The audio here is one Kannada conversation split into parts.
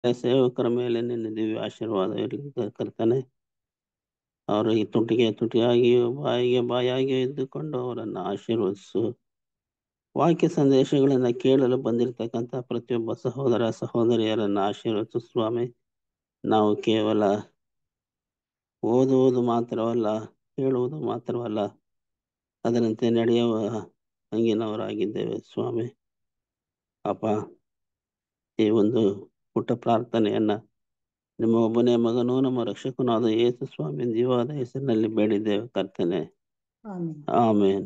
ಸೇವಕರ ಮೇಲೆ ನಿನ್ನ ದಿವ್ಯ ಆಶೀರ್ವಾದ ಇರಲಿ ಕರ್ತನೆ ಅವರಿಗೆ ತುಟಿಗೆ ತುಟಿಯಾಗಿಯೂ ಬಾಯಿಗೆ ಬಾಯಾಗಿಯೂ ಇದ್ದುಕೊಂಡು ಅವರನ್ನು ಆಶೀರ್ವದಿಸು ವಾಕ್ಯ ಸಂದೇಶಗಳನ್ನು ಕೇಳಲು ಬಂದಿರತಕ್ಕಂಥ ಪ್ರತಿಯೊಬ್ಬ ಸಹೋದರ ಸಹೋದರಿಯರನ್ನು ಆಶೀರ್ವದಿಸು ಸ್ವಾಮಿ ನಾವು ಕೇವಲ ಓದುವುದು ಮಾತ್ರವಲ್ಲ ಹೇಳುವುದು ಮಾತ್ರವಲ್ಲ ಅದರಂತೆ ನಡೆಯುವ ಹಂಗಿನವರಾಗಿದ್ದೇವೆ ಸ್ವಾಮಿ ಅಪ್ಪ ಈ ಒಂದು ಪುಟ್ಟ ಪ್ರಾರ್ಥನೆಯನ್ನ ನಿಮ್ಮ ಒಬ್ಬನೇ ಮಗನೂ ನಮ್ಮ ರಕ್ಷಕನಾದ ಯೇಸು ಸ್ವಾಮಿ ಜೀವಾದ ಹೆಸರಿನಲ್ಲಿ ಬೇಡಿದ್ದೇವೆ ಕರ್ತನೆ ಆಮೇಲೆ ಆಮೇನ್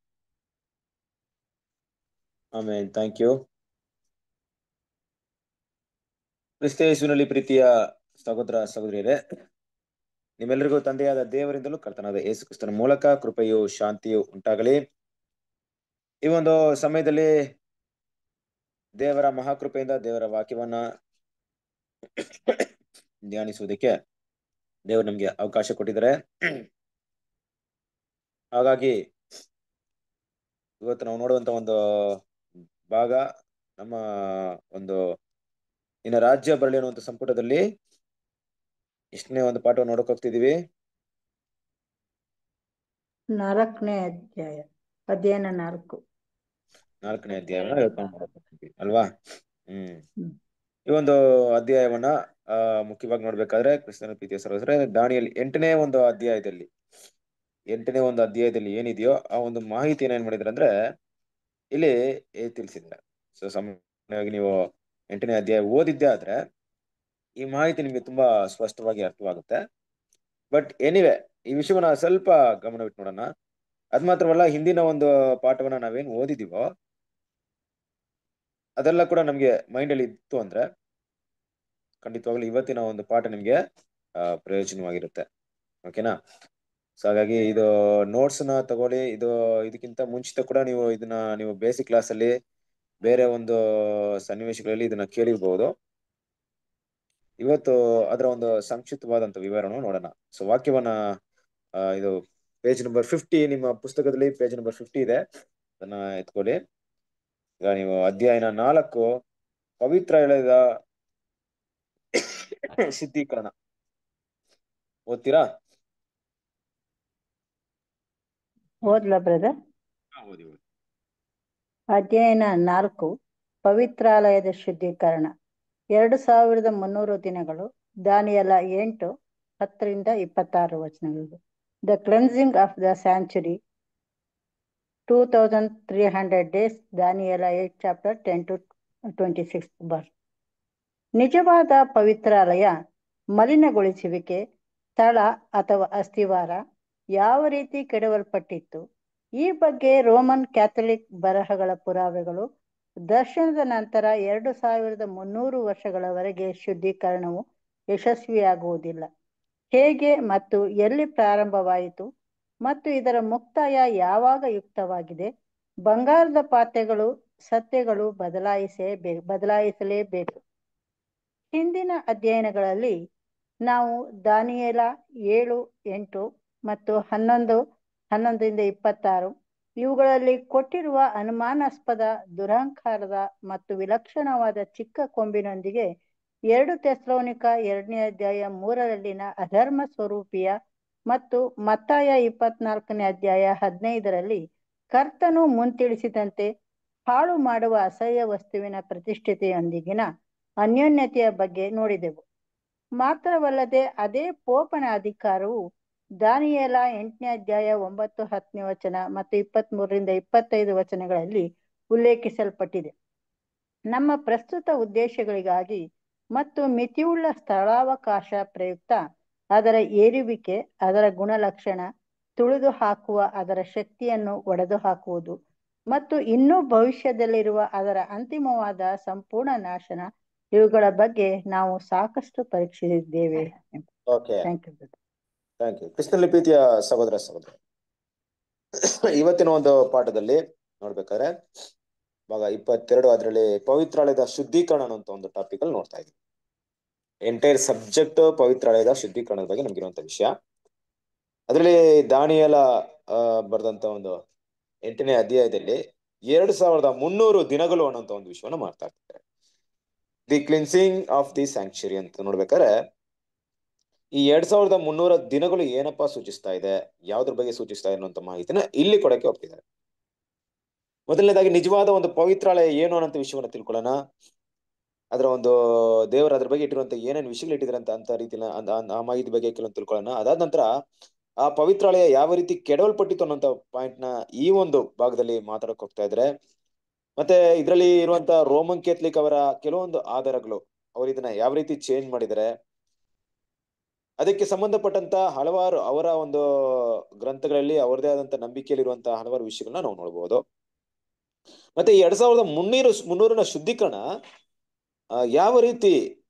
ಆಮೇಲೆ ಥ್ಯಾಂಕ್ ಯು ಕ್ರಿಸ್ತ ಯೇಸುವಿನಲ್ಲಿ ಪ್ರೀತಿಯ ಸಹೋದರ ಸಹೋದರಿಯರೇ ನಿಮ್ಮೆಲ್ಲರಿಗೂ ತಂದೆಯಾದ ದೇವರಿಂದಲೂ ಕರ್ತನಾದ ಯೇಸು ಕ್ರಿಸ್ತನ ಮೂಲಕ ಕೃಪೆಯು ಶಾಂತಿಯು ಉಂಟಾಗಲಿ ಈ ಒಂದು ಸಮಯದಲ್ಲಿ ದೇವರ ಮಹಾಕೃಪೆಯಿಂದ ದೇವರ ವಾಕ್ಯವನ್ನ ಧ್ಯಾನಿಸುವುದಕ್ಕೆ ದೇವರು ನಮ್ಗೆ ಅವಕಾಶ ಕೊಟ್ಟಿದ್ದಾರೆ ಹಾಗಾಗಿ ಇವತ್ತು ನಾವು ನೋಡುವಂತ ಒಂದು ಭಾಗ ನಮ್ಮ ಒಂದು ಇನ್ನು ರಾಜ್ಯ ಬರಲಿ ಅನ್ನುವಂಥ ಸಂಪುಟದಲ್ಲಿ ಎಷ್ಟನೇ ಒಂದು ಪಾಠವನ್ನು ನೋಡಕ್ ಹೋಗ್ತಿದೀವಿ ನಾಲ್ಕನೇ ಅಧ್ಯಾಯ ಅಧ್ಯಯನ ನಾಲ್ಕು ನಾಲ್ಕನೇ ಅಧ್ಯಾಯವನ್ನ ಇವತ್ತು ನಾವು ನೋಡಕ್ ಹೋಗ್ತಿದೀವಿ ಅಲ್ವಾ ಹ್ಮ್ ಹ್ಮ್. ಈ ಒಂದು ಅಧ್ಯಾಯವನ್ನ ಆ ಮುಖ್ಯವಾಗಿ ನೋಡ್ಬೇಕಾದ್ರೆ ಕ್ರಿಸ್ತನ ಪ್ರೀತಿಯ ಸರೋಸರ ದಾನಿಯಲ್ಲಿ ಎಂಟನೇ ಒಂದು ಅಧ್ಯಾಯದಲ್ಲಿ ಎಂಟನೇ ಒಂದು ಅಧ್ಯಾಯದಲ್ಲಿ ಏನಿದೆಯೋ ಆ ಒಂದು ಮಾಹಿತಿಯನ್ನು ಏನ್ ಮಾಡಿದ್ರೆ ಅಂದ್ರೆ ಇಲ್ಲಿ ಏ- ತಿಳಿಸಿದ್ದಾರೆ ಸೊ ಸಾಮಾನ್ಯವಾಗಿ ನೀವು ಎಂಟನೇ ಅಧ್ಯಾಯ ಓದಿದ್ದೆ ಆದ್ರೆ ಈ ಮಾಹಿತಿ ನಿಮ್ಗೆ ತುಂಬಾ ಸ್ಪಷ್ಟವಾಗಿ ಅರ್ಥವಾಗುತ್ತೆ ಬಟ್ ಎನಿವೆ ಈ ವಿಷಯವನ್ನ ಸ್ವಲ್ಪ ಗಮನವಿಟ್ಟು ನೋಡೋಣ ಅದ್ ಮಾತ್ರವಲ್ಲ ಹಿಂದಿನ ಒಂದು ಪಾಠವನ್ನ ನಾವೇನ್ ಓದಿದೀವೋ ಅದೆಲ್ಲ ಕೂಡ ನಮ್ಗೆ ಮೈಂಡ್ ಅಲ್ಲಿ ಇತ್ತು ಅಂದ್ರೆ ಖಂಡಿತವಾಗ್ಲೂ ಇವತ್ತಿನ ಒಂದು ಪಾಠ ನಿಮ್ಗೆ ಆ, ಪ್ರಯೋಜನವಾಗಿರುತ್ತೆ ಓಕೆನಾ ಸೊ ಹಾಗಾಗಿ ಇದು ನೋಟ್ಸ್ ನ ತಗೊಳ್ಳಿ ಇದು ಇದಕ್ಕಿಂತ ಮುಂಚಿತ ಕೂಡ ನೀವು ಇದನ್ನ ನೀವು ಬೇಸಿಕ್ ಕ್ಲಾಸ್ ಅಲ್ಲಿ ಬೇರೆ ಒಂದು ಸನ್ನಿವೇಶಗಳಲ್ಲಿ ಇದನ್ನ ಕೇಳಿರ್ಬಹುದು ಇವತ್ತು ಅದರ ಒಂದು ಸಂಕ್ಷಿಪ್ತವಾದಂತ ವಿವರಣೆ ನೋಡೋಣ ಸೊ ವಾಕ್ಯವನ್ನ ಆ, ಇದು ಪೇಜ್ ನಂಬರ್ ಫಿಫ್ಟಿ ನಿಮ್ಮ ಪುಸ್ತಕದಲ್ಲಿ ಪೇಜ್ ನಂಬರ್ ಫಿಫ್ಟಿ ಇದೆ ಅದನ್ನ ಎತ್ಕೊಳ್ಳಿ ಈಗ ನೀವು ಅಧ್ಯಾಯನ ನಾಲ್ಕು ಪವಿತ್ರ ಎಳೆದ ಶುದ್ಧೀಕರಣ ಓದ್ತೀರಾ ಓದ್ಲಾ ಬ್ರದರ್ ಹಾ, ಓದಿ ಓದಿ ಅಧ್ಯಯನ ನಾಲ್ಕು ಪವಿತ್ರಾಲಯದ ಶುದ್ಧೀಕರಣ ಎರಡು ಸಾವಿರದ ಮುನ್ನೂರು ದಿನಗಳು ದಾನಿಯಲ ಎಂಟು ಹತ್ತರಿಂದ ಇಪ್ಪತ್ತಾರು ವಚನಗಳು the cleansing of the sanctuary two thousand three hundred days Daniel eight chapter ten to twenty six verses ನಿಜವಾದ ಪವಿತ್ರಾಲಯ ಮಲಿನಗೊಳಿಸುವಿಕೆ ಸ್ಥಳ ಅಥವಾ ಅಸ್ಥಿವಾರ ಯಾವ ರೀತಿ ಕೆಡವಲ್ಪಟ್ಟಿತ್ತು ಈ ಬಗ್ಗೆ ರೋಮನ್ ಕ್ಯಾಥಲಿಕ್ ಬರಹಗಳ ಪುರಾವೆಗಳು ದರ್ಶನದ ನಂತರ ಎರಡು ಸಾವಿರದ ಮುನ್ನೂರು ವರ್ಷಗಳವರೆಗೆ ಶುದ್ಧೀಕರಣವು ಯಶಸ್ವಿಯಾಗುವುದಿಲ್ಲ ಹೇಗೆ ಮತ್ತು ಎಲ್ಲಿ ಪ್ರಾರಂಭವಾಯಿತು ಮತ್ತು ಇದರ ಮುಕ್ತಾಯ ಯಾವಾಗ ಯುಕ್ತವಾಗಿದೆ ಬಂಗಾರದ ಪಾತ್ರೆಗಳು ಸತ್ಯಗಳು ಬದಲಾಯಿಸೇ ಬದಲಾಯಿಸಲೇಬೇಕು ಹಿಂದಿನ ಅಧ್ಯಯನಗಳಲ್ಲಿ ನಾವು ದಾನಿಯೇಲ ಏಳು ಎಂಟು ಮತ್ತು ಹನ್ನೊಂದು ಹನ್ನೊಂದರಿಂದ ಇಪ್ಪತ್ತಾರು ಇವುಗಳಲ್ಲಿ ಕೊಟ್ಟಿರುವ ಅನುಮಾನಾಸ್ಪದ ದುರಹಂಕಾರದ ಮತ್ತು ವಿಲಕ್ಷಣವಾದ ಚಿಕ್ಕ ಕೊಂಬಿನೊಂದಿಗೆ ಎರಡು ತೆಸ್ಲೋನಿಕ ಎರಡನೇ ಅಧ್ಯಾಯ ಮೂರರಲ್ಲಿನ ಅಧರ್ಮ ಸ್ವರೂಪಿಯ ಮತ್ತು ಮತ್ತಾಯ ಇಪ್ಪತ್ನಾಲ್ಕನೇ ಅಧ್ಯಾಯ ಹದಿನೈದರಲ್ಲಿ ಕರ್ತನು ಮುಂತಿಳಿಸಿದಂತೆ ಹಾಳು ಮಾಡುವ ಅಸಹ್ಯ ವಸ್ತುವಿನ ಪ್ರತಿಷ್ಠಿತೆಯೊಂದಿಗಿನ ಅನ್ಯೋನ್ಯತೆಯ ಬಗ್ಗೆ ನೋಡಿದೆವು ಮಾತ್ರವಲ್ಲದೆ ಅದೇ ಪೋಪನ ಅಧಿಕಾರವು ದಾನಿಯೇಲ ಎಂಟನೇ ಅಧ್ಯಾಯ ಒಂಬತ್ತು ಹತ್ತನೇ ವಚನ ಮತ್ತು ಇಪ್ಪತ್ತ್ ಮೂರರಿಂದ ಇಪ್ಪತ್ತೈದು ವಚನಗಳಲ್ಲಿ ಉಲ್ಲೇಖಿಸಲ್ಪಟ್ಟಿದೆ ನಮ್ಮ ಪ್ರಸ್ತುತ ಉದ್ದೇಶಗಳಿಗಾಗಿ ಮತ್ತು ಮಿತಿಯುಳ್ಳ ಸ್ಥಳಾವಕಾಶ ಪ್ರಯುಕ್ತ ಅದರ ಏರುವಿಕೆ ಅದರ ಗುಣಲಕ್ಷಣ ತುಳಿದು ಹಾಕುವ ಅದರ ಶಕ್ತಿಯನ್ನು ಒಡೆದು ಹಾಕುವುದು ಮತ್ತು ಇನ್ನೂ ಭವಿಷ್ಯದಲ್ಲಿರುವ ಅದರ ಅಂತಿಮವಾದ ಸಂಪೂರ್ಣ ನಾಶನ ಇವುಗಳ ಬಗ್ಗೆ ನಾವು ಸಾಕಷ್ಟು ಪರೀಕ್ಷಿಸಿದ್ದೇವೆ okay thank you thank you ಕೃಷ್ಣಲ್ಲಿ ಪ್ರೀತಿಯ ಸಹೋದರ ಸಹೋದರ ಇವತ್ತಿನ ಒಂದು ಪಾಠದಲ್ಲಿ ನೋಡ್ಬೇಕಾದ್ರೆ ಭಾಗ ಇಪ್ಪತ್ತೆರಡು ಅದರಲ್ಲಿ ಪವಿತ್ರಾಲಯದ ಶುದ್ಧೀಕರಣ ಅನ್ನುವಂತ ಒಂದು ಟಾಪಿಕ್ ಅಲ್ಲಿ ನೋಡ್ತಾ ಇದ್ದೀವಿ ಎಂಟೈರ್ ಸಬ್ಜೆಕ್ಟ್ ಪವಿತ್ರಾಲಯದ ಶುದ್ಧೀಕರಣದ ಬಗ್ಗೆ ನಮ್ಗಿರುವಂತ ವಿಷಯ ಅದರಲ್ಲಿ ದಾನಿಯಲ ಬರೆದಂತ ಒಂದು ಎಂಟನೇ ಅಧ್ಯಾಯದಲ್ಲಿ ಎರಡು ಸಾವಿರದ ಮುನ್ನೂರು ದಿನಗಳು ಅನ್ನುವಂತ ಒಂದು ವಿಷಯವನ್ನ ಮಾಡ್ತಾ ಇರ್ತಾರೆ the cleansing of the sanctuary ಅಂತ ನೋಡ್ಬೇಕಾದ್ರೆ ಈ ಎರಡ್ ಸಾವಿರದ ಮುನ್ನೂರ ದಿನಗಳು ಏನಪ್ಪಾ ಸೂಚಿಸ್ತಾ ಇದೆ ಯಾವ್ದ್ರ ಬಗ್ಗೆ ಸೂಚಿಸ್ತಾ ಇದೆ ಅನ್ನುವಂತ ಮಾಹಿತಿನ ಇಲ್ಲಿ ಕೊಡಕ್ಕೆ ಹೋಗ್ತಿದ್ದಾರೆ ಮೊದಲನೇದಾಗಿ ನಿಜವಾದ ಒಂದು ಪವಿತ್ರಾಲಯ ಏನು ಅನ್ನೋ ವಿಷಯವನ್ನ ತಿಳ್ಕೊಳ್ಳೋಣ ಅದರ ಒಂದು ದೇವರ ಅದ್ರ ಬಗ್ಗೆ ಇಟ್ಟಿರುವಂತ ಏನೇನು ವಿಷಯಗಳು ಇಟ್ಟಿದ್ದಾರೆ ಅಂತ ಅಂತ ರೀತಿನ ಅದ್- ಆ- ಆ ಮಾಹಿತಿ ಬಗ್ಗೆ ಕೆಲವೊಂದು ತಿಳ್ಕೊಳ್ಳೋಣ ಅದಾದ ನಂತರ ಆ ಪವಿತ್ರಾಲಯ ಯಾವ ರೀತಿ ಕೆಡವಲ್ಪಟ್ಟಿತ್ತು ಅನ್ನೋಂತ ಪಾಯಿಂಟ್ ನ ಈ ಒಂದು ಭಾಗದಲ್ಲಿ ಮಾತಾಡಕ್ ಹೋಗ್ತಾ ಇದ್ರೆ ಮತ್ತೆ ಇದರಲ್ಲಿ ಇರುವಂತ ರೋಮನ್ ಕೇಥಲಿಕ್ ಅವರ ಕೆಲವೊಂದು ಆಧಾರಗಳು ಅವರು ಇದನ್ನ ಯಾವ ರೀತಿ ಚೇಂಜ್ ಮಾಡಿದ್ದಾರೆ ಅದಕ್ಕೆ ಸಂಬಂಧಪಟ್ಟಂತ ಹಲವಾರು ಅವರ ಒಂದು ಗ್ರಂಥಗಳಲ್ಲಿ ಅವರದೇ ಆದಂತ ನಂಬಿಕೆಯಲ್ಲಿರುವಂತಹ ಹಲವಾರು ವಿಷಯಗಳನ್ನ ನಾವು ನೋಡಬಹುದು ಮತ್ತೆ ಈ ಎರಡ್ ಸಾವಿರದ ಮುನ್ನೂರು ಮುನ್ನೂರನ ಶುದ್ಧೀಕರಣ ಆ, ಯಾವ ರೀತಿ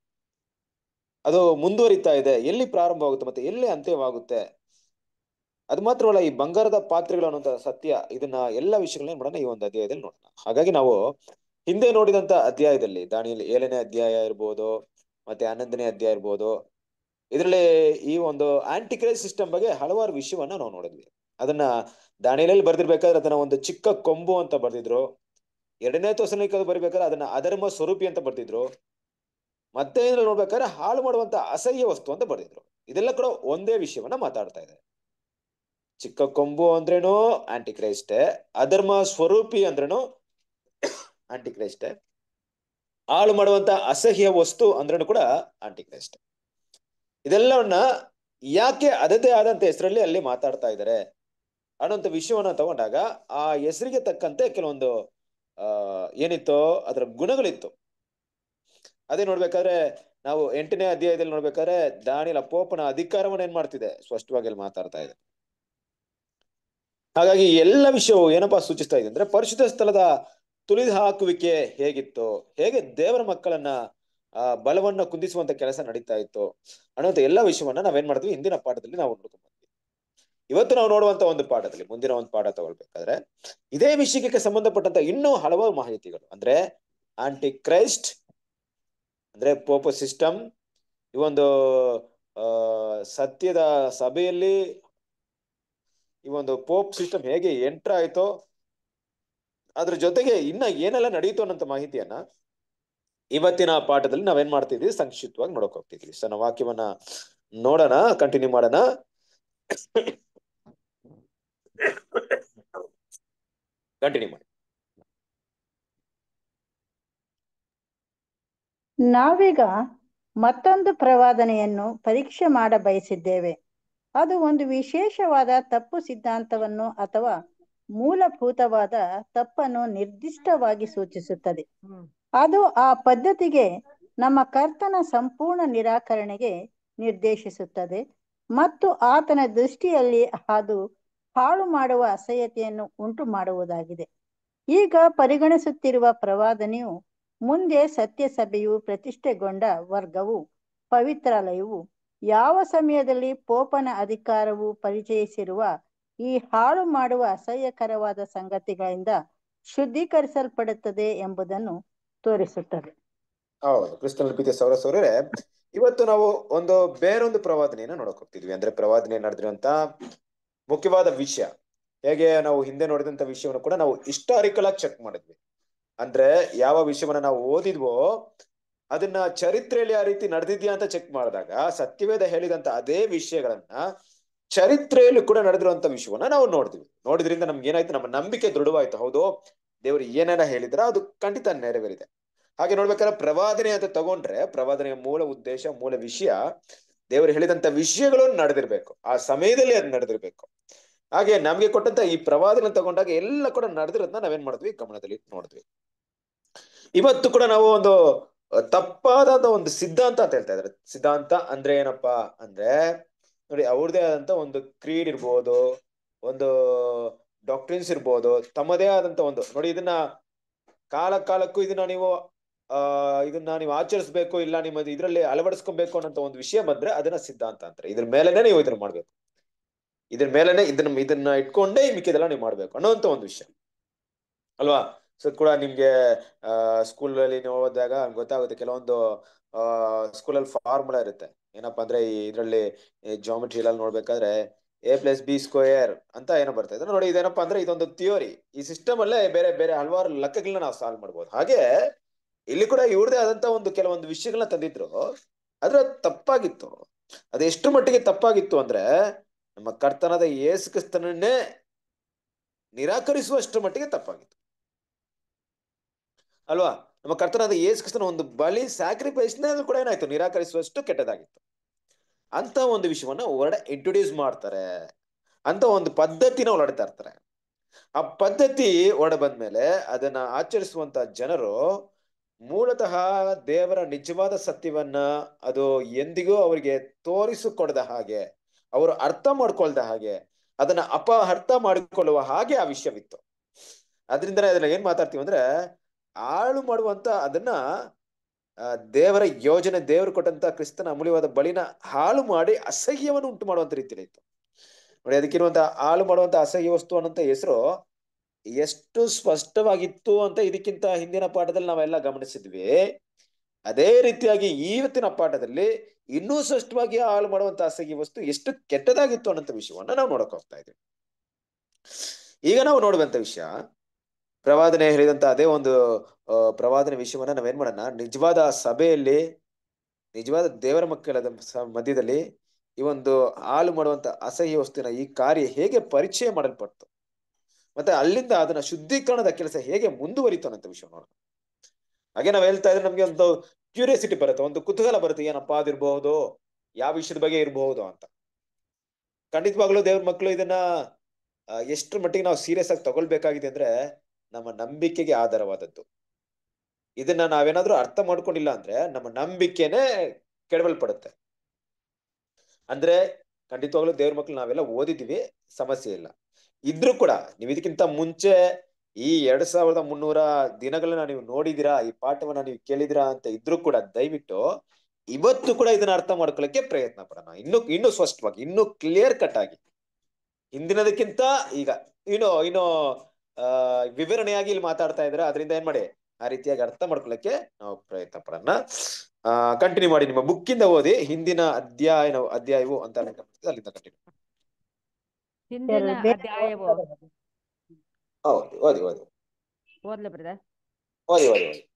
ಅದು ಮುಂದುವರಿತಾ ಇದೆ ಎಲ್ಲಿ ಪ್ರಾರಂಭವಾಗುತ್ತೆ ಮತ್ತೆ ಎಲ್ಲಿ ಅಂತ್ಯವಾಗುತ್ತೆ ಅದು ಮಾತ್ರವಲ್ಲ ಈ ಬಂಗಾರದ ಪಾತ್ರೆಗಳು ಅನ್ನುವಂತ ಸತ್ಯ ಇದನ್ನ ಎಲ್ಲ ವಿಷಯಗಳನ್ನ ಏನ್ ಮಾಡೋಣ ಈ ಒಂದು ಅಧ್ಯಾಯದಲ್ಲಿ ನೋಡೋಣ ಹಾಗಾಗಿ ನಾವು ಹಿಂದೆ ನೋಡಿದಂತ ಅಧ್ಯಾಯದಲ್ಲಿ ದಾನಿಯಲ್ಲಿ ಏಳನೇ ಅಧ್ಯಾಯ ಇರ್ಬೋದು ಮತ್ತೆ ಹನ್ನೊಂದನೇ ಅಧ್ಯಾಯ ಇರ್ಬೋದು ಇದರಲ್ಲಿ ಈ ಒಂದು ಆಂಟಿಕ್ರೈಸ್ ಸಿಸ್ಟಮ್ ಬಗ್ಗೆ ಹಲವಾರು ವಿಷಯವನ್ನ ನಾವು ನೋಡಿದ್ವಿ ಅದನ್ನ ದಾನಿಯಲ್ಲಿ ಬರ್ದಿರ್ಬೇಕಾದ್ರೆ ಅದನ್ನ ಒಂದು ಚಿಕ್ಕ ಕೊಂಬು ಅಂತ ಬರ್ದಿದ್ರು ಎರಡನೇ ತೊಸನಿಕ ಬರಿಬೇಕಾದ್ರೆ ಅದನ್ನ ಅಧರ್ಮ ಸ್ವರೂಪಿ ಅಂತ ಬರ್ದಿದ್ರು ಮತ್ತೆ ಇದ್ರಲ್ಲಿ ನೋಡ್ಬೇಕಾದ್ರೆ ಹಾಳು ಮಾಡುವಂತ ಅಸಹ್ಯ ವಸ್ತು ಅಂತ ಬರ್ದಿದ್ರು ಇದೆಲ್ಲ ಕೂಡ ಒಂದೇ ವಿಷಯವನ್ನ ಮಾತಾಡ್ತಾ ಇದೆ ಚಿಕ್ಕ ಕೊಂಬು ಅಂದ್ರೇನು ಆಂಟಿಕ್ರೈಸ್ಟೆ ಅಧರ್ಮ ಸ್ವರೂಪಿ ಅಂದ್ರೇನು ಆಂಟಿಕ್ರೈಸ್ಟೆ ಹಾಳು ಮಾಡುವಂತ ಅಸಹ್ಯ ವಸ್ತು ಅಂದ್ರೇನು ಕೂಡ ಆಂಟಿಕ್ರೈಸ್ಟ್ ಇದೆಲ್ಲವನ್ನ ಯಾಕೆ ಅದದೇ ಆದಂತ ಹೆಸರಲ್ಲಿ ಅಲ್ಲಿ ಮಾತಾಡ್ತಾ ಇದ್ದಾರೆ ಅನ್ನೋಂಥ ವಿಷಯವನ್ನ ತಗೊಂಡಾಗ ಆ ಹೆಸರಿಗೆ ತಕ್ಕಂತೆ ಕೆಲವೊಂದು ಆ ಏನಿತ್ತು ಅದರ ಗುಣಗಳಿತ್ತು ಅದೇ ನೋಡ್ಬೇಕಾದ್ರೆ ನಾವು ಎಂಟನೇ ಅಧ್ಯಾಯದಲ್ಲಿ ನೋಡ್ಬೇಕಾದ್ರೆ ದಾನಿಲ ಪೋಪನ ಅಧಿಕಾರವನ್ನ ಏನ್ ಮಾಡ್ತಿದೆ ಸ್ಪಷ್ಟವಾಗಿ ಅಲ್ಲಿ ಮಾತಾಡ್ತಾ ಇದೆ ಹಾಗಾಗಿ ಎಲ್ಲ ವಿಷಯವು ಏನಪ್ಪಾ ಸೂಚಿಸ್ತಾ ಇದೆ ಅಂದ್ರೆ ಪರಿಶುದ್ಧ ಸ್ಥಳದ ತುಳಿದು ಹಾಕುವಿಕೆ ಹೇಗಿತ್ತು ಹೇಗೆ ದೇವರ ಮಕ್ಕಳನ್ನ ಆ ಬಲವನ್ನ ಕುಂದಿಸುವಂತ ಕೆಲಸ ನಡೀತಾ ಇತ್ತು ಅನ್ನೋಂಥ ಎಲ್ಲ ವಿಷಯವನ್ನ ನಾವೇನ್ ಮಾಡ್ತೀವಿ ಹಿಂದಿನ ಪಾಠದಲ್ಲಿ ನಾವು ನೋಡ್ಕೊಂಡ್ ಬಂದ್ವಿ ಇವತ್ತು ನಾವು ನೋಡುವಂತ ಒಂದು ಪಾಠದಲ್ಲಿ ಮುಂದಿನ ಒಂದು ಪಾಠ ತಗೊಳ್ಬೇಕಾದ್ರೆ ಇದೇ ವಿಷಯಕ್ಕೆ ಸಂಬಂಧಪಟ್ಟಂತ ಇನ್ನೂ ಹಲವಾರು ಮಾಹಿತಿಗಳು ಅಂದ್ರೆ ಆಂಟಿ ಕ್ರೈಸ್ಟ್ ಅಂದ್ರೆ ಪೋಪೋ ಸಿಸ್ಟಮ್ ಈ ಒಂದು ಆ ಸತ್ಯದ ಸಭೆಯಲ್ಲಿ ಈ ಒಂದು ಪೋಪ್ ಸಿಸ್ಟಮ್ ಹೇಗೆ ಎಂಟ್ರ್ ಆಯ್ತೋ ಅದ್ರ ಜೊತೆಗೆ ಇನ್ನ ಏನೆಲ್ಲ ನಡೀತು ಅನ್ನೋಂಥ ಮಾಹಿತಿಯನ್ನ ಇವತ್ತಿನ ಪಾಠದಲ್ಲಿ ನಾವೇನ್ ಮಾಡ್ತಿದ್ವಿ ಸಂಕ್ಷಿಪ್ತವಾಗಿ ನೋಡಕ್ ಹೋಗ್ತಿದ್ವಿ ಸೊ ನಾವು ವಾಕ್ಯವನ್ನ ನೋಡೋಣ ಕಂಟಿನ್ಯೂ ಮಾಡೋಣ ಕಂಟಿನ್ಯೂ ಮಾಡಿ ನಾವೀಗ ಮತ್ತೊಂದು ಪ್ರವಾದನೆಯನ್ನು ಪರೀಕ್ಷೆ ಮಾಡ ಬಯಸಿದ್ದೇವೆ ಅದು ಒಂದು ವಿಶೇಷವಾದ ತಪ್ಪು ಸಿದ್ಧಾಂತವನ್ನು ಅಥವಾ ಮೂಲಭೂತವಾದ ತಪ್ಪನ್ನು ನಿರ್ದಿಷ್ಟವಾಗಿ ಸೂಚಿಸುತ್ತದೆ ಅದು ಆ ಪದ್ಧತಿಗೆ ನಮ್ಮ ಕರ್ತನ ಸಂಪೂರ್ಣ ನಿರಾಕರಣೆಗೆ ನಿರ್ದೇಶಿಸುತ್ತದೆ ಮತ್ತು ಆತನ ದೃಷ್ಟಿಯಲ್ಲಿ ಅದು ಹಾಳು ಮಾಡುವ ಅಸಹ್ಯತೆಯನ್ನು ಉಂಟು ಮಾಡುವುದಾಗಿದೆ ಈಗ ಪರಿಗಣಿಸುತ್ತಿರುವ ಪ್ರವಾದನೆಯು ಮುಂದೆ ಸತ್ಯಸಭೆಯು ಪ್ರತಿಷ್ಠೆಗೊಂಡ ವರ್ಗವು ಪವಿತ್ರಾಲಯವು ಯಾವ ಸಮಯದಲ್ಲಿ ಪೋಪನ ಅಧಿಕಾರವು ಪರಿಚಯಿಸಿರುವ ಈ ಹಾಳು ಮಾಡುವ ಅಸಹ್ಯಕರವಾದ ಸಂಗತಿಗಳಿಂದ ಶುದ್ಧೀಕರಿಸಲ್ಪಡುತ್ತದೆ ಎಂಬುದನ್ನು ತೋರಿಸುತ್ತದೆ ಹೌದು ಕ್ರಿಸ್ತನ ಪ್ರೀತಿಯ ಸೌರ ಸೌರರೇ ಇವತ್ತು ನಾವು ಒಂದು ಬೇರೊಂದು ಪ್ರವಾದನೆಯನ್ನ ನೋಡಕ್ ಹೋಗ್ತಿದ್ವಿ ಅಂದ್ರೆ ಪ್ರವಾದನೆ ನಡೆದಿರುವಂತ ಮುಖ್ಯವಾದ ವಿಷಯ ಹೇಗೆ ನಾವು ಹಿಂದೆ ನೋಡಿದಂತ ವಿಷಯವನ್ನು ಕೂಡ ನಾವು ಹಿಸ್ಟಾರಿಕಲ್ ಆಗಿ ಚೆಕ್ ಮಾಡಿದ್ವಿ ಅಂದ್ರೆ ಯಾವ ವಿಷಯವನ್ನ ನಾವು ಓದಿದ್ವೋ ಅದನ್ನ ಚರಿತ್ರೆಯಲ್ಲಿ ಆ ರೀತಿ ನಡೆದಿದ್ಯಾ ಅಂತ ಚೆಕ್ ಮಾಡಿದಾಗ ಸತ್ಯವೇದ ಹೇಳಿದಂತ ಅದೇ ವಿಷಯಗಳನ್ನ ಚರಿತ್ರೆಯಲ್ಲಿ ಕೂಡ ನಡೆದಿರುವಂತ ವಿಷಯವನ್ನ ನಾವು ನೋಡಿದ್ವಿ ನೋಡಿದ್ರಿಂದ ನಮ್ಗೆ ಏನಾಯ್ತು ನಮ್ಮ ನಂಬಿಕೆ ದೃಢವಾಯ್ತು ಹೌದು ದೇವರು ಏನೇನ ಹೇಳಿದ್ರ ಅದು ಖಂಡಿತ ನೆರವೇರಿದೆ ಹಾಗೆ ನೋಡ್ಬೇಕಾದ್ರೆ ಪ್ರವಾದನೆ ಅಂತ ತಗೊಂಡ್ರೆ ಪ್ರವಾದನೆಯ ಮೂಲ ಉದ್ದೇಶ ಮೂಲ ವಿಷಯ ದೇವರು ಹೇಳಿದಂತ ವಿಷಯಗಳು ನಡೆದಿರ್ಬೇಕು ಆ ಸಮಯದಲ್ಲಿ ಅದು ನಡೆದಿರ್ಬೇಕು ಹಾಗೆ ನಮ್ಗೆ ಕೊಟ್ಟಂತ ಈ ಪ್ರವಾದನೆ ತಗೊಂಡಾಗ ಎಲ್ಲ ಕೂಡ ನಡೆದಿರೋದನ್ನ ನಾವೇನ್ ಮಾಡಿದ್ವಿ ಗಮನದಲ್ಲಿ ನೋಡಿದ್ವಿ ಇವತ್ತು ಕೂಡ ನಾವು ಒಂದು ತಪ್ಪಾದ ಒಂದು ಸಿದ್ಧಾಂತ ಅಂತ ಹೇಳ್ತಾ ಇದಾರೆ ಸಿದ್ಧಾಂತ ಅಂದ್ರೆ ಏನಪ್ಪಾ ಅಂದ್ರೆ ನೋಡಿ ಅವ್ರದೇ ಆದಂತ ಒಂದು ಕ್ರೀಡ್ ಇರ್ಬೋದು ಒಂದು ಡಾಕ್ಟ್ರಿನ್ಸ್ ಇರ್ಬೋದು ತಮ್ಮದೇ ಆದಂತ ಒಂದು ನೋಡಿ ಇದನ್ನ ಕಾಲ ಕಾಲಕ್ಕೂ ಇದನ್ನ ನೀವು ಆ ಇದನ್ನ ನೀವು ಆಚರಿಸ್ಬೇಕು ಇಲ್ಲ ನಿಮ್ಮದು ಇದರಲ್ಲಿ ಅಳವಡಿಸ್ಕೊಬೇಕು ಅನ್ನೋ ಒಂದು ವಿಷಯ ಬಂದ್ರೆ ಅದನ್ನ ಸಿದ್ಧಾಂತ ಅಂತಾರೆ ಇದ್ರ ಮೇಲೆನೆ ನೀವು ಇದನ್ನ ಮಾಡ್ಬೇಕು ಇದ್ರ ಮೇಲೆನೆ ಇದನ್ನ ಇದನ್ನ ಇಟ್ಕೊಂಡೇ ಮಿಕ್ಕಿದೆಲ್ಲ ನೀವು ಮಾಡ್ಬೇಕು ಅನ್ನೋಂತ ಒಂದು ವಿಷಯ ಅಲ್ವಾ ಸೊ ಕೂಡ ನಿಮ್ಗೆ ಆ ಸ್ಕೂಲಲ್ಲಿ ನೀವು ಓದಿದಾಗ ಗೊತ್ತಾಗುತ್ತೆ ಕೆಲವೊಂದು ಆ ಸ್ಕೂಲಲ್ಲಿ ಫಾರ್ಮುಲಾ ಇರುತ್ತೆ ಏನಪ್ಪಾ ಅಂದ್ರೆ ಈ ಇದರಲ್ಲಿ ಜಾಮೆಟ್ರಿ ಎಲ್ಲ ನೋಡ್ಬೇಕಾದ್ರೆ ಎ ಪ್ಲಸ್ ಬಿ ಸ್ಕ್ವೇರ್ ಅಂತ ಏನೋ ಬರ್ತಾ ಇದೆ ನೋಡಿ ಇದೇನಪ್ಪಾ ಅಂದ್ರೆ ಇದೊಂದು ಥಿಯೋರಿ ಈ ಸಿಸ್ಟಮ್ ಅಲ್ಲೇ ಬೇರೆ ಬೇರೆ ಹಲವಾರು ಲೆಕ್ಕಗಳನ್ನ ನಾವು ಸಾಲ್ವ್ ಮಾಡ್ಬೋದು ಹಾಗೆ ಇಲ್ಲಿ ಕೂಡ ಇವ್ರದೇ ಆದಂತ ಒಂದು ಕೆಲವೊಂದು ವಿಷಯಗಳನ್ನ ತಂದಿದ್ರು ಆದ್ರೆ ಅದು ತಪ್ಪಾಗಿತ್ತು ಅದು ಎಷ್ಟು ಮಟ್ಟಿಗೆ ತಪ್ಪಾಗಿತ್ತು ಅಂದ್ರೆ ನಮ್ಮ ಕರ್ತನಾದ ಯೇಸು ಕ್ರಿಸ್ತನನ್ನೇ ನಿರಾಕರಿಸುವಷ್ಟು ಮಟ್ಟಿಗೆ ತಪ್ಪಾಗಿತ್ತು ಅಲ್ವಾ ನಮ್ಮ ಕರ್ತನಾದ ಯೇಸು ಕ್ರಿಸ್ತನ ಒಂದು ಬಲಿ ಸ್ಯಾಕ್ರಿಫೈಸ್ ಕೂಡ ಏನಾಯ್ತು ನಿರಾಕರಿಸುವಷ್ಟು ಕೆಟ್ಟದಾಗಿತ್ತು ಅಂತ ಒಂದು ವಿಷಯವನ್ನ ಹೊರಡೆ ಇಂಟ್ರೊಡ್ಯೂಸ್ ಮಾಡ್ತಾರೆ ಅಂತ ಒಂದು ಪದ್ಧತಿನ ಹೊರಡ್ತಾ ಇರ್ತಾರೆ ಆ ಪದ್ಧತಿ ಹೊರ ಬಂದ್ಮೇಲೆ ಅದನ್ನ ಆಚರಿಸುವಂತ ಜನರು ಮೂಲತಃ ದೇವರ ನಿಜವಾದ ಸತ್ಯವನ್ನ ಅದು ಎಂದಿಗೂ ಅವರಿಗೆ ತೋರಿಸಿಕೊಡದ ಹಾಗೆ ಅವರು ಅರ್ಥ ಮಾಡ್ಕೊಳ್ದ ಹಾಗೆ ಅದನ್ನ ಅಪ ಅರ್ಥ ಮಾಡಿಕೊಳ್ಳುವ ಹಾಗೆ ಆ ವಿಷಯವಿತ್ತು ಅದರಿಂದ ಅದನ್ನ ಏನ್ ಮಾತಾಡ್ತೀವಿ ಅಂದ್ರೆ ಹಾಳು ಮಾಡುವಂತ ಅದನ್ನ ಆ, ದೇವರ ಯೋಜನೆ ದೇವರು ಕೊಟ್ಟಂತ ಕ್ರಿಸ್ತನ ಅಮೂಲ್ಯವಾದ ಬಳಿನ ಹಾಳು ಮಾಡಿ ಅಸಹ್ಯವನ್ನು ಉಂಟು ಮಾಡುವಂತ ರೀತಿಯಲ್ಲಿ ಇತ್ತು ನೋಡಿ ಅದಕ್ಕಿರುವಂತ ಹಾಳು ಮಾಡುವಂತ ಅಸಹ್ಯ ವಸ್ತು ಅನ್ನೋಂತ ಹೆಸರು ಎಷ್ಟು ಸ್ಪಷ್ಟವಾಗಿತ್ತು ಅಂತ ಇದಕ್ಕಿಂತ ಹಿಂದಿನ ಪಾಠದಲ್ಲಿ ನಾವೆಲ್ಲ ಗಮನಿಸಿದ್ವಿ ಅದೇ ರೀತಿಯಾಗಿ ಇವತ್ತಿನ ಪಾಠದಲ್ಲಿ ಇನ್ನೂ ಸ್ಪಷ್ಟವಾಗಿ ಹಾಳು ಮಾಡುವಂತ ಅಸಹ್ಯ ವಸ್ತು ಎಷ್ಟು ಕೆಟ್ಟದಾಗಿತ್ತು ಅನ್ನೋಂಥ ವಿಷಯವನ್ನ ನಾವು ನೋಡಕ್ ಹೋಗ್ತಾ ಇದ್ದೀವಿ ಈಗ ನಾವು ನೋಡುವಂತ ವಿಷಯ ಪ್ರವಾದನೆ ಹೇಳಿದಂತ ಅದೇ ಒಂದು ಆ, ಪ್ರವಾದನೆ ವಿಷಯವನ್ನ ನಾವೇನ್ ಮಾಡೋಣ ನಿಜವಾದ ಸಭೆಯಲ್ಲಿ ನಿಜವಾದ ದೇವರ ಮಕ್ಕಳ ಸ- ಮಧ್ಯದಲ್ಲಿ ಈ ಒಂದು ಹಾಳು ಮಾಡುವಂತ ಅಸಹ್ಯ ವಸ್ತುವಿನ ಈ ಕಾರ್ಯ ಹೇಗೆ ಪರಿಚಯ ಮಾಡಲ್ಪಡ್ತು ಮತ್ತೆ ಅಲ್ಲಿಂದ ಅದನ್ನ ಶುದ್ಧೀಕರಣದ ಕೆಲಸ ಹೇಗೆ ಮುಂದುವರಿತು ಅನ್ನೋ ವಿಷಯ ನೋಡೋಣ ಹಾಗೆ ನಾವ್ ಹೇಳ್ತಾ ಇದ್ರೆ ನಮ್ಗೆ ಒಂದು ಕ್ಯೂರಿಯಾಸಿಟಿ ಬರುತ್ತೆ ಒಂದು ಕುತೂಹಲ ಬರುತ್ತೆ ಏನಪ್ಪಾ ಅದಿರಬಹುದು ಯಾವ ವಿಷಯದ ಬಗ್ಗೆ ಇರಬಹುದು ಅಂತ ಖಂಡಿತವಾಗ್ಲೂ ದೇವ್ರ ಮಕ್ಕಳು ಇದನ್ನ ಆ, ಎಷ್ಟ್ರ ಮಟ್ಟಿಗೆ ನಾವು ಸೀರಿಯಸ್ ಆಗಿ ತಗೊಳ್ಬೇಕಾಗಿದೆ ಅಂದ್ರೆ ನಮ್ಮ ನಂಬಿಕೆಗೆ ಆಧಾರವಾದದ್ದು ಇದನ್ನ ನಾವೇನಾದ್ರೂ ಅರ್ಥ ಮಾಡ್ಕೊಂಡಿಲ್ಲ ಅಂದ್ರೆ ನಮ್ಮ ನಂಬಿಕೆನೆ ಕೆಡವಲ್ಪಡುತ್ತೆ ಅಂದ್ರೆ ಖಂಡಿತವಾಗ್ಲೂ ದೇವ್ರ ಮಕ್ಳು ನಾವೆಲ್ಲ ಓದಿದೀವಿ ಸಮಸ್ಯೆ ಇಲ್ಲ ಇದ್ರೂ ಕೂಡ ನೀವು ಇದಕ್ಕಿಂತ ಮುಂಚೆ ಈ ಎರಡ್ ಸಾವಿರದ ಮುನ್ನೂರ ದಿನಗಳನ್ನ ನೀವು ನೋಡಿದಿರಾ ಈ ಪಾಠವನ್ನ ನೀವು ಕೇಳಿದಿರಾ ಅಂತ ಇದ್ರೂ ಕೂಡ ದಯವಿಟ್ಟು ಇವತ್ತು ಕೂಡ ಇದನ್ನ ಅರ್ಥ ಮಾಡ್ಕೊಳ್ಳಕ್ಕೆ ಪ್ರಯತ್ನ ಪಡೋಣ ಇನ್ನು ಇನ್ನು ಸ್ಪಷ್ಟವಾಗಿ ಇನ್ನು ಕ್ಲಿಯರ್ ಕಟ್ ಆಗಿ ಹಿಂದಿನದಕ್ಕಿಂತ ಈಗ ಇನ್ನು ಇನ್ನು ಆ ವಿವರಣೆಯಾಗಿ ಇಲ್ಲಿ ಮಾತಾಡ್ತಾ ಇದ್ರೆ ಅದರಿಂದ ಏನ್ ಮಾಡಿ ಆ ರೀತಿಯಾಗಿ ಅರ್ಥ ಮಾಡ್ಕೊಳ್ಳಕ್ಕೆ ನಾವು ಪ್ರಯತ್ನ ಪಡೋಣ ಆ ಕಂಟಿನ್ಯೂ ಮಾಡಿ ನಿಮ್ಮ ಬುಕ್ಕಿಂದ ಓದಿ ಹಿಂದಿನ ಅಧ್ಯಾಯ ಅಧ್ಯಾಯವು ಅಂತ ಅಲ್ಲಿಂದ ಕಂಟಿನ್ಯೂ ಹಿಂದಿನ ಬೇರೆ ಅಧ್ಯಾಯವು ಹೌದು ಓದಿ ಓದಿ ಓದ್ಲ ಬ್ರದರ್ ಓದಿ ಓದಿ ಓದಿ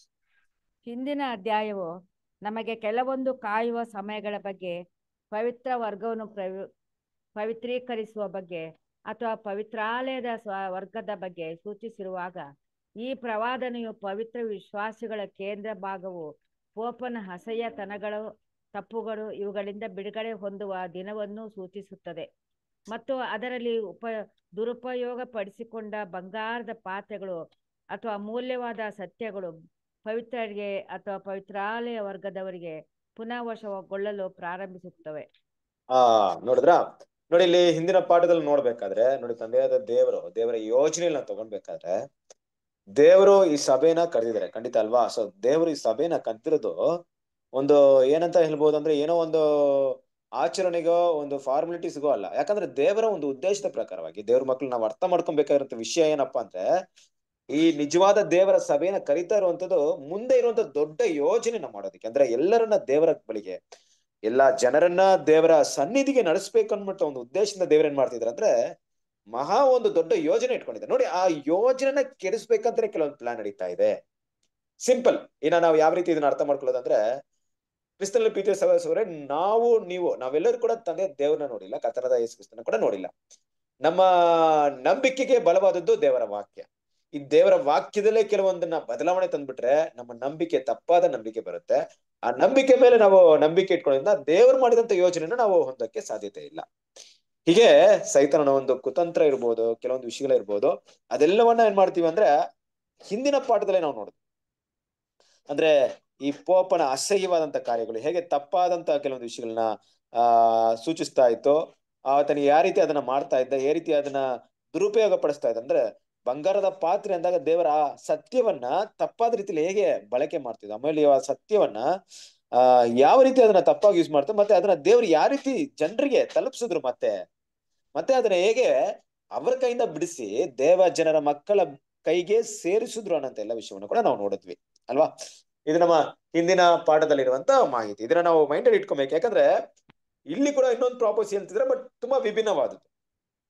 ಹಿಂದಿನ ಅಧ್ಯಾಯವು ನಮಗೆ ಕೆಲವೊಂದು ಕಾಯುವ ಸಮಯಗಳ ಬಗ್ಗೆ ಪವಿತ್ರ ವರ್ಗವನ್ನು ಪ್ರವಿ ಪವಿತ್ರೀಕರಿಸುವ ಬಗ್ಗೆ ಅಥವಾ ಪವಿತ್ರಾಲಯದ ಸ್ವ ವರ್ಗದ ಬಗ್ಗೆ ಸೂಚಿಸಿರುವಾಗ ಈ ಪ್ರವಾದನೆಯು ಪವಿತ್ರ ವಿಶ್ವಾಸಿಗಳ ಕೇಂದ್ರ ಭಾಗವು ಪೋಪನ ಅಸಹ್ಯತನಗಳು ತಪ್ಪುಗಳು ಇವುಗಳಿಂದ ಬಿಡುಗಡೆ ಹೊಂದುವ ದಿನವನ್ನು ಸೂಚಿಸುತ್ತದೆ ಮತ್ತು ಅದರಲ್ಲಿ ಉಪ ದುರುಪಯೋಗ ಪಡಿಸಿಕೊಂಡ ಬಂಗಾರದ ಪಾತ್ರೆಗಳು ಅಥವಾ ಅಮೂಲ್ಯವಾದ ಸತ್ಯಗಳು ಪವಿತ್ರರಿಗೆ ಅಥವಾ ಪವಿತ್ರಾಲಯ ವರ್ಗದವರಿಗೆ ಪುನಃ ವಶಗೊಳ್ಳಲು ಪ್ರಾರಂಭಿಸುತ್ತವೆ ಆ ನೋಡಿದ್ರಾ ನೋಡಿ ಇಲ್ಲಿ ಹಿಂದಿನ ಪಾಠದಲ್ಲಿ ನೋಡ್ಬೇಕಾದ್ರೆ ನೋಡಿ ತಂದೆಯಾದ ದೇವರು ದೇವರ ಯೋಜನೆಯನ್ನ ತಗೊಂಡ್ಬೇಕಾದ್ರೆ ದೇವರು ಈ ಸಭೆನ ಕರೆದಿದ್ದಾರೆ ಖಂಡಿತ ಅಲ್ವಾ ಸೊ ದೇವರು ಈ ಸಭೆನ ಕರೆದಿರೋದು ಒಂದು ಏನಂತ ಹೇಳ್ಬೋದು ಅಂದ್ರೆ ಏನೋ ಒಂದು ಆಚರಣೆಗೋ ಒಂದು ಫಾರ್ಮಾಲಿಟೀಸ್ಗೋ ಅಲ್ಲ ಯಾಕಂದ್ರೆ ದೇವರ ಒಂದು ಉದ್ದೇಶದ ಪ್ರಕಾರವಾಗಿ ದೇವ್ರ ಮಕ್ಳು ನಾವು ಅರ್ಥ ಮಾಡ್ಕೊಬೇಕಾಗಿರೋ ವಿಷಯ ಏನಪ್ಪಾ ಅಂದ್ರೆ ಈ ನಿಜವಾದ ದೇವರ ಸಭೆನ ಕರಿತಾ ಇರುವಂತದ್ದು ಮುಂದೆ ಇರುವಂತ ದೊಡ್ಡ ಯೋಜನೆನ ಮಾಡೋದಕ್ಕೆ ಅಂದ್ರೆ ಎಲ್ಲರನ್ನ ದೇವರ ಬಳಿಗೆ ಎಲ್ಲಾ ಜನರನ್ನ ದೇವರ ಸನ್ನಿಧಿಗೆ ನಡೆಸ್ಬೇಕು ಅನ್ಬಿಟ್ಟು ಒಂದು ಉದ್ದೇಶದಿಂದ ದೇವ್ರ ಏನ್ ಮಾಡ್ತಿದ್ರು ಅಂದ್ರೆ ಮಹಾ ಒಂದು ದೊಡ್ಡ ಯೋಜನೆ ಇಟ್ಕೊಂಡಿದ್ದಾರೆ ನೋಡಿ ಆ ಯೋಜನೆನ ಕೆಡಿಸ್ಬೇಕಂತಾನೆ ಕೆಲವೊಂದು ಪ್ಲಾನ್ ನಡೀತಾ ಇದೆ ಸಿಂಪಲ್ ಇನ್ನ ನಾವು ಯಾವ ರೀತಿ ಇದನ್ನ ಅರ್ಥ ಮಾಡ್ಕೊಳ್ಳೋದಂದ್ರೆ ಕ್ರಿಸ್ತನಲ್ಲಿ ಪ್ರೀತಿಯ ಸಹೋದರರೇ ನಾವು ನೀವು ನಾವೆಲ್ಲರೂ ಕೂಡ ತಂದೆ ದೇವ್ರನ್ನ ನೋಡಿಲ್ಲ ಕರ್ತನಾದ ಯೇಸು ಕ್ರಿಸ್ತನ ಕೂಡ ನೋಡಿಲ್ಲ ನಮ್ಮ ನಂಬಿಕೆಗೆ ಬಲವಾದದ್ದು ದೇವರ ವಾಕ್ಯ ಈ ದೇವರ ವಾಕ್ಯದಲ್ಲೇ ಕೆಲವೊಂದನ್ನ ಬದಲಾವಣೆ ತಂದ್ಬಿಟ್ರೆ ನಮ್ಮ ನಂಬಿಕೆ ತಪ್ಪಾದ ನಂಬಿಕೆ ಬರುತ್ತೆ ಆ ನಂಬಿಕೆ ಮೇಲೆ ನಾವು ನಂಬಿಕೆ ಇಟ್ಕೊಳ್ಳೋದ್ರಿಂದ ದೇವರು ಮಾಡಿದಂತ ಯೋಜನೆನ ನಾವು ಹೊಂದಕ್ಕೆ ಸಾಧ್ಯತೆ ಇಲ್ಲ ಹೀಗೆ ಸೈತನನ ಒಂದು ಕುತಂತ್ರ ಇರ್ಬೋದು ಕೆಲವೊಂದು ವಿಷಯಗಳಿರ್ಬೋದು ಅದೆಲ್ಲವನ್ನ ಏನ್ ಮಾಡ್ತೀವಿ ಅಂದ್ರೆ ಹಿಂದಿನ ಪಾಠದಲ್ಲೇ ನಾವು ನೋಡುದು ಅಂದ್ರೆ ಈ ಪೋಪನ ಅಸಹ್ಯವಾದಂತ ಕಾರ್ಯಗಳು ಹೇಗೆ ತಪ್ಪಾದಂತ ಕೆಲವೊಂದು ವಿಷಯಗಳನ್ನ ಆ ಸೂಚಿಸ್ತಾ ಇತ್ತು ಆತನಿಗೆ ಯಾವ ರೀತಿ ಅದನ್ನ ಮಾಡ್ತಾ ಇದ್ದ ಯಾವ ರೀತಿ ಅದನ್ನ ದುರುಪಯೋಗ ಪಡಿಸ್ತಾ ಇದ್ದ ಅಂದ್ರೆ ಬಂಗಾರದ ಪಾತ್ರೆ ಅಂದಾಗ ದೇವರ ಆ ಸತ್ಯವನ್ನ ತಪ್ಪಾದ ರೀತಿಯಲ್ಲಿ ಹೇಗೆ ಬಳಕೆ ಮಾಡ್ತಿದ್ದ ಆಮೇಲೆ ಆ ಸತ್ಯವನ್ನ ಆ ಯಾವ ರೀತಿ ಅದನ್ನ ತಪ್ಪಾಗಿ ಯೂಸ್ ಮಾಡ್ತಾರೆ ಮತ್ತೆ ಅದನ್ನ ದೇವ್ರು ಯಾವ ರೀತಿ ಜನರಿಗೆ ತಲುಪಿಸಿದ್ರು ಮತ್ತೆ ಮತ್ತೆ ಅದನ್ನ ಹೇಗೆ ಅವರ ಕೈಯಿಂದ ಬಿಡಿಸಿ ದೇವ ಜನರ ಮಕ್ಕಳ ಕೈಗೆ ಸೇರಿಸಿದ್ರು ಅನ್ನೋಂತ ಎಲ್ಲ ವಿಷಯವನ್ನು ಕೂಡ ನಾವು ನೋಡಿದ್ವಿ ಅಲ್ವಾ ಇದು ನಮ್ಮ ಹಿಂದಿನ ಪಾಠದಲ್ಲಿರುವಂತ ಮಾಹಿತಿ ಇದನ್ನ ನಾವು ಮೈಂಡ್ ಅಲ್ಲಿ ಇಟ್ಕೊಬೇಕು ಯಾಕಂದ್ರೆ ಇಲ್ಲಿ ಕೂಡ ಇನ್ನೊಂದು ಪ್ರಾಪೋಸಿ ಹೇಳ್ತಿದ್ರೆ ಬಟ್ ತುಂಬಾ ವಿಭಿನ್ನವಾದದ್ದು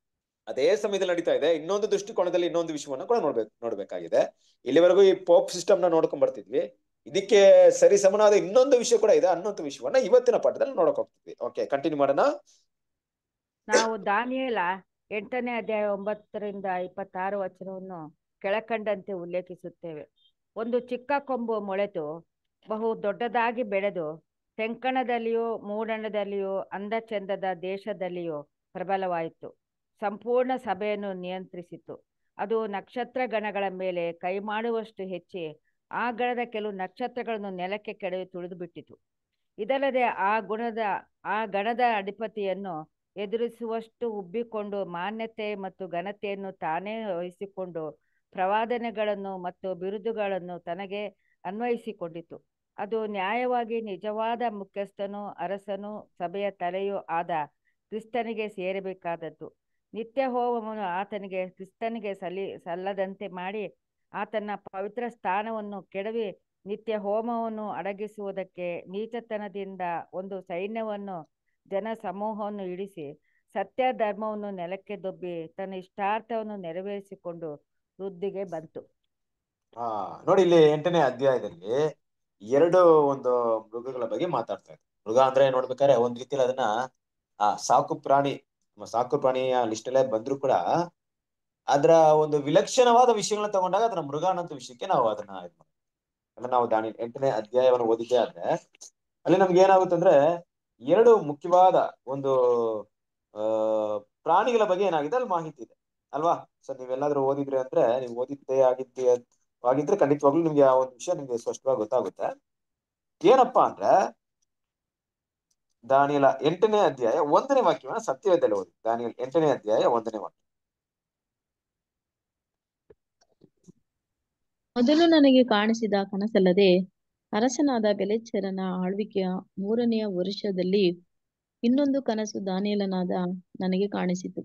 ಅದೇ ಸಮಯದಲ್ಲಿ ನಡೀತಾ ಇದೆ ಇನ್ನೊಂದು ದೃಷ್ಟಿಕೋನದಲ್ಲಿ ಇನ್ನೊಂದು ವಿಷಯವನ್ನ ಕೂಡ ನೋಡ್ಬೇಕು ನೋಡ್ಬೇಕಾಗಿದೆ ಇಲ್ಲಿವರೆಗೂ ಈ ಪೋಪ್ ಸಿಸ್ಟಮ್ ನ ನೋಡ್ಕೊಂಡ್ ಬರ್ತಿದ್ವಿ ಇದಕ್ಕೆ ಸರಿ ಸಮನಾದ ಇನ್ನೊಂದು ವಿಷಯ ಕೂಡ ಇದೆ ಅನ್ನೊಂದು ವಿಷಯವನ್ನ ಇವತ್ತಿನ ಪಾಠದಲ್ಲಿ ನೋಡಕ್ ಹೋಗ್ತಿದ್ವಿ ಓಕೆ ಕಂಟಿನ್ಯೂ ಮಾಡೋಣ ನಾವು ದಾನಿಯೇಲ ಎಂಟನೇ ಅಧ್ಯಾಯ ಒಂಬತ್ತರಿಂದ ಇಪ್ಪತ್ತಾರು ವಚನವನ್ನು ಕೆಳಕಂಡಂತೆ ಉಲ್ಲೇಖಿಸುತ್ತೇವೆ ಒಂದು ಚಿಕ್ಕ ಕೊಂಬು ಮೊಳೆತು ಬಹು ದೊಡ್ಡದಾಗಿ ಬೆಳೆದು ತೆಂಕಣದಲ್ಲಿಯೂ ಮೂಡಣದಲ್ಲಿಯೂ ಅಂದಚಂದದ ದೇಶದಲ್ಲಿಯೂ ಪ್ರಬಲವಾಯಿತು ಸಂಪೂರ್ಣ ಸಭೆಯನ್ನು ನಿಯಂತ್ರಿಸಿತು ಅದು ನಕ್ಷತ್ರ ಗಣಗಳ ಮೇಲೆ ಕೈ ಮಾಡುವಷ್ಟು ಹೆಚ್ಚಿ ಆ ಗಣದ ಕೆಲವು ನಕ್ಷತ್ರಗಳನ್ನು ನೆಲಕ್ಕೆ ಕೆಡವಿ ತುಳಿದು ಬಿಟ್ಟಿತು ಇದಲ್ಲದೆ ಆ ಗುಣದ ಆ ಗಣದ ಅಧಿಪತಿಯನ್ನು ಎದುರಿಸುವಷ್ಟು ಉಬ್ಬಿಕೊಂಡು ಮಾನ್ಯತೆ ಮತ್ತು ಘನತೆಯನ್ನು ತಾನೇ ವಹಿಸಿಕೊಂಡು ಪ್ರವಾದನೆಗಳನ್ನು ಮತ್ತು ಬಿರುದುಗಳನ್ನು ತನಗೆ ಅನ್ವಯಿಸಿಕೊಂಡಿತು ಅದು ನ್ಯಾಯವಾಗಿ ನಿಜವಾದ ಮುಖ್ಯಸ್ಥನೂ ಅರಸನೂ ಸಭೆಯ ತಲೆಯೂ ಆದ ಕ್ರಿಸ್ತನಿಗೆ ಸೇರಬೇಕಾದದ್ದು ನಿತ್ಯ ಹೋಮವನ್ನು ಆತನಿಗೆ ಕ್ರಿಸ್ತನಿಗೆ ಸಲ್ಲಿ ಸಲ್ಲದಂತೆ ಮಾಡಿ ಆತನ ಪವಿತ್ರ ಸ್ಥಾನವನ್ನು ಕೆಡವಿ ನಿತ್ಯ ಹೋಮವನ್ನು ಅಡಗಿಸುವುದಕ್ಕೆ ನೀಚತನದಿಂದ ಒಂದು ಸೈನ್ಯವನ್ನು ಜನ ಸಮೂಹವನ್ನು ಇಳಿಸಿ ಸತ್ಯ ಧರ್ಮವನ್ನು ನೆಲಕ್ಕೆ ದೊಬ್ಬಿ ತನ್ನ ಇಷ್ಟಾರ್ಥವನ್ನು ನೆರವೇರಿಸಿಕೊಂಡು ವೃದ್ಧಿಗೆ ಬಂತು ಆ ನೋಡಿ ಇಲ್ಲಿ ಎಂಟನೇ ಅಧ್ಯಾಯದಲ್ಲಿ ಎರಡು ಒಂದು ಮೃಗಗಳ ಬಗ್ಗೆ ಮಾತಾಡ್ತಾ ಇದ್ದಾರೆ ಮೃಗ ಅಂದ್ರೆ ನೋಡ್ಬೇಕಾದ್ರೆ ಒಂದ್ ರೀತಿಯಲ್ಲಿ ಅದನ್ನ ಆ ಸಾಕು ಪ್ರಾಣಿ ನಮ್ಮ ಸಾಕು ಪ್ರಾಣಿಯ ಲಿಸ್ಟ್ ಅಲ್ಲೇ ಬಂದ್ರು ಕೂಡ ಅದರ ಒಂದು ವಿಲಕ್ಷಣವಾದ ವಿಷಯಗಳನ್ನ ತಗೊಂಡಾಗ ಅದನ್ನ ಮೃಗ ಅನ್ನೋ ವಿಷಯಕ್ಕೆ ನಾವು ಅದನ್ನ ಇದ್ ಮಾಡ್ತೀವಿ ಅಂದ್ರೆ ನಾವು ದಾನಿ ಎಂಟನೇ ಅಧ್ಯಾಯವನ್ನು ಓದಿದ್ದೇ ಆದ್ರೆ ಅಲ್ಲಿ ನಮ್ಗೆ ಏನಾಗುತ್ತೆ ಅಂದ್ರೆ ಎರಡು ಮುಖ್ಯವಾದ ಒಂದು ಆ ಪ್ರಾಣಿಗಳ ಬಗ್ಗೆ ಏನಾಗಿದೆ ಅಲ್ಲಿ ಮಾಹಿತಿ ಇದೆ ಅಲ್ವಾ ಸರ್ ನೀವೆಲ್ಲಾದ್ರೂ ಓದಿದ್ರಿ ಅಂದ್ರೆ ನೀವು ಓದಿದ್ದೇ ಆಗಿದ್ದೆ ಆಗಿದ್ರೆ ಖಂಡಿತವಾಗ್ಲೂ ನಿಮ್ಗೆ ಆ ಒಂದು ವಿಷಯ ನಿಮ್ಗೆ ಸ್ಪಷ್ಟವಾಗಿ ಗೊತ್ತಾಗುತ್ತೆ ಏನಪ್ಪಾ ಅಂದ್ರೆ ದಾನಿಯಲ ಎಂಟನೇ ಅಧ್ಯಾಯ ಒಂದನೇ ವಾಕ್ಯವನ್ನ ಸತ್ಯವೇದದಲ್ಲಿ ಓದಿ ದಾನಿಯಲ್ ಎಂಟನೇ ಅಧ್ಯಾಯ ಒಂದನೇ ವಾಕ್ಯ ಮೊದಲು ನನಗೆ ಕಾಣಿಸಿದ ಕನಸಲ್ಲದೆ ಅರಸನಾದ ಬೆಲೆಚ್ಚರನ ಆಳ್ವಿಕೆಯ ಮೂರನೆಯ ವರುಷದಲ್ಲಿ ಇನ್ನೊಂದು ಕನಸು ದಾನಿಯೇಲನಾದ ನನಗೆ ಕಾಣಿಸಿತು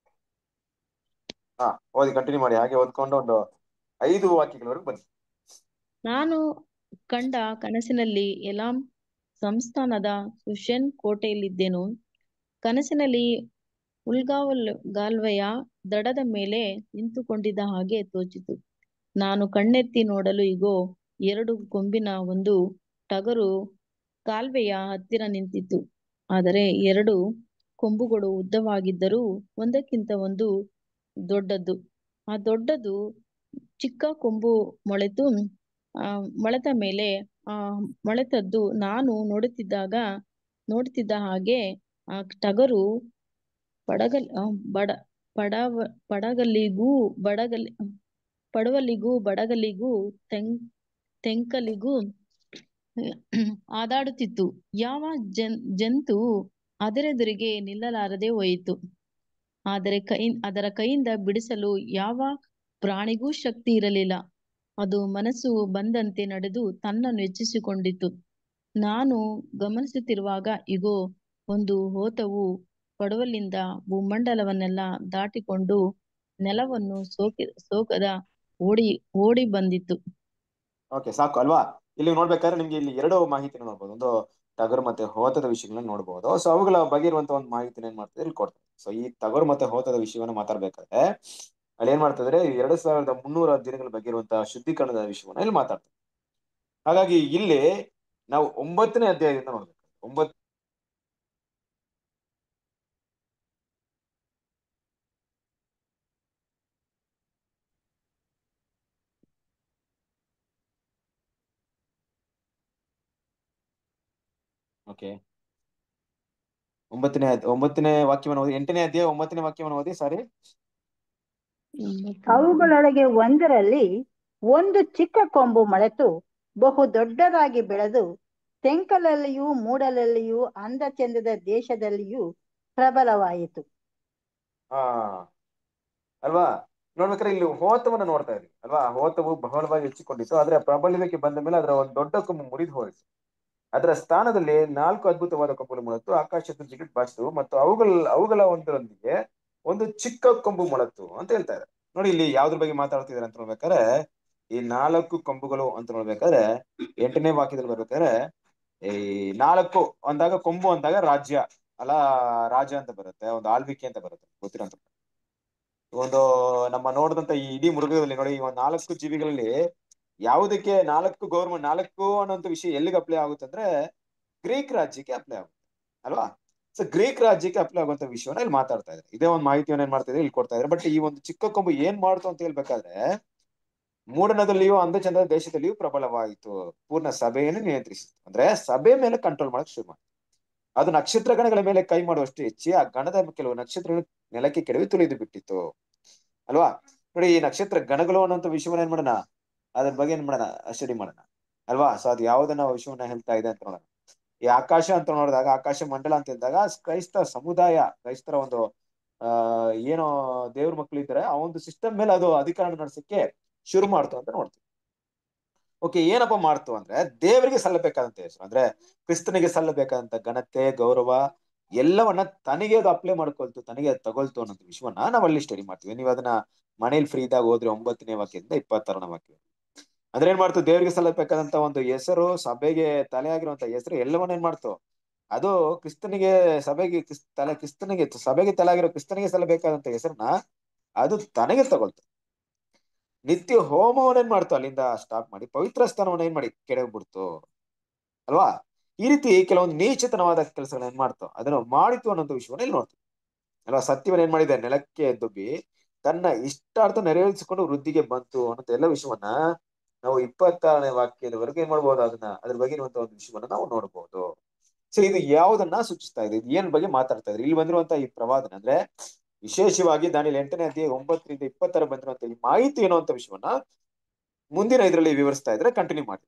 ಹಾ ಓದಿ ಕಂಟಿನ್ಯೂ ಮಾಡಿ ಹಾಗೆ ಓದ್ಕೊಂಡು ಒಂದು ಐದು ವಾಕ್ಯಗಳವರೆಗೂ ಬನ್ನಿ ನಾನು ಕಂಡ ಕನಸಿನಲ್ಲಿ ಎಲಾಮ್ ಸಂಸ್ಥಾನದ ಸುಷೆನ್ ಕೋಟೆಯಲ್ಲಿದ್ದೆನು ಕನಸಿನಲ್ಲಿ ಉಲ್ಗಾವಲ್ ಗಾಲ್ವೆಯ ದಡದ ಮೇಲೆ ನಿಂತುಕೊಂಡಿದ್ದ ಹಾಗೆ ತೋಚಿತು ನಾನು ಕಣ್ಣೆತ್ತಿ ನೋಡಲು ಇಗೋ ಎರಡು ಕೊಂಬಿನ ಒಂದು ಟಗರು ಕಾಲ್ವೆಯ ಹತ್ತಿರ ನಿಂತಿತ್ತು ಆದರೆ ಎರಡು ಕೊಂಬುಗಳು ಉದ್ದವಾಗಿದ್ದರೂ ಒಂದಕ್ಕಿಂತ ಒಂದು ದೊಡ್ಡದ್ದು ಆ ದೊಡ್ಡದು ಚಿಕ್ಕ ಕೊಂಬು ಮೊಳೆತು ಆ ಮೊಳೆತ ಮೇಲೆ ಆ ಮೊಳೆತದ್ದು ನಾನು ನೋಡುತ್ತಿದ್ದಾಗ ನೋಡುತ್ತಿದ್ದ ಹಾಗೆ ಆ ಟಗರು ಪಡಗಲ್ ಆ, ಬಡ ಪಡವ ಪಡಗಲಿಗೂ ಬಡಗಲಿ ಪಡವಲಿಗೂ ಬಡಗಲಿಗೂ ತೆಂ ತೆಂಕಲಿಗೂ ಆದಾಡುತ್ತಿತ್ತು ಯಾವ ಜನ್ ಜಂತು ಅದರೆದುರಿಗೆ ನಿಲ್ಲಲಾರದೆ ಹೋಯಿತು ಆದರೆ ಕೈ ಅದರ ಕೈಯಿಂದ ಬಿಡಿಸಲು ಯಾವ ಪ್ರಾಣಿಗೂ ಶಕ್ತಿ ಇರಲಿಲ್ಲ ಅದು ಮನಸ್ಸು ಬಂದಂತೆ ನಡೆದು ತನ್ನನ್ನು ಹೆಚ್ಚಿಸಿಕೊಂಡಿತು ನಾನು ಗಮನಿಸುತ್ತಿರುವಾಗ ಇಗೋ ಒಂದು ಹೋತವು ಪಡವಲಿಂದ ಭೂಮಂಡಲವನ್ನೆಲ್ಲ ದಾಟಿಕೊಂಡು ನೆಲವನ್ನು ಸೋಕಿ ಸೋಕದ ಓಡಿ ಓಡಿ ಬಂದಿತ್ತು ಓಕೆ ಸಾಕು ಅಲ್ವಾ ಇಲ್ಲಿ ನೋಡ್ಬೇಕಾದ್ರೆ ನಿಮ್ಗೆ ಇಲ್ಲಿ ಎರಡು ಮಾಹಿತಿನ ನೋಡ್ಬೋದು ಒಂದು ಟಗರು ಮತ್ತೆ ಹೋತದ ವಿಷಯಗಳನ್ನ ನೋಡ್ಬೋದು ಸೊ ಅವುಗಳ ಬಗ್ಗೆ ಇರುವಂತ ಒಂದು ಮಾಹಿತಿನ ಏನ್ ಮಾಡ್ತಾರೆ ಇಲ್ಲಿ ಕೊಡ್ತಾರೆ ಸೊ ಈ ಟಗರು ಮತ್ತೆ ಹೋತದ ವಿಷಯವನ್ನ ಮಾತಾಡ್ಬೇಕಾದ್ರೆ ಅಲ್ಲಿ ಏನ್ ಮಾಡ್ತಿದ್ರೆ ಎರಡು ಸಾವಿರದ ಮುನ್ನೂರ ದಿನಗಳ ಬಗ್ಗೆ ಇರುವಂತಹ ಶುದ್ಧೀಕರಣದ ವಿಷಯವನ್ನ ಇಲ್ಲಿ ಮಾತಾಡ್ತಾರೆ ಹಾಗಾಗಿ ಇಲ್ಲಿ ನಾವು ಒಂಬತ್ತನೇ ಅಧ್ಯಾಯದಿಂದ ನೋಡ್ಬೇಕು ಒಂಬತ್ತು ಓಕೆ ಒಂಬತ್ತನೇ ಅಧ್ಯಾಯ- ಒಂಬತ್ತನೇ ವಾಕ್ಯವನ್ನು ಓದಿ ಎಂಟನೇ ಅಧ್ಯಾಯ ಒಂಬತ್ತನೇ ವಾಕ್ಯವನ್ನು ಓದಿ ಸಾರಿ ಅವುಗಳೊಳಗೆ ಒಂದರಲ್ಲಿ ಒಂದು ಚಿಕ್ಕ ಕೊಂಬು ಮೊಳೆತು ಬಹು ದೊಡ್ಡದಾಗಿ ಬೆಳೆದು ತೆಂಕಲಲ್ಲಿಯೂ ಮೂಡಲಲ್ಲಿಯೂ ಅಂದ ಚಂದದ ದೇಶದಲ್ಲಿಯೂ ಪ್ರಬಲವಾಯಿತು ಹಾ ಅಲ್ವಾ ನೋಡ್ಬೇಕಾದ್ರೆ ಇಲ್ಲಿ ಹೋತವನ್ನ ನೋಡ್ತಾ ಇದ್ವಿ ಅಲ್ವಾ ಹೋತವು ಬಹಳವಾಗಿ ಹೆಚ್ಚಿಕೊಂಡಿತ್ತು ಆದ್ರೆ ಪ್ರಬಲ್ಯಕ್ಕೆ ಬಂದ ಮೇಲೆ ಅದರ ಒಂದು ದೊಡ್ಡ ಕೊಂಬು ಮುರಿದು ಹೋಯಿತು ಅದರ ಸ್ಥಾನದಲ್ಲಿ ನಾಲ್ಕು ಅದ್ಭುತವಾದ ಕೊಂಬುಗಳು ಮೊಳತು ಆಕಾಶದ ಜಿಗಿಟ್ ಬಾಚಿತು ಮತ್ತು ಅವುಗಳ ಅವುಗಳ ಒಂದರೊಂದಿಗೆ ಒಂದು ಚಿಕ್ಕ ಕೊಂಬು ಮೊಳತು ಅಂತ ಹೇಳ್ತಾ ಇದ್ದಾರೆ ನೋಡಿ ಇಲ್ಲಿ ಯಾವ್ದ್ರ ಬಗ್ಗೆ ಮಾತಾಡ್ತಿದ್ದಾರೆ ಅಂತ ನೋಡ್ಬೇಕಾದ್ರೆ ಈ ನಾಲ್ಕು ಕೊಂಬುಗಳು ಅಂತ ನೋಡ್ಬೇಕಾದ್ರೆ ಎಂಟನೇ ವಾಕ್ಯದಲ್ಲಿ ಬರ್ಬೇಕಾದ್ರೆ ಈ ನಾಲ್ಕು ಅಂದಾಗ ಕೊಂಬು ಅಂದಾಗ ರಾಜ್ಯ ಅಲ್ಲ ರಾಜ ಅಂತ ಬರುತ್ತೆ ಒಂದು ಆಳ್ವಿಕೆ ಅಂತ ಬರುತ್ತೆ ಗೊತ್ತಿರೋಂಥ ಒಂದು ನಮ್ಮ ನೋಡಿದಂತ ಈ ಇಡೀ ಮೃಗದಲ್ಲಿ ನೋಡಿ ಈ ಒಂದು ನಾಲ್ಕು ಜೀವಿಗಳಲ್ಲಿ ಯಾವುದಕ್ಕೆ ನಾಲ್ಕು ಗೌರ್ಮೆಂಟ್ ನಾಲ್ಕು ಅನ್ನೋಂಥ ವಿಷಯ ಎಲ್ಲಿಗೆ ಅಪ್ಲೈ ಆಗುತ್ತೆ ಅಂದ್ರೆ ಗ್ರೀಕ್ ರಾಜ್ಯಕ್ಕೆ ಅಪ್ಲೈ ಆಗುತ್ತೆ ಅಲ್ವಾ ಸೊ ಗ್ರೀಕ್ ರಾಜ್ಯಕ್ಕೆ ಅಪ್ಲೈ ಆಗುವಂತ ವಿಷಯವನ್ನ ಇಲ್ಲಿ ಮಾತಾಡ್ತಾ ಇದ್ದಾರೆ ಇದೇ ಒಂದು ಮಾಹಿತಿಯನ್ನ ಏನ್ ಮಾಡ್ತಾ ಇದ್ದಾರೆ ಇಲ್ಲಿ ಕೊಡ್ತಾ ಇದ್ದಾರೆ ಬಟ್ ಈ ಒಂದು ಚಿಕ್ಕ ಕೊಂಬು ಏನ್ ಮಾಡ್ತು ಅಂತ ಹೇಳ್ಬೇಕಾದ್ರೆ ಮೂಡಣದಲ್ಲಿಯೂ ಅಂದಚಂದದ ದೇಶದಲ್ಲಿಯೂ ಪ್ರಬಲವಾಯಿತು ಪೂರ್ಣ ಸಭೆಯನ್ನು ನಿಯಂತ್ರಿಸಿತು ಅಂದ್ರೆ ಸಭೆ ಮೇಲೆ ಕಂಟ್ರೋಲ್ ಮಾಡಕ್ ಶುರು ಮಾಡಿ ಅದು ನಕ್ಷತ್ರ ಗಣಗಳ ಮೇಲೆ ಕೈ ಮಾಡುವಷ್ಟು ಹೆಚ್ಚಿ ಆ ಗಣದ ಕೆಲವು ನಕ್ಷತ್ರಗಳು ನೆಲಕ್ಕೆ ಕೆಡವಿ ತುಳಿದು ಬಿಟ್ಟಿತ್ತು ಅಲ್ವಾ ನೋಡಿ ಈ ನಕ್ಷತ್ರ ಗಣಗಳು ಅನ್ನೋಂಥ ವಿಷಯವನ್ನ ಏನ್ ಮಾಡೋಣ ಅದ್ರ ಬಗ್ಗೆ ಏನ್ ಮಾಡೋಣ ಸ್ಟಡಿ ಮಾಡೋಣ ಅಲ್ವಾ ಸೊ ಅದು ಯಾವ್ದನ್ನ ವಿಷಯವನ್ನ ಹೇಳ್ತಾ ಇದೆ ಅಂತ ನೋಡೋಣ ಈ ಆಕಾಶ ಅಂತ ನೋಡಿದಾಗ ಆಕಾಶ ಮಂಡಲ ಅಂತ ಇದ್ದಾಗ ಕ್ರೈಸ್ತ ಸಮುದಾಯ ಕ್ರೈಸ್ತರ ಒಂದು ಆ ಏನೋ ದೇವ್ರ ಮಕ್ಳು ಇದ್ದಾರೆ ಆ ಒಂದು ಸಿಸ್ಟಮ್ ಮೇಲೆ ಅದು ಅಧಿಕಾರ ನಡೆಸಕ್ಕೆ ಶುರು ಮಾಡ್ತು ಅಂತ ನೋಡ್ತೀವಿ ಓಕೆ ಏನಪ್ಪ ಮಾಡ್ತು ಅಂದ್ರೆ ದೇವರಿಗೆ ಸಲ್ಲಬೇಕಾದಂತ ಹೆಸರು ಅಂದ್ರೆ ಕ್ರಿಸ್ತನಿಗೆ ಸಲ್ಲಬೇಕಾದಂತ ಘನತೆ ಗೌರವ ಎಲ್ಲವನ್ನ ತನಗೆ ಅದು ಅಪ್ಲೈ ಮಾಡ್ಕೊಳ್ತು ತನಗೆ ಅದು ತಗೊಳ್ತು ಅನ್ನೋ ವಿಷಯವನ್ನ ನಾವ್ ಅಲ್ಲಿ ಸ್ಟಡಿ ಮಾಡ್ತೀವಿ ನೀವು ಅದನ್ನ ಮನೇಲಿ ಫ್ರೀ ಇದ್ದಾಗ ಹೋದ್ರೆ ಒಂಬತ್ತನೇ ವಾಕ್ಯದಿಂದ ಇಪ್ಪತ್ತಾರನೇ ವಾಕ್ಯ ಅಂದ್ರೆ ಏನ್ ಮಾಡ್ತು ದೇವರಿಗೆ ಸಲ್ಲಬೇಕಾದಂತ ಒಂದು ಹೆಸರು ಸಭೆಗೆ ತಲೆ ಆಗಿರುವಂತ ಹೆಸರು ಎಲ್ಲವನ್ನ ಏನ್ ಮಾಡ್ತು ಅದು ಕ್ರಿಸ್ತನಿಗೆ ಸಭೆಗೆ ಕ್ರಿಸ್ ತಲೆ ಕ್ರಿಸ್ತನಿಗೆ ಸಭೆಗೆ ತಲೆ ಆಗಿರೋ ಕ್ರಿಸ್ತನಿಗೆ ಸಲ್ಲಬೇಕಾದಂತ ಹೆಸರನ್ನ ಅದು ತನಗೆ ತಗೊಳ್ತು ನಿತ್ಯ ಹೋಮವನ್ನ ಏನ್ ಮಾಡ್ತು ಅಲ್ಲಿಂದ ಸ್ಟಾಪ್ ಮಾಡಿ ಪವಿತ್ರ ಸ್ಥಾನವನ್ನ ಏನ್ ಮಾಡಿ ಕೆಡಗ್ಬಿಡ್ತು ಅಲ್ವಾ ಈ ರೀತಿ ಕೆಲವೊಂದು ನೀಚತನವಾದ ಕೆಲಸಗಳನ್ನ ಏನ್ ಮಾಡ್ತು ಅದನ್ನ ಮಾಡಿತು ಅನ್ನೋ ವಿಷಯವನ್ನ ಇಲ್ಲಿ ನೋಡ್ತೀವಿ ಅಲ್ವಾ ಸತ್ಯವನ್ನ ಏನ್ ಮಾಡಿದೆ ನೆಲಕ್ಕೆ ದುಬ್ಬಿ ತನ್ನ ಇಷ್ಟಾರ್ಥ ನೆರವೇರಿಸಿಕೊಂಡು ವೃದ್ಧಿಗೆ ಬಂತು ಅನ್ನೋ ಎಲ್ಲ ವಿಷಯವನ್ನ ನಾವು ಇಪ್ಪತ್ತಾರನೇ ವಾಕ್ಯದವರೆಗೆ ಏನ್ ಮಾಡ್ಬೋದು ಅದನ್ನ ಅದ್ರ ಬಗ್ಗೆ ಇರುವಂತ ಒಂದು ವಿಷಯವನ್ನ ನಾವು ನೋಡ್ಬೋದು ಸೊ ಇದು ಯಾವುದನ್ನ ಸೂಚಿಸ್ತಾ ಇದೆ ಇದು ಏನ್ ಬಗ್ಗೆ ಮಾತಾಡ್ತಾ ಇದ್ರೆ ಇಲ್ಲಿ ಬಂದಿರುವಂತ ಈ ಪ್ರವಾದನೆ ಅಂದ್ರೆ ವಿಶೇಷವಾಗಿ ದಾನಿಯಲ್ಲಿ ಎಂಟನೇ ಅಧ್ಯಾಯ ಒಂಬತ್ತರಿಂದ ಇಪ್ಪತ್ತರ ಬಂದಿರುವಂತ ಈ ಮಾಹಿತಿ ಏನೋ ಅಂತ ವಿಷಯವನ್ನ ಮುಂದಿನ ಇದರಲ್ಲಿ ವಿವರಿಸ್ತಾ ಇದ್ರೆ ಕಂಟಿನ್ಯೂ ಮಾಡಿ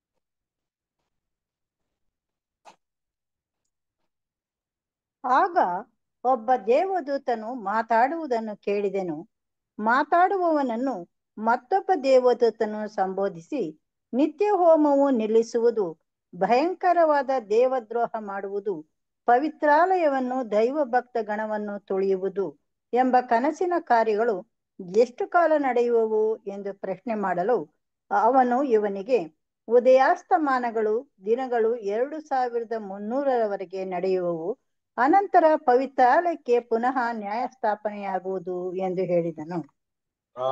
ಆಗ ಒಬ್ಬ ದೇವದೂತನು ಮಾತಾಡುವುದನ್ನು ಕೇಳಿದೆನು ಮಾತಾಡುವವನನ್ನು ಮತ್ತೊಬ್ಬ ದೇವದೂತನು ಸಂಬೋಧಿಸಿ ನಿತ್ಯ ಹೋಮವು ನಿಲ್ಲಿಸುವುದು ಭಯಂಕರವಾದ ದೇವದ್ರೋಹ ಮಾಡುವುದು ಪವಿತ್ರಾಲಯವನ್ನು ದೈವ ಭಕ್ತ ಗಣವನ್ನು ತುಳಿಯುವುದು ಎಂಬ ಕನಸಿನ ಕಾರ್ಯಗಳು ಎಷ್ಟು ಕಾಲ ನಡೆಯುವವು ಎಂದು ಪ್ರಶ್ನೆ ಮಾಡಲು ಅವನು ಇವನಿಗೆ ಉದಯಾಸ್ತಮಾನಗಳು ದಿನಗಳು ಎರಡು ಸಾವಿರದ ಮುನ್ನೂರರವರೆಗೆ ನಡೆಯುವವು ಅನಂತರ ಪವಿತ್ರಾಲಯಕ್ಕೆ ಪುನಃ ನ್ಯಾಯ ಸ್ಥಾಪನೆಯಾಗುವುದು ಎಂದು ಹೇಳಿದನು ಆ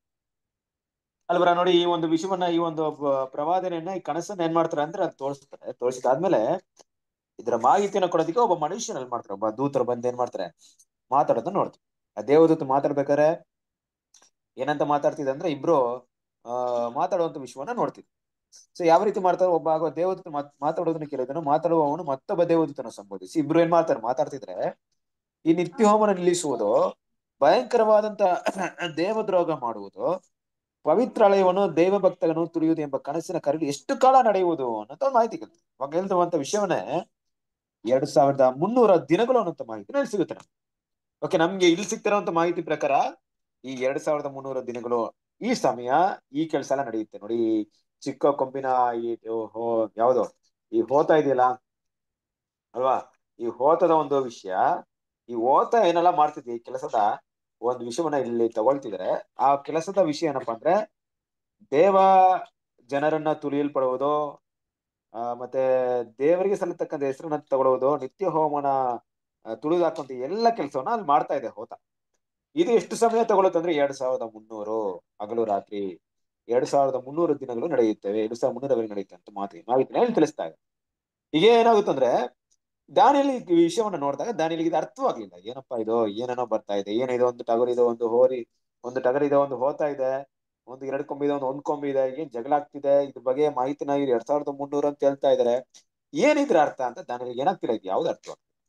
ಅಲ್ವರ ನೋಡಿ ಈ ಒಂದು ವಿಷಯವನ್ನ ಈ ಒಂದು ಪ- ಪ್ರವಾದನೆಯನ್ನ ಈ ಕನಸನ್ನ ಏನ್ ಮಾಡ್ತಾರೆ ಅಂದ್ರೆ ಅದು ತೋರಿಸ್ತಾರೆ ತೋರಿಸಿದಾದ್ಮೇಲೆ ಇದರ ಮಾಹಿತಿಯನ್ನ ಕೊಡೋದಕ್ಕೆ ಒಬ್ಬ ಮನುಷ್ಯನ ಏನ್ ಮಾಡ್ತಾರೆ ಒಬ್ಬ ದೂತರು ಬಂದು ಏನ್ ಮಾಡ್ತಾರೆ ಮಾತಾಡೋದನ್ನ ನೋಡ್ತೀವಿ ಆ ದೇವದೂತ ಮಾತಾಡ್ಬೇಕಾದ್ರೆ ಏನಂತ ಮಾತಾಡ್ತಿದೆ ಅಂದ್ರೆ ಇಬ್ರು ಆ ಮಾತಾಡುವಂತ ವಿಷಯವನ್ನ ನೋಡ್ತೀವಿ ಸೊ ಯಾವ ರೀತಿ ಮಾಡ್ತಾರೆ ಒಬ್ಬ ಆಗ ದೇವದೂತ ಮಾತ್- ಮಾತಾಡೋದನ್ನ ಕೇಳಿದನು ಮಾತಾಡುವವನು ಮತ್ತೊಬ್ಬ ದೇವದೂತನ ಸಂಬೋಧಿಸಿ ಇಬ್ರು ಏನ್ ಮಾಡ್ತಾರೆ ಮಾತಾಡ್ತಿದ್ರೆ ಈ ನಿತ್ಯ ಹೋಮನ ನಿಲ್ಲಿಸುವುದು ಭಯಂಕರವಾದಂತ ದೇವದ್ರೋಹ ಮಾಡುವುದು ಪವಿತ್ರಾಲಯವನ್ನು ದೈವ ಭಕ್ತಗನು ತುಳಿಯುವುದು ಎಂಬ ಕನಸಿನ ಕರಡಿ ಎಷ್ಟು ಕಾಲ ನಡೆಯುವುದು ಅನ್ನೋಂತ ಒಂದು ಮಾಹಿತಿ ಕೇಳ್ತೀವಿ ಅವಾಗ ಹೇಳ್ತಿರುವಂತ ವಿಷಯವನ್ನೇ ಎರಡ್ ಸಾವಿರದ ಮುನ್ನೂರ ದಿನಗಳು ಅನ್ನೋಂತ ಮಾಹಿತಿ ನನಗೆ ಸಿಗುತ್ತೆ ನಮ್ಗೆ. ಓಕೆ ನಮ್ಗೆ ಇಲ್ಲಿ ಸಿಗ್ತಿರೋಂತ ಮಾಹಿತಿ ಪ್ರಕಾರ ಈ ಎರಡ್ ಸಾವಿರದ ಮುನ್ನೂರ ದಿನಗಳು ಈ ಸಮಯ ಈ ಕೆಲಸ ಎಲ್ಲ ನಡೆಯುತ್ತೆ ನೋಡಿ ಈ ಚಿಕ್ಕ ಕೊಂಬಿನ ಈ ಹೋ- ಯಾವ್ದು ಈ ಹೋತ ಇದೆಯಲ್ಲ ಅಲ್ವಾ ಈ ಹೋತದ ಒಂದು ವಿಷಯ ಈ ಹೋತ ಏನೆಲ್ಲ ಮಾಡ್ತಿದ್ವಿ ಈ ಕೆಲಸದ ಒಂದು ವಿಷಯವನ್ನ ಇಲ್ಲಿ ತಗೊಳ್ತಿದ್ರೆ ಆ ಕೆಲಸದ ವಿಷಯ ಏನಪ್ಪಾ ಅಂದ್ರೆ ದೇವ ಜನರನ್ನ ತುಳಿಯಲ್ಪಡುವುದು ಆ ಮತ್ತೆ ದೇವರಿಗೆ ಸಲ್ಲತಕ್ಕಂಥ ಹೆಸರನ್ನ ತಗೊಳ್ಳುವುದು ನಿತ್ಯ ಹೋಮನ ತುಳಿದು ಹಾಕುವಂತ ಎಲ್ಲ ಕೆಲಸವನ್ನ ಅಲ್ಲಿ ಮಾಡ್ತಾ ಇದೆ ಹೋತ ಇದು ಎಷ್ಟು ಸಮಯ ತಗೊಳುತ್ತಂದ್ರೆ ಎರಡ್ ಸಾವಿರದ ಮುನ್ನೂರು ಹಗಲು ರಾತ್ರಿ ಎರಡ್ ಸಾವಿರದ ಮುನ್ನೂರು ದಿನಗಳು ನಡೆಯುತ್ತವೆ ಎರಡ್ ಸಾವಿರದ ಮುನ್ನೂರವರೆಗೆ ನಡೆಯುತ್ತೆ ಅಂತ ಮಾತು ಮಾಹಿತಿನ ಇಲ್ಲಿ ತಿಳಿಸ್ತಾ ಇದೆ ಈಗ ಏನಾಗುತ್ತಂದ್ರೆ ದಾನಿಯಲ್ಲಿ ಈ ವಿಷಯವನ್ನ ನೋಡಿದಾಗ ದಾನಿಯಲ್ಲಿ ಇದು ಅರ್ಥವಾಗ್ಲಿಲ್ಲ ಏನಪ್ಪಾ ಇದು ಏನೇನೋ ಬರ್ತಾ ಇದೆ ಏನಿದೆ ಒಂದು ಟಗರ್ ಇದೆ ಒಂದು ಹೋರಿ ಒಂದು ಟಗರ್ ಇದೆ ಒಂದು ಹೋತಾ ಇದೆ ಒಂದು ಎರಡು ಕೊಂಬಿ ಇದೆ ಒಂದು ಒಂದ್ ಕೊಂಬಿ ಇದೆ ಏನ್ ಜಗಳ ಆಗ್ತಿದೆ ಇದ್ರ ಬಗ್ಗೆ ಮಾಹಿತಿನ ಇವ್ರು ಎರಡ್ ಸಾವಿರದ ಮುನ್ನೂರು ಅಂತ ಹೇಳ್ತಾ ಇದಾರೆ ಏನಿದ್ರ ಅರ್ಥ ಅಂತ ದಾನಿಯಲ್ಲಿ ಏನಾಗ್ತಿಲ್ಲ ಇದು ಯಾವ್ದು ಅರ್ಥ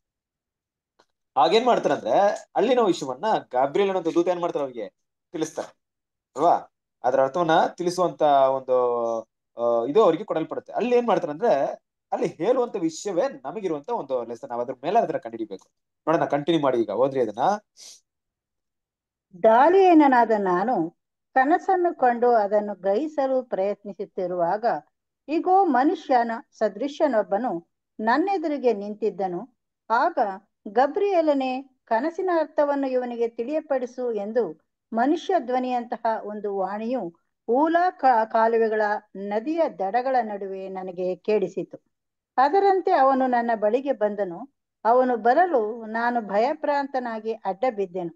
ಆಗೇನ್ ಮಾಡ್ತಾರಂದ್ರೆ ಅಲ್ಲಿನ ವಿಷಯವನ್ನ ಗಾಬ್ರಿಯಲ್ ಅನ್ನೋ ದೂತ ಏನ್ ಮಾಡ್ತಾರೆ ಅವ್ರಿಗೆ ತಿಳಿಸ್ತಾರೆ ಅಲ್ವಾ ಅದರ ಅರ್ಥವನ್ನ ತಿಳಿಸುವಂತ ಒಂದು ಆ, ಇದು ಅವರಿಗೆ ಕೊಡಲ್ಪಡುತ್ತೆ ಅಲ್ಲಿ ಏನ್ ಮಾಡ್ತಾರೆ ಅಂದ್ರೆ ಅಲ್ಲಿ ಹೇಳುವಂತ ವಿಷಯವೇ ನಮಗಿರುವಂತ ಒಂದು ಲೆಸನ್ ನಾವು ಅದ್ರ ಮೇಲೆ ಅದನ್ನ ಕಂಡುಹಿಡಿಬೇಕು ನೋಡೋಣ ಕಂಟಿನ್ಯೂ ಮಾಡಿ ಈಗ ಓದ್ರಿ ಅದನ್ನ ದಾಳಿಯೇನನಾದ ನಾನು ಕನಸನ್ನು ಕಂಡು ಅದನ್ನು ಗ್ರಹಿಸಲು ಪ್ರಯತ್ನಿಸುತ್ತಿರುವಾಗ ಇಗೋ ಮನುಷ್ಯನ ಸದೃಶ್ಯನೊಬ್ಬನು ನನ್ನೆದುರಿಗೆ ನಿಂತಿದ್ದನು ಆಗ ಗಬ್ರಿಯೇಲನೇ ಕನಸಿನ ಅರ್ಥವನ್ನು ಇವನಿಗೆ ತಿಳಿಯಪಡಿಸು ಎಂದು ಮನುಷ್ಯ ಧ್ವನಿಯಂತಹ ಒಂದು ವಾಣಿಯು ಊಲಾ ಕಾ- ಕಾಲುವೆಗಳ ನದಿಯ ದಡಗಳ ನಡುವೆ ನನಗೆ ಕೇಳಿಸಿತು ಅದರಂತೆ ಅವನು ನನ್ನ ಬಳಿಗೆ ಬಂದನು ಅವನು ಬರಲು ನಾನು ಭಯಭ್ರಾಂತನಾಗಿ ಅಡ್ಡ ಬಿದ್ದೆನು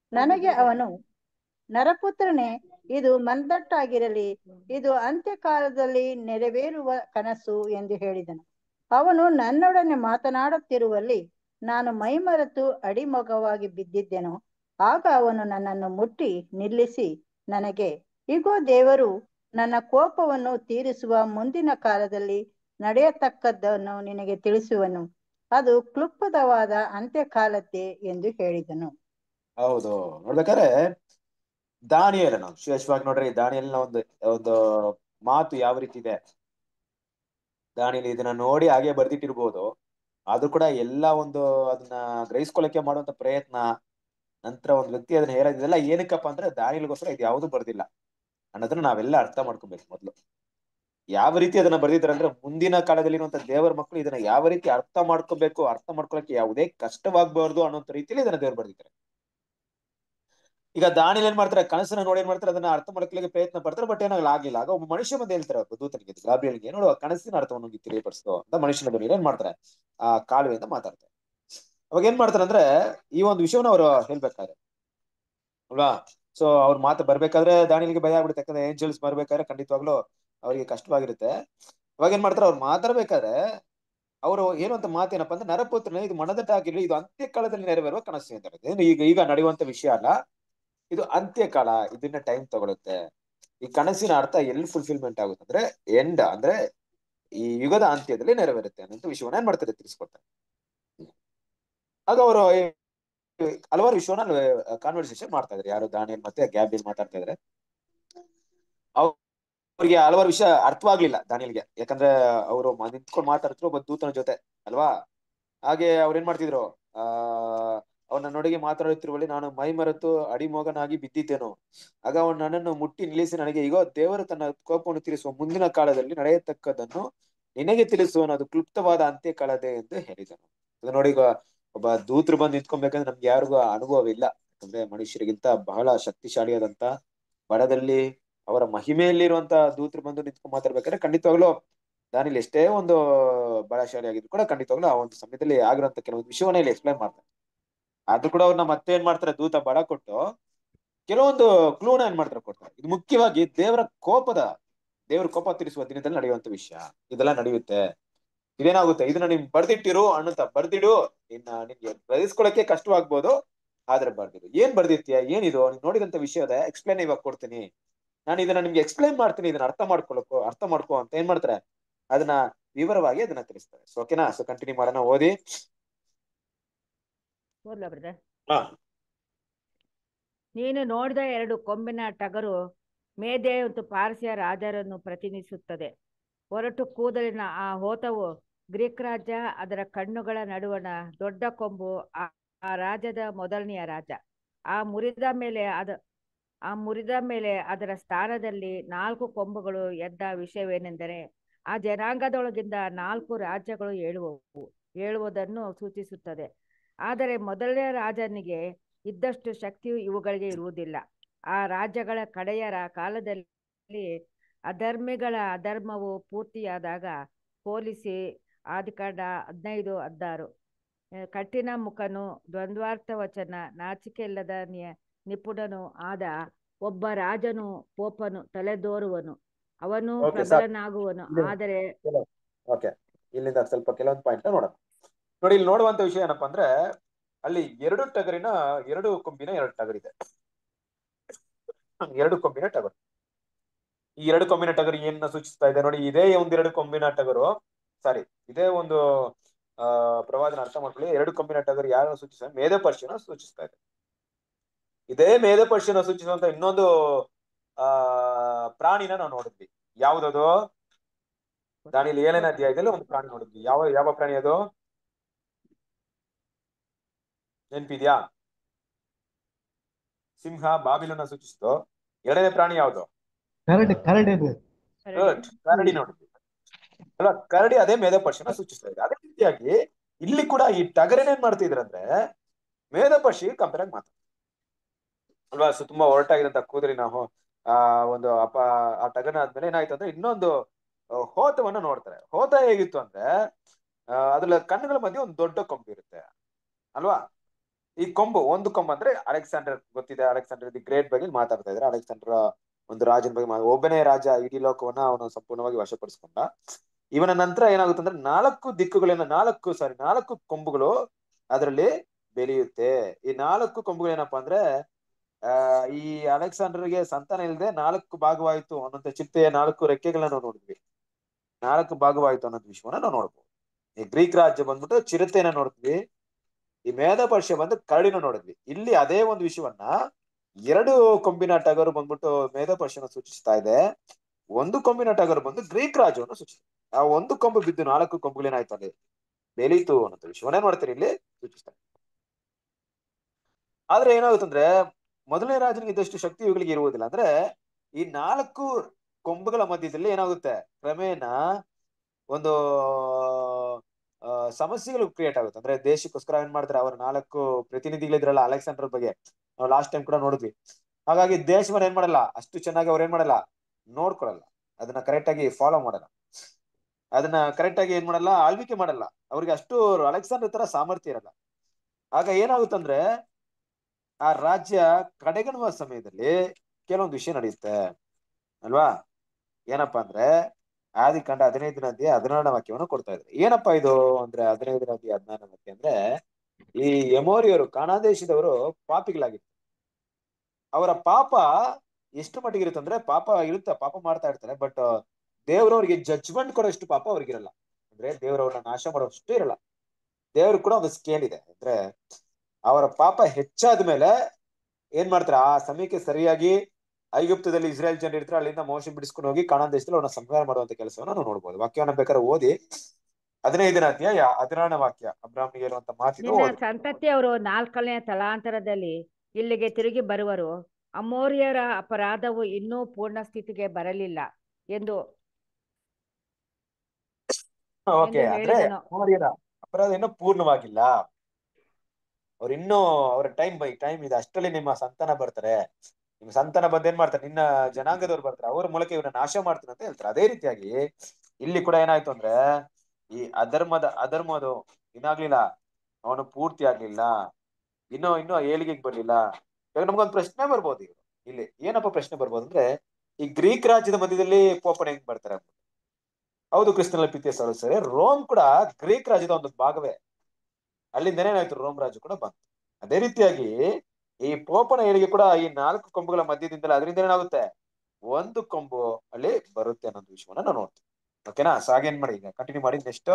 ನನಗೆ ಅವನು ನರಪುತ್ರನೇ ಇದು ಮಂದಟ್ಟಾಗಿರಲಿ ಇದು ಅಂತ್ಯಕಾಲದಲ್ಲಿ ನೆರವೇರುವ ಕನಸು ಎಂದು ಹೇಳಿದನು ಅವನು ನನ್ನೊಡನೆ ಮಾತನಾಡುತ್ತಿರುವಲ್ಲಿ ನಾನು ಮೈಮರೆತು ಅಡಿಮೊಗವಾಗಿ ಬಿದ್ದಿದ್ದೆನು ಆಗ ಅವನು ನನ್ನನ್ನು ಮುಟ್ಟಿ ನಿಲ್ಲಿಸಿ ನನಗೆ ಇಗೋ ದೇವರು ನನ್ನ ಕೋಪವನ್ನು ತೀರಿಸುವ ಮುಂದಿನ ಕಾಲದಲ್ಲಿ ನಡೆಯತಕ್ಕದ್ದನ್ನು ನಿನಗೆ ತಿಳಿಸುವನು ಅದು ಕ್ಲುಪ್ತವಾದ ಅಂತ್ಯಕಾಲದ್ದೇ ಎಂದು ಹೇಳಿದನು ಹೌದು ನೋಡ್ಬೇಕಾದ್ರೆ ದಾನಿಯೇಲನು ವಿಶೇಷವಾಗಿ ನೋಡ್ರಿ ದಾನಿಯಲ್ನ ಒಂದು ಒಂದು ಮಾತು ಯಾವ ರೀತಿ ಇದೆ ದಾನಿಯಲ್ಲಿ ಇದನ್ನ ನೋಡಿ ಹಾಗೆ ಬರ್ದಿಟ್ಟಿರ್ಬೋದು ಆದ್ರೂ ಕೂಡ ಎಲ್ಲ ಒಂದು ಅದನ್ನ ಗ್ರಹಿಸ್ಕೊಳ್ಳಕ್ಕೆ ಮಾಡುವಂತ ಪ್ರಯತ್ನ ನಂತರ ಒಂದು ವ್ಯಕ್ತಿ ಅದನ್ನ ಹೇಳೋದಿದೆಲ್ಲ ಏನಕ್ಕಪ್ಪ ಅಂದ್ರೆ ದಾನಿಯಲ್ಗೋಸ್ಕರ ಇದು ಯಾವುದು ಬರ್ದಿಲ್ಲ ಅನ್ನೋದನ್ನ ನಾವೆಲ್ಲ ಅರ್ಥ ಮಾಡ್ಕೊಬೇಕು ಮೊದ್ಲು ಯಾವ ರೀತಿ ಅದನ್ನ ಬರ್ದಿದ್ದಾರೆ ಅಂದ್ರೆ ಮುಂದಿನ ಕಾಲದಲ್ಲಿರುವಂತ ದೇವರ ಮಕ್ಕಳು ಇದನ್ನ ಯಾವ ರೀತಿ ಅರ್ಥ ಮಾಡ್ಕೋಬೇಕು ಅರ್ಥ ಮಾಡ್ಕೊಳಕ್ಕೆ ಯಾವುದೇ ಕಷ್ಟವಾಗಬಾರ್ದು ಅನ್ನೋಂತ ರೀತಿಯಲ್ಲಿ ಇದನ್ನ ದೇವ್ರು ಬರ್ದಿದ್ದಾರೆ ಈಗ ದಾನಿಲ್ ಏನ್ ಮಾಡ್ತಾರೆ ಕನಸನ್ನ ನೋಡಿ ಏನ್ ಮಾಡ್ತಾರೆ ಅದನ್ನ ಅರ್ಥ ಮಾಡ್ಕೊಳ್ಳಿಕ್ಕೆ ಪ್ರಯತ್ನ ಪಡ್ತಾರೆ ಬಟ್ ಏನಾಗಲ್ಲ ಆಗಿಲ್ಲ ಆಗ ಒಬ್ಬ ಮನುಷ್ಯ ಬಂದು ಹೇಳ್ತಾರೆ ಒಬ್ಬ ದೂತನಿಗೆ ಗಾಬ್ರಿಯಲ್ಗೆ ನೋಡುವ ಕನಸಿನ ಅರ್ಥವನ್ನು ನಿಮ್ಗೆ ತಿಳಿಯಪಡಿಸ್ತು ಅಂತ ಮನುಷ್ಯನ ಬರೀ ಏನ್ ಮಾಡ್ತಾರೆ ಆ ಕಾಲುವೆಯಿಂದ ಮಾತಾಡ್ತಾರೆ ಅವಾಗ ಏನ್ ಮಾಡ್ತಾರೆ ಅಂದ್ರೆ ಈ ಒಂದು ವಿಷಯವನ್ನ ಅವರು ಹೇಳ್ಬೇಕಾದ್ರೆ ಅಲ್ವಾ ಸೊ ಅವ್ರ ಮಾತು ಬರ್ಬೇಕಾದ್ರೆ ದಾನಿಲಿಗೆ ಭಯ ಆಗ್ಬಿಡುತ್ತೆ ಯಾಕಂದ್ರೆ ಏಂಜಲ್ಸ್ ಬರ್ಬೇಕಾದ್ರೆ ಖಂಡಿತವಾಗ್ಲೂ ಅವರಿಗೆ ಕಷ್ಟವಾಗಿರುತ್ತೆ ಅವಾಗ ಏನ್ ಮಾಡ್ತಾರೆ ಅವ್ರು ಮಾತಾಡ್ಬೇಕಾದ್ರೆ ಅವರು ಏನು ಅಂತ ಮಾತೇನಪ್ಪ ಅಂದ್ರೆ ನರಪುತ್ರನೇ ಇದು ಮನದಟ್ಟಾಗಿರ್ಲಿ ಇದು ಅಂತ್ಯಕಾಲದಲ್ಲಿ ನೆರವೇರುವ ಕನಸು ಅಂತಾರೆ ಏನು ಈಗ ಈಗ ನಡೆಯುವಂತ ವಿಷಯ ಅಲ್ಲ ಇದು ಅಂತ್ಯಕಾಲ ಇದನ್ನ ಟೈಮ್ ತಗೊಳುತ್ತೆ ಈ ಕನಸಿನ ಅರ್ಥ ಎಲ್ಲಿ ಫುಲ್ಫಿಲ್ಮೆಂಟ್ ಆಗುತ್ತೆ ಅಂದ್ರೆ ಎಂಡ್ ಅಂದ್ರೆ ಈ ಯುಗದ ಅಂತ್ಯದಲ್ಲಿ ನೆರವೇರುತ್ತೆ ಅನ್ನೋ ವಿಷಯವನ್ನ ಏನ್ ಮಾಡ್ತಾರೆ ತಿಳಿಸ್ಕೊಡ್ತಾರೆ ಆಗ ಅವರು ಹಲವಾರು ವಿಷಯವನ್ನ ಕಾನ್ವರ್ಸೇಷನ್ ಮಾಡ್ತಾ ಇದ್ದಾರೆ ಯಾರು ದಾನಿಯಲ್ ಮತ್ತೆ ಗ್ಯಾಬಿಲ್ ಮಾತಾಡ್ತಾ ಇದ್ದಾರೆ ಅವ್ರಿಗೆ ಹಲವಾರು ವಿಷಯ ಅರ್ಥವಾಗ್ಲಿಲ್ಲ ದಾನಿಯಲ್ಗೆ ಯಾಕಂದ್ರೆ ಅವರು ನಿಂತ್ಕೊಂಡು ಮಾತಾಡ್ತಿದ್ರು ಒಬ್ಬ ದೂತನ ಜೊತೆ ಅಲ್ವಾ ಹಾಗೆ ಅವ್ರು ಏನ್ ಮಾಡ್ತಿದ್ರು ಆ ಅವನ ನೊಡಿಗೆ ಮಾತಾಡುತ್ತಿರುವಲ್ಲಿ ನಾನು ಮೈ ಮರೆತು ಅಡಿಮೋಗನಾಗಿ ಬಿದ್ದಿದ್ದೇನು ಆಗ ಅವನು ನನ್ನನ್ನು ಮುಟ್ಟಿ ನಿಲ್ಲಿಸಿ ನನಗೆ ಈಗ ದೇವರು ತನ್ನ ಕೋಪವನ್ನು ತೀರಿಸುವ ಮುಂದಿನ ಕಾಲದಲ್ಲಿ ನಡೆಯತಕ್ಕದನ್ನು ನಿನಗೆ ತಿಳಿಸುವನು ಅದು ಕ್ಲುಪ್ತವಾದ ಅಂತ್ಯ ಕಾಲದೇ ಎಂದು ಹೇಳಿದನು ಈಗ ನೋಡಿ ಈಗ ಒಬ್ಬ ದೂತರು ಬಂದು ನಿಂತ್ಕೊಬೇಕಂದ್ರೆ ನಮ್ಗೆ ಯಾರಿಗೂ ಅನುಭವ ಇಲ್ಲ ಯಾಕಂದ್ರೆ ಮನುಷ್ಯರಿಗಿಂತ ಬಹಳ ಶಕ್ತಿಶಾಲಿಯಾದಂತ ಬಡದಲ್ಲಿ ಅವರ ಮಹಿಮೆಯಲ್ಲಿರುವಂತ ದೂತರು ಬಂದು ನಿಂತ್ಕೊಂಡ್ ಮಾತಾಡ್ಬೇಕಾದ್ರೆ ಖಂಡಿತವಾಗ್ಲೂ ದಾನಿಲ್ ಎಷ್ಟೇ ಒಂದು ಬಲಶಾಲಿ ಆಗಿದ್ರು ಕೂಡ ಖಂಡಿತವಾಗ್ಲೂ ಆ ಒಂದು ಸಮಯದಲ್ಲಿ ಆಗಿರುವಂತ ಕೆಲವೊಂದು ವಿಷಯವನ್ನ ಇಲ್ಲಿ ಎಕ್ಸ್ಪ್ಲೈನ್ ಮಾಡ್ತಾರೆ ಅದು ಕೂಡ ಅವ್ರನ್ನ ಮತ್ತೆ ಏನ್ ಮಾಡ್ತಾರೆ ದೂತ ಬಡ ಕೊಟ್ಟು ಕೆಲವೊಂದು ಕ್ಲೂನ ಏನ್ ಮಾಡ್ತಾರೆ ಕೊಡ್ತಾರೆ ಇದು ಮುಖ್ಯವಾಗಿ ದೇವರ ಕೋಪದ ದೇವರ ಕೋಪ ತೀರಿಸುವ ದಿನದಲ್ಲಿ ನಡೆಯುವಂತ ವಿಷಯ ಇದೆಲ್ಲ ನಡೆಯುತ್ತೆ ಇದೇನಾಗುತ್ತೆ ಇದನ್ನ ನಿಮ್ ಬರ್ದಿಟ್ಟಿರು ಅನ್ನುತ್ತ ಬರ್ದಿಡು ಇನ್ನ ನಿನ್ಗೆ ಬರೆಸ್ಕೊಳಕ್ಕೆ ಕಷ್ಟವಾಗ್ಬೋದು ಆದ್ರೆ ಬರ್ದಿಡು ಏನ್ ಬರ್ದಿರ್ತೀಯ ಏನಿದು ನೀನ್ ನೋಡಿದಂತ ವಿಷಯದ ಎಕ್ಸ್ಪ್ಲೈನ್ ಇವಾಗ ಕೊಡ್ತೀನಿ ನಾನು ಇದನ್ನ ನಿಮ್ಗೆ ಎಕ್ಸ್ಪ್ಲೈನ್ ಮಾಡ್ತೀನಿ ಇದನ್ನ ಅರ್ಥ ಮಾಡ್ಕೊಳಕ್ಕೋ ಅರ್ಥ ಮಾಡ್ಕೋ ಅಂತ ಏನ್ ಮಾಡ್ತಾರೆ ಅದನ್ನ ವಿವರವಾಗಿ ಅದನ್ನ ತಿಳಿಸ್ತಾರೆ ಸೊ ಓಕೆನಾ ಸೊ ಕಂಟಿನ್ಯೂ ಮಾಡೋಣ ಓದಿ ಓದ್ಲಾ ಬ್ರದರ್ ಹಾ ನೀನು ನೋಡಿದ ಎರಡು ಕೊಂಬಿನ ಟಗರು ಮೇದೆ ಮತ್ತು ಪಾರಸಿಯ ರಾಜರನ್ನು ಪ್ರತಿನಿಧಿಸುತ್ತದೆ ಹೊರಟು ಕೂದಲಿನ ಆ ಹೋತವು ಗ್ರೀಕ್ ರಾಜ್ಯ ಅದರ ಕಣ್ಣುಗಳ ನಡುವಣ ದೊಡ್ಡ ಕೊಂಬು ಆ ಆ ರಾಜ್ಯದ ಮೊದಲನೆಯ ರಾಜ ಆ ಮುರಿದ ಮೇಲೆ ಅದ ಆ ಮುರಿದ ಮೇಲೆ ಅದರ ಸ್ಥಾನದಲ್ಲಿ ನಾಲ್ಕು ಕೊಂಬುಗಳು ಎದ್ದ ವಿಷಯವೇನೆಂದರೆ ಆ ಜನಾಂಗದೊಳಗಿಂದ ನಾಲ್ಕು ರಾಜ್ಯಗಳು ಏಳುವವು ಏಳುವುದನ್ನು ಸೂಚಿಸುತ್ತದೆ ಆದರೆ ಮೊದಲನೇ ರಾಜನಿಗೆ ಇದ್ದಷ್ಟು ಶಕ್ತಿಯು ಇವುಗಳಿಗೆ ಇರುವುದಿಲ್ಲ ಆ ರಾಜ್ಯಗಳ ಕಡೆಯ ರಾ- ಕಾಲದಲ್ಲಿ ಅಧರ್ಮಿಗಳ ಅಧರ್ಮವು ಪೂರ್ತಿಯಾದಾಗ ಹೋಲಿಸಿ ಆದಿಕಾಂಡ ಹದಿನೈದು ಹದಿನಾರು ಆ, ಕಠಿಣ ಮುಖನು ದ್ವಂದ್ವಾರ್ಥ ವಚನ ನಾಚಿಕೆ ಇಲ್ಲದ ನಿ- ನಿಪುಣನು ಆದ ಒಬ್ಬ ರಾಜನು ಪೋಪನು ತಲೆದೋರುವನು ಅವನು Okay, ಸಾಕು. ಪ್ರಬಲನಾಗುವನು ಇಲ್ಲಿ- ಆದರೆ ಓಕೆ ಇಲ್ಲಿಂದ ಸ್ವಲ್ಪ ಕೆಲವೊಂದು ಪಾಯಿಂಟ್ ನೋಡೋಣ ನೋಡಿ ಇಲ್ಲಿ ನೋಡುವಂತ ವಿಷಯ ಏನಪ್ಪಾ ಅಂದ್ರೆ ಅಲ್ಲಿ ಎರಡು ಟಗರಿನ ಎರಡು ಕೊಂಬಿನ ಎರಡು ಟಗರಿದೆ ಎರಡು ಕೊಂಬಿನ ಟಗರು ಈ ಎರಡು ಕೊಂಬಿನ ಟಗರು ಏನ ಸೂಚಿಸ್ತಾ ಇದೆ ನೋಡಿ ಇದೇ ಒಂದೆರಡು ಕೊಂಬಿನ ಟಗರು ಸಾರಿ ಇದೇ ಒಂದು ಆ ಪ್ರವಾದನ ಅರ್ಥ ಮಾಡ್ಕೊಳ್ಳಿ ಎರಡು ಕೊಂಬಿನ ಟಗರು ಯಾರನ್ನು ಸೂಚಿಸ ಮೇಧಪರ್ಷಿನ ಸೂಚಿಸ್ತಾ ಇದೆ ಇದೇ ಮೇಧಪರ್ಷಿನ ಸೂಚಿಸುವಂತ ಇನ್ನೊಂದು ಆ ಪ್ರಾಣಿನ ನಾವು ನೋಡಿದ್ವಿ ಯಾವ್ದದು ದಾನಿಯಲ್ಲಿ ಏಳನೇ ಅಧ್ಯಾಯದಲ್ಲಿ ಒಂದು ಪ್ರಾಣಿ ನೋಡಿದ್ವಿ ಯಾವ ಯಾವ ಪ್ರಾಣಿ ಅದು ನೆನ್ಪಿದ್ಯಾ ಸಿಂಹ ಬಾಬಿಲನ್ನ ಸೂಚಿಸಿತು ಎರಡನೇ ಪ್ರಾಣಿ ಯಾವುದು ಕರಡಿ ಕರಡಿ ಅದು Good. ಕರಡಿ ನೋಡಿದ್ವಿ ಅಲ್ವಾ ಕರಡಿ ಅದೇ ಮೇಧಪರ್ಷಿನ ಸೂಚಿಸ್ತಾ ಇದೆ ಅದೇ ರೀತಿಯಾಗಿ ಇಲ್ಲಿ ಕೂಡ ಈ ಟಗರಿನ ಏನ್ ಮಾಡ್ತಿದ್ರಂದ್ರೆ ಮೇಧಪರ್ಷಿ ಕಂಪೇರ್ ಆಗಿ ಮಾತಾಡ್ತಾರೆ ಅಲ್ವಾ ಸೊ ತುಂಬಾ ಹೊರಟಾಗಿರಂತ ಕೂದಲಿನ ಹೋ ಆ ಒಂದು ಅಪ ಆ ಟಗನ ಆದ್ಮೇಲೆ ಏನಾಯ್ತು ಅಂದ್ರೆ ಇನ್ನೊಂದು ಆ, ಹೋತವನ್ನ ನೋಡ್ತಾರೆ ಹೋತ ಹೇಗಿತ್ತು ಅಂದ್ರೆ ಆ, ಅದ್ರ ಕಣ್ಣುಗಳ ಮಧ್ಯೆ ಒಂದು ದೊಡ್ಡ ಕೊಂಬು ಇರುತ್ತೆ ಅಲ್ವಾ ಈ ಕೊಂಬು ಒಂದು ಕೊಂಬು ಅಂದ್ರೆ ಅಲೆಕ್ಸಾಂಡರ್ ಗೊತ್ತಿದೆ ಅಲೆಕ್ಸಾಂಡರ್ ದಿ ಗ್ರೇಟ್ ಬಗ್ಗೆ ಮಾತಾಡ್ತಾ ಇದ್ರೆ ಅಲೆಕ್ಸಾಂಡರ್ ಒಂದು ರಾಜನ ಬಗ್ಗೆ ಮಾ- ಒಬ್ಬನೇ ರಾಜ ಇಡೀ ಲೋಕವನ್ನ ಅವನು ಸಂಪೂರ್ಣವಾಗಿ ವಶಪಡಿಸ್ಕೊಂಡ ಇವನ ನಂತರ ಏನಾಗುತ್ತೆ ಅಂದ್ರೆ ನಾಲ್ಕು ದಿಕ್ಕುಗಳನ್ನ ನಾಲ್ಕು ಸಾರಿ ನಾಲ್ಕು ಕೊಂಬುಗಳು ಅದರಲ್ಲಿ ಬೆಳೆಯುತ್ತೆ ಈ ನಾಲ್ಕು ಕೊಂಬುಗಳು ಏನಪ್ಪಾ ಅಂದ್ರೆ ಆ ಈ ಅಲೆಕ್ಸಾಂಡರ್ಗೆ ಸಂತಾನ ಇಲ್ಲದೆ ನಾಲ್ಕು ಭಾಗವಾಯಿತು ಅನ್ನೋಂಥ ಚಿಟ್ಟೆಯ ನಾಲ್ಕು ರೆಕ್ಕೆಗಳನ್ನ ನಾವು ನೋಡಿದ್ವಿ ನಾಲ್ಕು ಭಾಗವಾಯಿತು ಅನ್ನೋದು ವಿಷಯವನ್ನ ನಾವು ನೋಡ್ಬೋದು ಈ ಗ್ರೀಕ್ ರಾಜ್ಯ ಬಂದ್ಬಿಟ್ಟು ಚಿರತೆನ ನೋಡಿದ್ವಿ ಈ ಮೇಧ ಪರ್ಷಿಯ ಬಂದು ಕರಡಿನ ನೋಡಿದ್ವಿ ಇಲ್ಲಿ ಅದೇ ಒಂದು ವಿಷಯವನ್ನ ಎರಡು ಕೊಂಬಿನ ಟಗರು ಬಂದ್ಬಿಟ್ಟು ಮೇಧ ಪರ್ಷಿಯನ ಸೂಚಿಸ್ತಾ ಇದೆ ಒಂದು ಕೊಂಬಿನ ಟಗರು ಬಂದು ಗ್ರೀಕ್ ರಾಜ್ಯವನ್ನು ಸೂಚಿಸ್ತಾ ಇದೆ. ಆ ಒಂದು ಕೊಂಬು ಬಿದ್ದು ನಾಲ್ಕು ಕೊಂಬುಗಳೇನಾಯ್ತು ಅಲ್ಲಿ ಬೆಳೀತು ಅನ್ನೋ ವಿಷಯವನ್ನೇ ನೋಡ್ತೀರಿ ಇಲ್ಲಿ ಸೂಚಿಸ್ತಾರೆ ಆದ್ರೆ ಏನಾಗುತ್ತಂದ್ರೆ ಮೊದಲನೇ ರಾಜನಿಗೆ ಇದ್ದಷ್ಟು ಶಕ್ತಿ ಇವುಗಳಿಗೆ ಇರುವುದಿಲ್ಲ ಅಂದ್ರೆ ಈ ನಾಲ್ಕು ಕೊಂಬುಗಳ ಮಧ್ಯದಲ್ಲಿ ಏನಾಗುತ್ತೆ ಕ್ರಮೇಣ ಒಂದು ಆ, ಸಮಸ್ಯೆಗಳು ಕ್ರಿಯೇಟ್ ಆಗುತ್ತೆ ಅಂದ್ರೆ ದೇಶಕ್ಕೋಸ್ಕರ ಏನ್ ಮಾಡ್ತಾರೆ ಅವ್ರ ನಾಲ್ಕು ಪ್ರತಿನಿಧಿಗಳಿದ್ರಲ್ಲ ಅಲೆಕ್ಸಾಂಡರ್ ಬಗ್ಗೆ ನಾವು ಲಾಸ್ಟ್ ಟೈಮ್ ಕೂಡ ನೋಡಿದ್ವಿ ಹಾಗಾಗಿ ದೇಶವನ್ನ ಏನ್ ಮಾಡಲ್ಲ ಅಷ್ಟು ಚೆನ್ನಾಗಿ ಅವ್ರು ಏನ್ ಮಾಡಲ್ಲ ನೋಡ್ಕೊಳಲ್ಲ ಅದನ್ನ ಕರೆಕ್ಟ್ ಆಗಿ ಫಾಲೋ ಮಾಡಲ್ಲ ಅದನ್ನ ಕರೆಕ್ಟ್ ಆಗಿ ಏನ್ ಮಾಡಲ್ಲ ಆಳ್ವಿಕೆ ಮಾಡಲ್ಲ ಅವ್ರಿಗೆ ಅಷ್ಟು ಅಲೆಕ್ಸಾಂಡರ್ ತರ ಸಾಮರ್ಥ್ಯ ಇರಲ್ಲ ಆಗ ಏನಾಗುತ್ತಂದ್ರೆ ಆ ರಾಜ್ಯ ಕಡೆಗಣುವ ಸಮಯದಲ್ಲಿ ಕೆಲವೊಂದು ವಿಷಯ ನಡೆಯುತ್ತೆ ಅಲ್ವಾ ಏನಪ್ಪಾ ಅಂದ್ರೆ ಆದಿಕಾಂಡ ಹದಿನೈದು ನದಿ ಹದಿನಾರನೇ ವಾಕ್ಯವನ್ನು ಕೊಡ್ತಾ ಇದ್ದಾರೆ ಏನಪ್ಪಾ ಇದು ಅಂದ್ರೆ ಹದಿನೈದು ನದಿ ಹದಿನಾರನೇ ವಾಕ್ಯ ಅಂದ್ರೆ ಈ ಯಮೋರಿಯವರು ಕಾಣಾದೇಶದವರು ಪಾಪಿಗಳಾಗಿತ್ತು ಅವರ ಪಾಪ ಎಷ್ಟು ಮಟ್ಟಿಗೆ ಇರುತ್ತೆ ಅಂದ್ರೆ ಪಾಪ ಇರುತ್ತೆ ಪಾಪ ಮಾಡ್ತಾ ಇರ್ತಾರೆ ಬಟ್ ದೇವ್ರವ್ರಿಗೆ ಜಡ್ಜ್ಮೆಂಟ್ ಕೊಡೋಷ್ಟು ಪಾಪ ಅವ್ರಿಗಿರಲ್ಲ ಅಂದ್ರೆ ದೇವ್ರವ್ರನ್ನ ನಾಶ ಮಾಡೋಷ್ಟು ಇರಲ್ಲ ದೇವ್ರು ಕೂಡ ಒಂದು ಸ್ಕೇಲ್ ಇದೆ ಅಂದ್ರೆ ಅವರ ಪಾಪ ಹೆಚ್ಚಾದ ಮೇಲೆ ಏನ್ ಮಾಡ್ತಾರೆ ಆ ಸಮಯಕ್ಕೆ ಸರಿಯಾಗಿ ಐಗುಪ್ತದಲ್ಲಿ ಇಸ್ರೇಲ್ ಜನರು ಇರ್ತಾರೆ ಅಲ್ಲಿಂದ ಮೋಶ ಬಿಡಿಸ್ಕೊಂಡು ಹೋಗಿ ಕಾಣಾನ್ ದೇಶದಲ್ಲಿ ಅವ್ರನ್ನ ಸಂಹಾರ ಮಾಡುವಂತ ಕೆಲಸವನ್ನ ನಾವು ನೋಡ್ಬೋದು ವಾಕ್ಯವನ್ನ ಬೇಕಾದ್ರೆ ಓದಿ ಹದಿನೈದನೇ ಅಧ್ಯಾಯ ಹದಿನಾರನೇ ವಾಕ್ಯ ಅಬ್ರಾಹ್ಮನಿಗೆ ಇರುವಂತ ಮಾತಿದು ನಿನ್ನ ಓದಿ ಸಂತತಿಯವರು ನಾಲ್ಕನೇ ತಲಾಂತರದಲ್ಲಿ ಇಲ್ಲಿಗೆ ತಿರುಗಿ ಬರುವರು ಅಮೋರಿಯರ ಅಪರಾಧವು ಇನ್ನೂ ಪೂರ್ಣ ಸ್ಥಿತಿಗೆ ಬರಲಿಲ್ಲ ಎಂದು ಓಕೆ ಎಂದು ಅಂದ್ರೆ ಹೇಳಿದನು. ಅಮೋರಿಯರ ಅಪರಾಧ ಇನ್ನೂ ಪೂರ್ಣವಾಗಿಲ್ಲ ಅವ್ರು ಇನ್ನೂ ಅವ್ರ ಟೈಮ್ ಬೈ ಟೈಮ್ ಇದೆ ಅಷ್ಟರಲ್ಲಿ ನಿಮ್ಮ ಸಂತಾನ ಬರ್ತಾರೆ ನಿಮ್ಮ ಸಂತಾನ ಬಂದ್ ಏನ್ ಮಾಡ್ತಾರೆ ನಿನ್ನ ಜನಾಂಗದವ್ರು ಬರ್ತಾರೆ ಅವ್ರ ಮೂಲಕ ಇವ್ರನ್ನ ನಾಶ ಮಾಡ್ತಾರೆ ಅಂತ ಹೇಳ್ತಾರೆ ಅದೇ ರೀತಿಯಾಗಿ ಇಲ್ಲಿ ಕೂಡ ಏನಾಯ್ತು ಅಂದ್ರೆ ಈ ಅಧರ್ಮದ ಅಧರ್ಮದು ಇನ್ನಾಗ್ಲಿಲ್ಲ ಅವನು ಪೂರ್ತಿ ಆಗ್ಲಿಲ್ಲ ಇನ್ನೂ ಇನ್ನೂ ಏಳಿಗೆಗೆ ಬರ್ಲಿಲ್ಲ ಇವಾಗ ನಮ್ಗೊಂದು ಪ್ರಶ್ನೆ ಬರ್ಬೋದು ಈಗ ಇಲ್ಲಿ ಏನಪ್ಪ ಪ್ರಶ್ನೆ ಬರ್ಬೋದು ಅಂದ್ರೆ ಈ ಗ್ರೀಕ್ ರಾಜ್ಯದ ಮಧ್ಯದಲ್ಲಿ ಪೋಪಣ ಹೆಂಗ್ ಬರ್ತಾರೆ ಅಂತ. ಹೌದು ಕ್ರಿಸ್ತನಲ್ಲಿ ಪ್ರೀತಿಯ ಸರ್ ಸರಿ ರೋಮ್ ಕೂಡ ಗ್ರೀಕ್ ರಾಜ್ಯದ ಒಂದು ಭಾಗವೇ ಅಲ್ಲಿಂದ ಏನಾಯ್ತು ರೋಮ್ ರಾಜ್ಯ ಕೂಡ ಬಂತು ಅದೇ ರೀತಿಯಾಗಿ ಈ ಪೋಪನ ಏಳಿಗೆ ಕೂಡ ಈ ನಾಲ್ಕು ಕೊಂಬುಗಳ ಮಧ್ಯದಿಂದಲೇ ಅದರಿಂದ ಏನಾಗುತ್ತೆ ಒಂದು ಕೊಂಬು ಅಲ್ಲಿ ಬರುತ್ತೆ ಅನ್ನೋದು ವಿಷಯವನ್ನ ನಾವು ನೋಡ್ತೀವಿ ಓಕೆನಾ ಸೊ ಹಾಗೇನ್ ಮಾಡಿ ಈಗ ಕಂಟಿನ್ಯೂ ಮಾಡಿ ನೆಕ್ಸ್ಟ್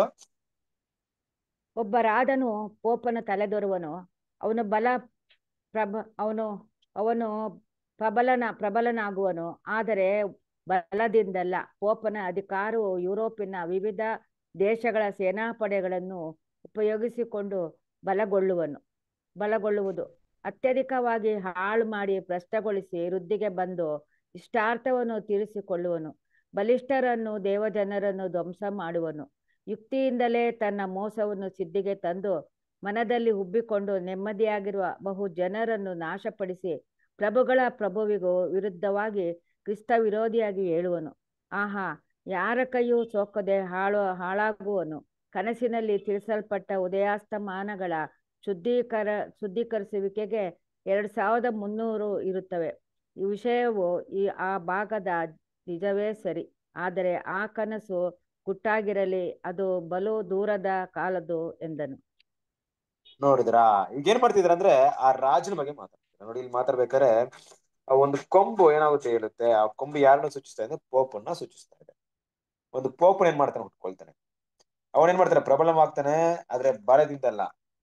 ಒಬ್ಬ ರಾಜನು ಪೋಪನ ತಲೆದೊರುವನು ಅವನು ಬಲ ಪ್ರಬ ಅವನು ಅವನು ಪ್ರಬಲನ ಪ್ರಬಲನಾಗುವನು ಆದರೆ ಬಲದಿಂದಲ್ಲ ಪೋಪನ ಅಧಿಕಾರವು ಯುರೋಪಿನ ವಿವಿಧ ದೇಶಗಳ ಸೇನಾಪಡೆಗಳನ್ನು ಉಪಯೋಗಿಸಿಕೊಂಡು ಬಲಗೊಳ್ಳುವನು ಬಲಗೊಳ್ಳುವುದು ಅತ್ಯಧಿಕವಾಗಿ ಹಾಳು ಮಾಡಿ ಭ್ರಷ್ಟಗೊಳಿಸಿ ವೃದ್ಧಿಗೆ ಬಂದು ಇಷ್ಟಾರ್ಥವನ್ನು ತೀರಿಸಿಕೊಳ್ಳುವನು ಬಲಿಷ್ಠರನ್ನು ದೇವಜನರನ್ನು ಧ್ವಂಸ ಮಾಡುವನು ಯುಕ್ತಿಯಿಂದಲೇ ತನ್ನ ಮೋಸವನ್ನು ಸಿದ್ಧಿಗೆ ತಂದು ಮನದಲ್ಲಿ ಉಬ್ಬಿಕೊಂಡು ನೆಮ್ಮದಿಯಾಗಿರುವ ಬಹು ಜನರನ್ನು ನಾಶಪಡಿಸಿ ಪ್ರಭುಗಳ ಪ್ರಭುವಿಗೂ ವಿರುದ್ಧವಾಗಿ ಕ್ರಿಸ್ತ ವಿರೋಧಿಯಾಗಿ ಹೇಳುವನು ಆಹಾ ಯಾರ ಕೈಯೂ ಸೋಕದೆ ಹಾಳು ಹಾಳಾಗುವನು ಕನಸಿನಲ್ಲಿ ತಿಳಿಸಲ್ಪಟ್ಟ ಉದಯಾಸ್ತಮಾನಗಳ ಶುದ್ಧೀಕರ ಶುದ್ಧೀಕರಿಸುವಿಕೆಗೆ ಎರಡು ಸಾವಿರದ ಮುನ್ನೂರು ಇರುತ್ತವೆ ಈ ವಿಷಯವು ಈ ಆ ಭಾಗದ ನಿಜವೇ ಸರಿ ಆದರೆ ಆ ಕನಸು ಗುಟ್ಟಾಗಿರಲಿ ಅದು ಬಲು ದೂರದ ಕಾಲದು ಎಂದನು ನೋಡಿದ್ರಾ ಈಗ ಏನ್ ಮಾಡ್ತಿದ್ರ ಅಂದ್ರೆ ಆ ರಾಜನ ಬಗ್ಗೆ ಮಾತಾಡ್ತಾರೆ ನೋಡಿ ಇಲ್ಲಿ ಮಾತಾಡ್ಬೇಕಾದ್ರೆ ಆ ಒಂದು ಕೊಂಬು ಏನಾಗುತ್ತೆ ಹೇಳುತ್ತೆ ಆ ಕೊಂಬು ಯಾರನ್ನ ಸೂಚಿಸ್ತಾ ಇದೆ ಪೋಪನ್ನ ಸೂಚಿಸ್ತಾ ಇದೆ ಒಂದು ಪೋಪನ್ ಏನ್ ಮಾಡ್ತಾನೆ ಉಟ್ಕೊಳ್ತಾನೆ ಅವನ್ ಏನ್ ಮಾಡ್ತಾನೆ ಪ್ರಬಲವಾಗ್ತಾನೆ ಆದ್ರೆ ಬಲದಿಂದಲ್ಲ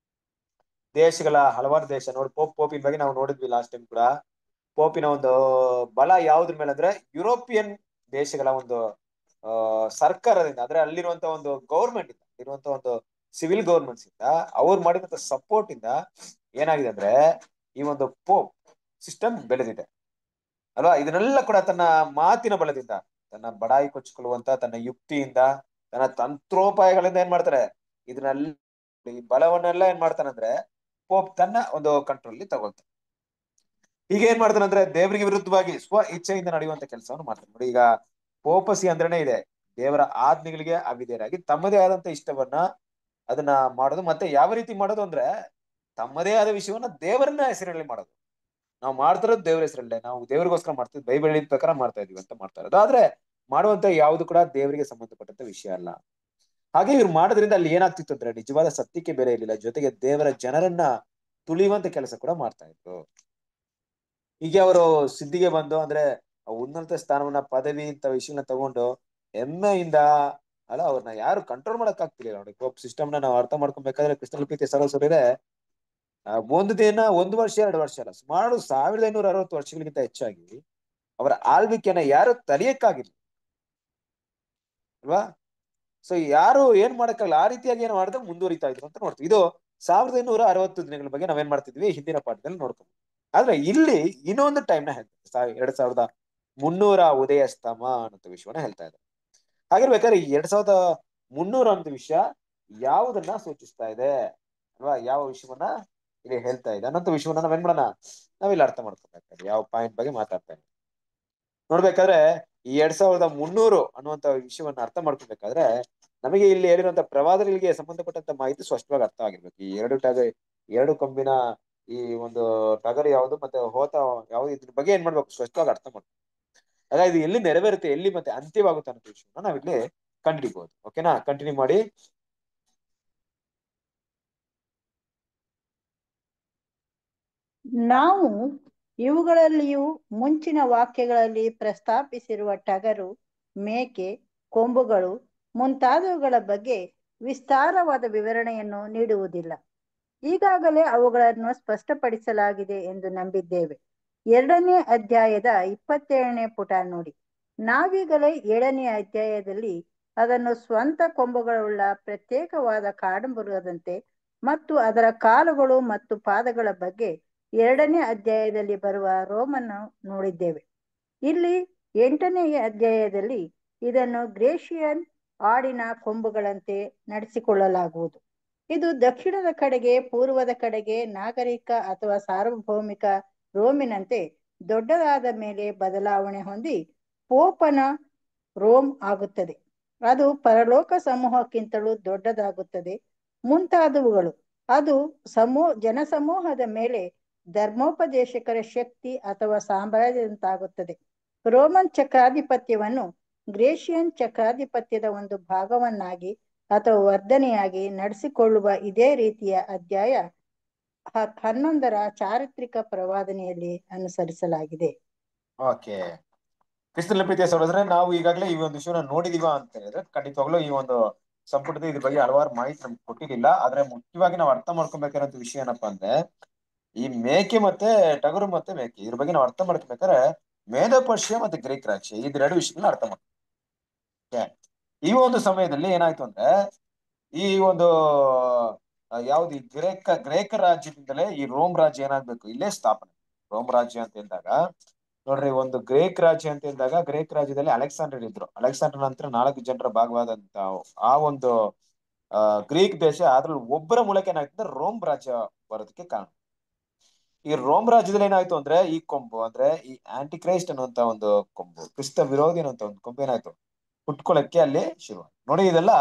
ದೇಶಗಳ ಹಲವಾರು ದೇಶ ನೋಡಿ ಪೋಪ್ ಪೋಪಿನ ಬಗ್ಗೆ ನಾವು ನೋಡಿದ್ವಿ ಲಾಸ್ಟ್ ಟೈಮ್ ಕೂಡ ಪೋಪಿನ ಒಂದು ಬಲ ಯಾವ್ದ್ರ ಮೇಲೆ ಅಂದ್ರೆ ಯುರೋಪಿಯನ್ ದೇಶಗಳ ಒಂದು ಆ ಸರ್ಕಾರದಿಂದ ಅಂದ್ರೆ ಅಲ್ಲಿರುವಂತ ಒಂದು ಗೌರ್ಮೆಂಟ್ ಇಂದ ಇರುವಂತ ಒಂದು ಸಿವಿಲ್ ಗೌರ್ಮೆಂಟ್ಸ್ ಇಂದ ಅವ್ರು ಮಾಡಿದಂತ ಸಪೋರ್ಟ್ ಇಂದ ಏನಾಗಿದೆ ಅಂದ್ರೆ ಈ ಒಂದು ಪೋಪ್ ಸಿಸ್ಟಮ್ ಬೆಳೆದಿದೆ ಅಲ್ವಾ ಇದನ್ನೆಲ್ಲ ಕೂಡ ತನ್ನ ಮಾತಿನ ಬಲದಿಂದ ತನ್ನ ಬಡಾಯಿ ಕೊಚ್ಚಿಕೊಳ್ಳುವಂತ ತನ್ನ ಯುಕ್ತಿಯಿಂದ ತನ್ನ ತಂತ್ರೋಪಾಯಗಳಿಂದ ಏನ್ ಮಾಡ್ತಾರೆ ಇದನ್ನೆಲ್ಲ ಈ ಬಲವನ್ನೆಲ್ಲ ಏನ್ ಮಾಡ್ತಾನಂದ್ರೆ ಪೋಪ್ ತನ್ನ ಒಂದು ಕಂಟ್ರೋಲ್ ತಗೊಳ್ತಾನೆ ಈಗ ಏನ್ ಮಾಡ್ತಾನೆ ಅಂದ್ರೆ ದೇವರಿಗೆ ವಿರುದ್ಧವಾಗಿ ಸ್ವ ಇಚ್ಛೆಯಿಂದ ನಡೆಯುವಂತ ಕೆಲಸವನ್ನು ಮಾಡ್ತಾನೆ ನೋಡಿ ಈಗ ಪೋಪಸಿ ಅಂದ್ರೇನೆ ಇದೆ ದೇವರ ಆಜ್ಞೆಗಳಿಗೆ ಅವಿಧೇಯರಾಗಿ ತಮ್ಮದೇ ಆದಂತ ಇಷ್ಟವನ್ನ ಅದನ್ನ ಮಾಡೋದು ಮತ್ತೆ ಯಾವ ರೀತಿ ಮಾಡೋದು ಅಂದ್ರೆ ತಮ್ಮದೇ ಆದ ವಿಷಯವನ್ನ ದೇವರನ್ನ ಹೆಸರಲ್ಲಿ ಮಾಡೋದು ನಾವು ಮಾಡ್ತಿರೋದು ದೇವರ ಹೆಸರಲ್ಲೇ ನಾವು ದೇವರಿಗೋಸ್ಕರ ಮಾಡ್ತೀವಿ ಬೈಬಲ್ ಹೇಳಿದ ಪ್ರಕಾರ ಮಾಡ್ತಾ ಇದೀವಿ ಅಂತ ಮಾಡ್ತಾ ಇರೋದು ಆದ್ರೆ ಮಾಡುವಂತ ಯಾವುದು ಕೂಡ ದೇವರಿಗೆ ಸಂಬಂಧಪಟ್ಟಂತ ವಿಷಯ ಅಲ್ಲ ಹಾಗೆ ಇವ್ರು ಮಾಡೋದ್ರಿಂದ ಅಲ್ಲಿ ಏನಾಗ್ತಿತ್ತು ಅಂದ್ರೆ ನಿಜವಾದ ಸತ್ಯಕ್ಕೆ ಬೆಲೆ ಇರಲಿಲ್ಲ ಜೊತೆಗೆ ದೇವರ ಜನರನ್ನ ತುಳಿಯುವಂತ ಕೆಲಸ ಕೂಡ ಮಾಡ್ತಾ ಇದ್ರು ಹೀಗೆ ಅವರು ಸಿದ್ಧಿಗೆ ಬಂದು ಅಂದ್ರೆ ಆ ಉನ್ನತ ಸ್ಥಾನವನ್ನ ಪದವಿ ಇಂತ ವಿಷಯನ ತಗೊಂಡು ಹೆಮ್ಮೆಯಿಂದ ಅಲ್ಲ ಅವ್ರನ್ನ ಯಾರು ಕಂಟ್ರೋಲ್ ಮಾಡಕ್ ಆಗ್ತಿಲ್ಲ ನೋಡಿ ಕೋಪ್ ಸಿಸ್ಟಮ್ ನ ನಾವು ಅರ್ಥ ಮಾಡ್ಕೊಬೇಕಾದ್ರೆ ಕೃಷ್ಣ ಪ್ರೀತಿ ಸರೋಸರಿದೆ ಒಂದು ದಿನ ಒಂದು ವರ್ಷ ಎರಡು ವರ್ಷ ಅಲ್ಲ ಸುಮಾರು ಸಾವಿರದ ಐನೂರ ಅರವತ್ತು ವರ್ಷಗಳಿಗಿಂತ ಹೆಚ್ಚಾಗಿ ಅವರ ಆಳ್ವಿಕೆನ ಯಾರು ತಡೆಯಕ್ಕಾಗಿಲ್ಲ ಅಲ್ವಾ ಸೊ ಯಾರು ಏನ್ ಮಾಡಕ್ಕಲ್ಲ ಆ ರೀತಿಯಾಗಿ ಏನ್ ಮಾಡಿದ್ರೆ ಮುಂದುವರಿತಾ ಇದ್ರು ಅಂತ ನೋಡ್ತೀವಿ ಇದು ಸಾವಿರದ ಐನೂರ ಅರವತ್ತು ದಿನಗಳ ಬಗ್ಗೆ ನಾವೇನ್ ಮಾಡ್ತಿದ್ವಿ ಹಿಂದಿನ ಪಾಠದಲ್ಲಿ ನೋಡ್ಕೊಂಡು ಆದ್ರೆ ಇಲ್ಲಿ ಇನ್ನೊಂದು ಟೈಮ್ ನ ಹೇಳ್ತಾರೆ ಎರಡ್ ಸಾವಿರದ ಮುನ್ನೂರ ಉದಯ ಸ್ತಮ ಅನ್ನೋ ವಿಷಯವನ್ನ ಹೇಳ್ತಾ ಇದ್ದಾರೆ ಹಾಗಿರ್ಬೇಕಾದ್ರೆ ಈ ಎರಡ್ ಸಾವಿರದ ಮುನ್ನೂರ ಅಂತ ವಿಷಯ ಯಾವುದನ್ನ ಸೂಚಿಸ್ತಾ ಇದೆ ಅಲ್ವಾ ಯಾವ ವಿಷಯವನ್ನ ಇಲ್ಲಿ ಹೇಳ್ತಾ ಇದೆ ಅನ್ನೋ ವಿಷಯವನ್ನ ನಾವೇನ್ ಮಾಡೋಣ ನಾವಿಲ್ಲಿ ಅರ್ಥ ಮಾಡ್ಕೋಬೇಕಾದ್ರೆ ಯಾವ ಪಾಯಿಂಟ್ ಬಗ್ಗೆ ಮಾತಾಡ್ತಾ ಇದ್ದೀವಿ ನೋಡ್ಬೇಕಾದ್ರೆ ಈ ಎರಡ್ ಸಾವಿರದ ಮುನ್ನೂರು ಅನ್ನುವಂತ ವಿಷಯವನ್ನ ಅರ್ಥ ಮಾಡ್ಕೋಬೇಕಾದ್ರೆ ನಮಗೆ ಇಲ್ಲಿ ಹೇಳಿರುವಂತ ಪ್ರವಾದಗಳಿಗೆ ಸಂಬಂಧಪಟ್ಟಂತ ಮಾಹಿತಿ ಸ್ಪಷ್ಟವಾಗಿ ಅರ್ಥ ಆಗಿರ್ಬೇಕು ಈ ಎರಡು ಟಗ ಎರಡು ಕೊಂಬಿನ ಈ ಒಂದು ಟಗರು ಯಾವುದು ಮತ್ತೆ ಹೋತ ಯಾವ್ದು ಇದ್ರ ಬಗ್ಗೆ ಏನ್ ಮಾಡ್ಬೇಕು ಸ್ಪಷ್ಟವಾಗಿ ಅರ್ಥ ಮಾಡ್ಬೇಕು ಹಾಗಾಗಿ ಇದು ಎಲ್ಲಿ ನೆರವೇರುತ್ತೆ ಎಲ್ಲಿ ಮತ್ತೆ ಅಂತ್ಯವಾಗುತ್ತೆ ಅನ್ನೋ ವಿಷಯವನ್ನ ನಾವಿಲ್ಲಿ ಕಂಡುಹಿಡಿಬಹುದು ಓಕೆನಾ ಕಂಟಿನ್ಯೂ ಮಾಡಿ ನಾವು ಇವುಗಳಲ್ಲಿಯೂ ಮುಂಚಿನ ವಾಕ್ಯಗಳಲ್ಲಿ ಪ್ರಸ್ತಾಪಿಸಿರುವ ಟಗರು ಮೇಕೆ ಕೊಂಬುಗಳು ಮುಂತಾದವುಗಳ ಬಗ್ಗೆ ವಿಸ್ತಾರವಾದ ವಿವರಣೆಯನ್ನು ನೀಡುವುದಿಲ್ಲ ಈಗಾಗಲೇ ಅವುಗಳನ್ನು ಸ್ಪಷ್ಟಪಡಿಸಲಾಗಿದೆ ಎಂದು ನಂಬಿದ್ದೇವೆ ಎರಡನೇ ಅಧ್ಯಾಯದ ಇಪ್ಪತ್ತೇಳನೇ ಪುಟ ನೋಡಿ ನಾವೀಗಲೇ ಏಳನೇ ಅಧ್ಯಾಯದಲ್ಲಿ ಅದನ್ನು ಸ್ವಂತ ಕೊಂಬುಗಳುಳ್ಳ ಪ್ರತ್ಯೇಕವಾದ ಕಾಡುಮೃಗದಂತೆ ಮತ್ತು ಅದರ ಕಾಲುಗಳು ಮತ್ತು ಪಾದಗಳ ಬಗ್ಗೆ ಎರಡನೇ ಅಧ್ಯಾಯದಲ್ಲಿ ಬರುವ ರೋಮನ್ನು ನೋಡಿದ್ದೇವೆ ಇಲ್ಲಿ ಎಂಟನೇ ಅಧ್ಯಾಯದಲ್ಲಿ ಇದನ್ನು ಗ್ರೇಷಿಯನ್ ಆಡಿನ ಕೊಂಬುಗಳಂತೆ ನಡೆಸಿಕೊಳ್ಳಲಾಗುವುದು ಇದು ದಕ್ಷಿಣದ ಕಡೆಗೆ ಪೂರ್ವದ ಕಡೆಗೆ ನಾಗರಿಕ ಅಥವಾ ಸಾರ್ವಭೌಮಿಕ ರೋಮಿನಂತೆ ದೊಡ್ಡದಾದ ಮೇಲೆ ಬದಲಾವಣೆ ಹೊಂದಿ ಪೋಪನ ರೋಮ್ ಆಗುತ್ತದೆ ಅದು ಪರಲೋಕ ಸಮೂಹಕ್ಕಿಂತಲೂ ದೊಡ್ಡದಾಗುತ್ತದೆ ಮುಂತಾದವುಗಳು ಅದು ಸಮೂಹ ಜನಸಮೂಹದ ಮೇಲೆ ಧರ್ಮೋಪದೇಶಕರ ಶಕ್ತಿ ಅಥವಾ ಸಾಮ್ರಾಜ್ಯದಂತಾಗುತ್ತದೆ ರೋಮನ್ ಚಕ್ರಾಧಿಪತ್ಯವನ್ನು ಗ್ರೇಷಿಯನ್ ಚಕ್ರಾಧಿಪತ್ಯದ ಒಂದು ಭಾಗವನ್ನಾಗಿ ಅಥವಾ ವರ್ಧನೆಯಾಗಿ ನಡೆಸಿಕೊಳ್ಳುವ ಇದೇ ರೀತಿಯ ಅಧ್ಯಾಯ ಹನ್ನೊಂದರ ಚಾರಿತ್ರಿಕ ಪ್ರವಾದನೆಯಲ್ಲಿ ಅನುಸರಿಸಲಾಗಿದೆ ಓಕೆ ಕ್ರಿಸ್ತನ ಪ್ರೀತಿಯ ಸಹೋದರರೆ ನಾವು ಈಗಾಗಲೇ ಈ ಒಂದು ವಿಷಯನ ನೋಡಿದೀವ ಅಂತ ಹೇಳಿದ್ರೆ ಖಂಡಿತವಾಗ್ಲೂ ಈ ಒಂದು ಸಂಪುಟದ ಇದ್ರ ಬಗ್ಗೆ ಹಲವಾರು ಮಾಹಿತಿ ನಮ್ಗೆ ಕೊಟ್ಟಿರಲಿಲ್ಲ ಆದ್ರೆ ಮುಖ್ಯವಾಗಿ ನಾವು ಅರ್ಥ ಮಾಡ್ಕೊಬೇಕಾಗಿರೋ ವಿಷಯ ಏನಪ್ಪಾ ಅಂದ್ರೆ ಈ ಮೇಕೆ ಮತ್ತೆ ಟಗರು ಮತ್ತೆ ಮೇಕೆ ಇದ್ರ ಬಗ್ಗೆ ನಾವು ಅರ್ಥ ಮಾಡ್ಕೊಬೇಕಾದ್ರೆ ಮೇಧೋಪರ್ಷಿಯ ಮತ್ತೆ ಗ್ರೀಕ್ ರಾಜ್ಯ ಇದೆರಡು ವಿಷಯಗಳನ್ನ ಅರ್ಥ ಮಾಡ್ಕೊ ಈ ಒಂದು ಸಮಯದಲ್ಲಿ ಏನಾಯ್ತು ಅಂದ್ರೆ ಈ ಒಂದು ಯಾವ್ದು ಈ ಗ್ರೇಕ ಗ್ರೇಕ ರಾಜ್ಯದಿಂದಲೇ ಈ ರೋಮ್ ರಾಜ್ಯ ಏನಾಗ್ಬೇಕು ಇಲ್ಲೇ ಸ್ಥಾಪನೆ ರೋಮ್ ರಾಜ್ಯ ಅಂತ ಹೇಳಿದಾಗ ನೋಡ್ರಿ ಒಂದು ಗ್ರೇಕ್ ರಾಜ್ಯ ಅಂತ ಹೇಳಿದಾಗ ಗ್ರೇಕ್ ರಾಜ್ಯದಲ್ಲಿ ಅಲೆಕ್ಸಾಂಡರ್ ಇದ್ರು ಅಲೆಕ್ಸಾಂಡರ್ ನಂತರ ನಾಲ್ಕು ಜನರ ಭಾಗವಾದಂತ ಆ ಒಂದು ಅಹ್ ಗ್ರೀಕ್ ದೇಶ ಅದ್ರಲ್ಲಿ ಒಬ್ಬರ ಮೂಲಕ ಏನಾಯ್ತು ರೋಮ್ ರಾಜ್ಯ ಬರೋದಕ್ಕೆ ಕಾರಣ ಈ ರೋಮ್ ರಾಜ್ಯದಲ್ಲಿ ಏನಾಯ್ತು ಅಂದ್ರೆ ಈ ಕೊಂಬು ಅಂದ್ರೆ ಈ ಆಂಟಿ ಕ್ರೈಸ್ಟ್ ಅನ್ನುವಂತ ಒಂದು ಕೊಂಬು ಕ್ರಿಸ್ತ ವಿರೋಧಿ ಅನ್ನುವಂತ ಒಂದು ಕೊಂಬು ಏನಾಯ್ತು ಹುಟ್ಕೊಳಕ್ಕೆ ಅಲ್ಲಿ ಶುರು ನೋಡಿ ಇದೆಲ್ಲ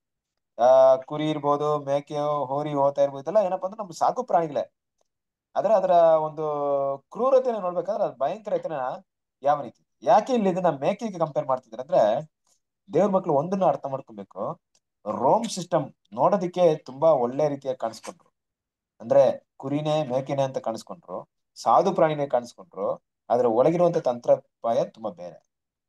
ಆ ಕುರಿ ಇರ್ಬೋದು ಮೇಕೆ ಹೋರಿ ಹೋತಾ ಇರ್ಬೋದು ಇದೆಲ್ಲ ಏನಪ್ಪಾ ಅಂದ್ರೆ ನಮ್ಗೆ ಸಾಕು ಪ್ರಾಣಿಗಳೇ ಆದ್ರೆ ಅದರ ಒಂದು ಕ್ರೂರತೆನ ನೋಡ್ಬೇಕಾದ್ರೆ ಅದ್ ಭಯಂಕರತೆನ ಯಾವ ರೀತಿ ಯಾಕೆ ಇಲ್ಲಿ ಇದನ್ನ ಮೇಕೆಗೆ ಕಂಪೇರ್ ಮಾಡ್ತಿದ್ರೆ ಅಂದ್ರೆ ದೇವ್ರ ಮಕ್ಳು ಒಂದನ್ನ ಅರ್ಥ ಮಾಡ್ಕೊಬೇಕು ರೋಮ್ ಸಿಸ್ಟಮ್ ನೋಡೋದಿಕ್ಕೆ ತುಂಬಾ ಒಳ್ಳೆ ರೀತಿಯಾಗಿ ಕಾಣಿಸ್ಕೊಂಡ್ರು ಅಂದ್ರೆ ಕುರಿನೇ ಮೇಕೆನೆ ಅಂತ ಕಾಣಿಸ್ಕೊಂಡ್ರು ಸಾಧು ಪ್ರಾಣಿನೇ ಕಾಣಿಸ್ಕೊಂಡ್ರು ಅದ್ರ ಒಳಗಿರುವಂತ ತಂತ್ರಪಾಯ ತುಂಬಾ ಬೇರೆ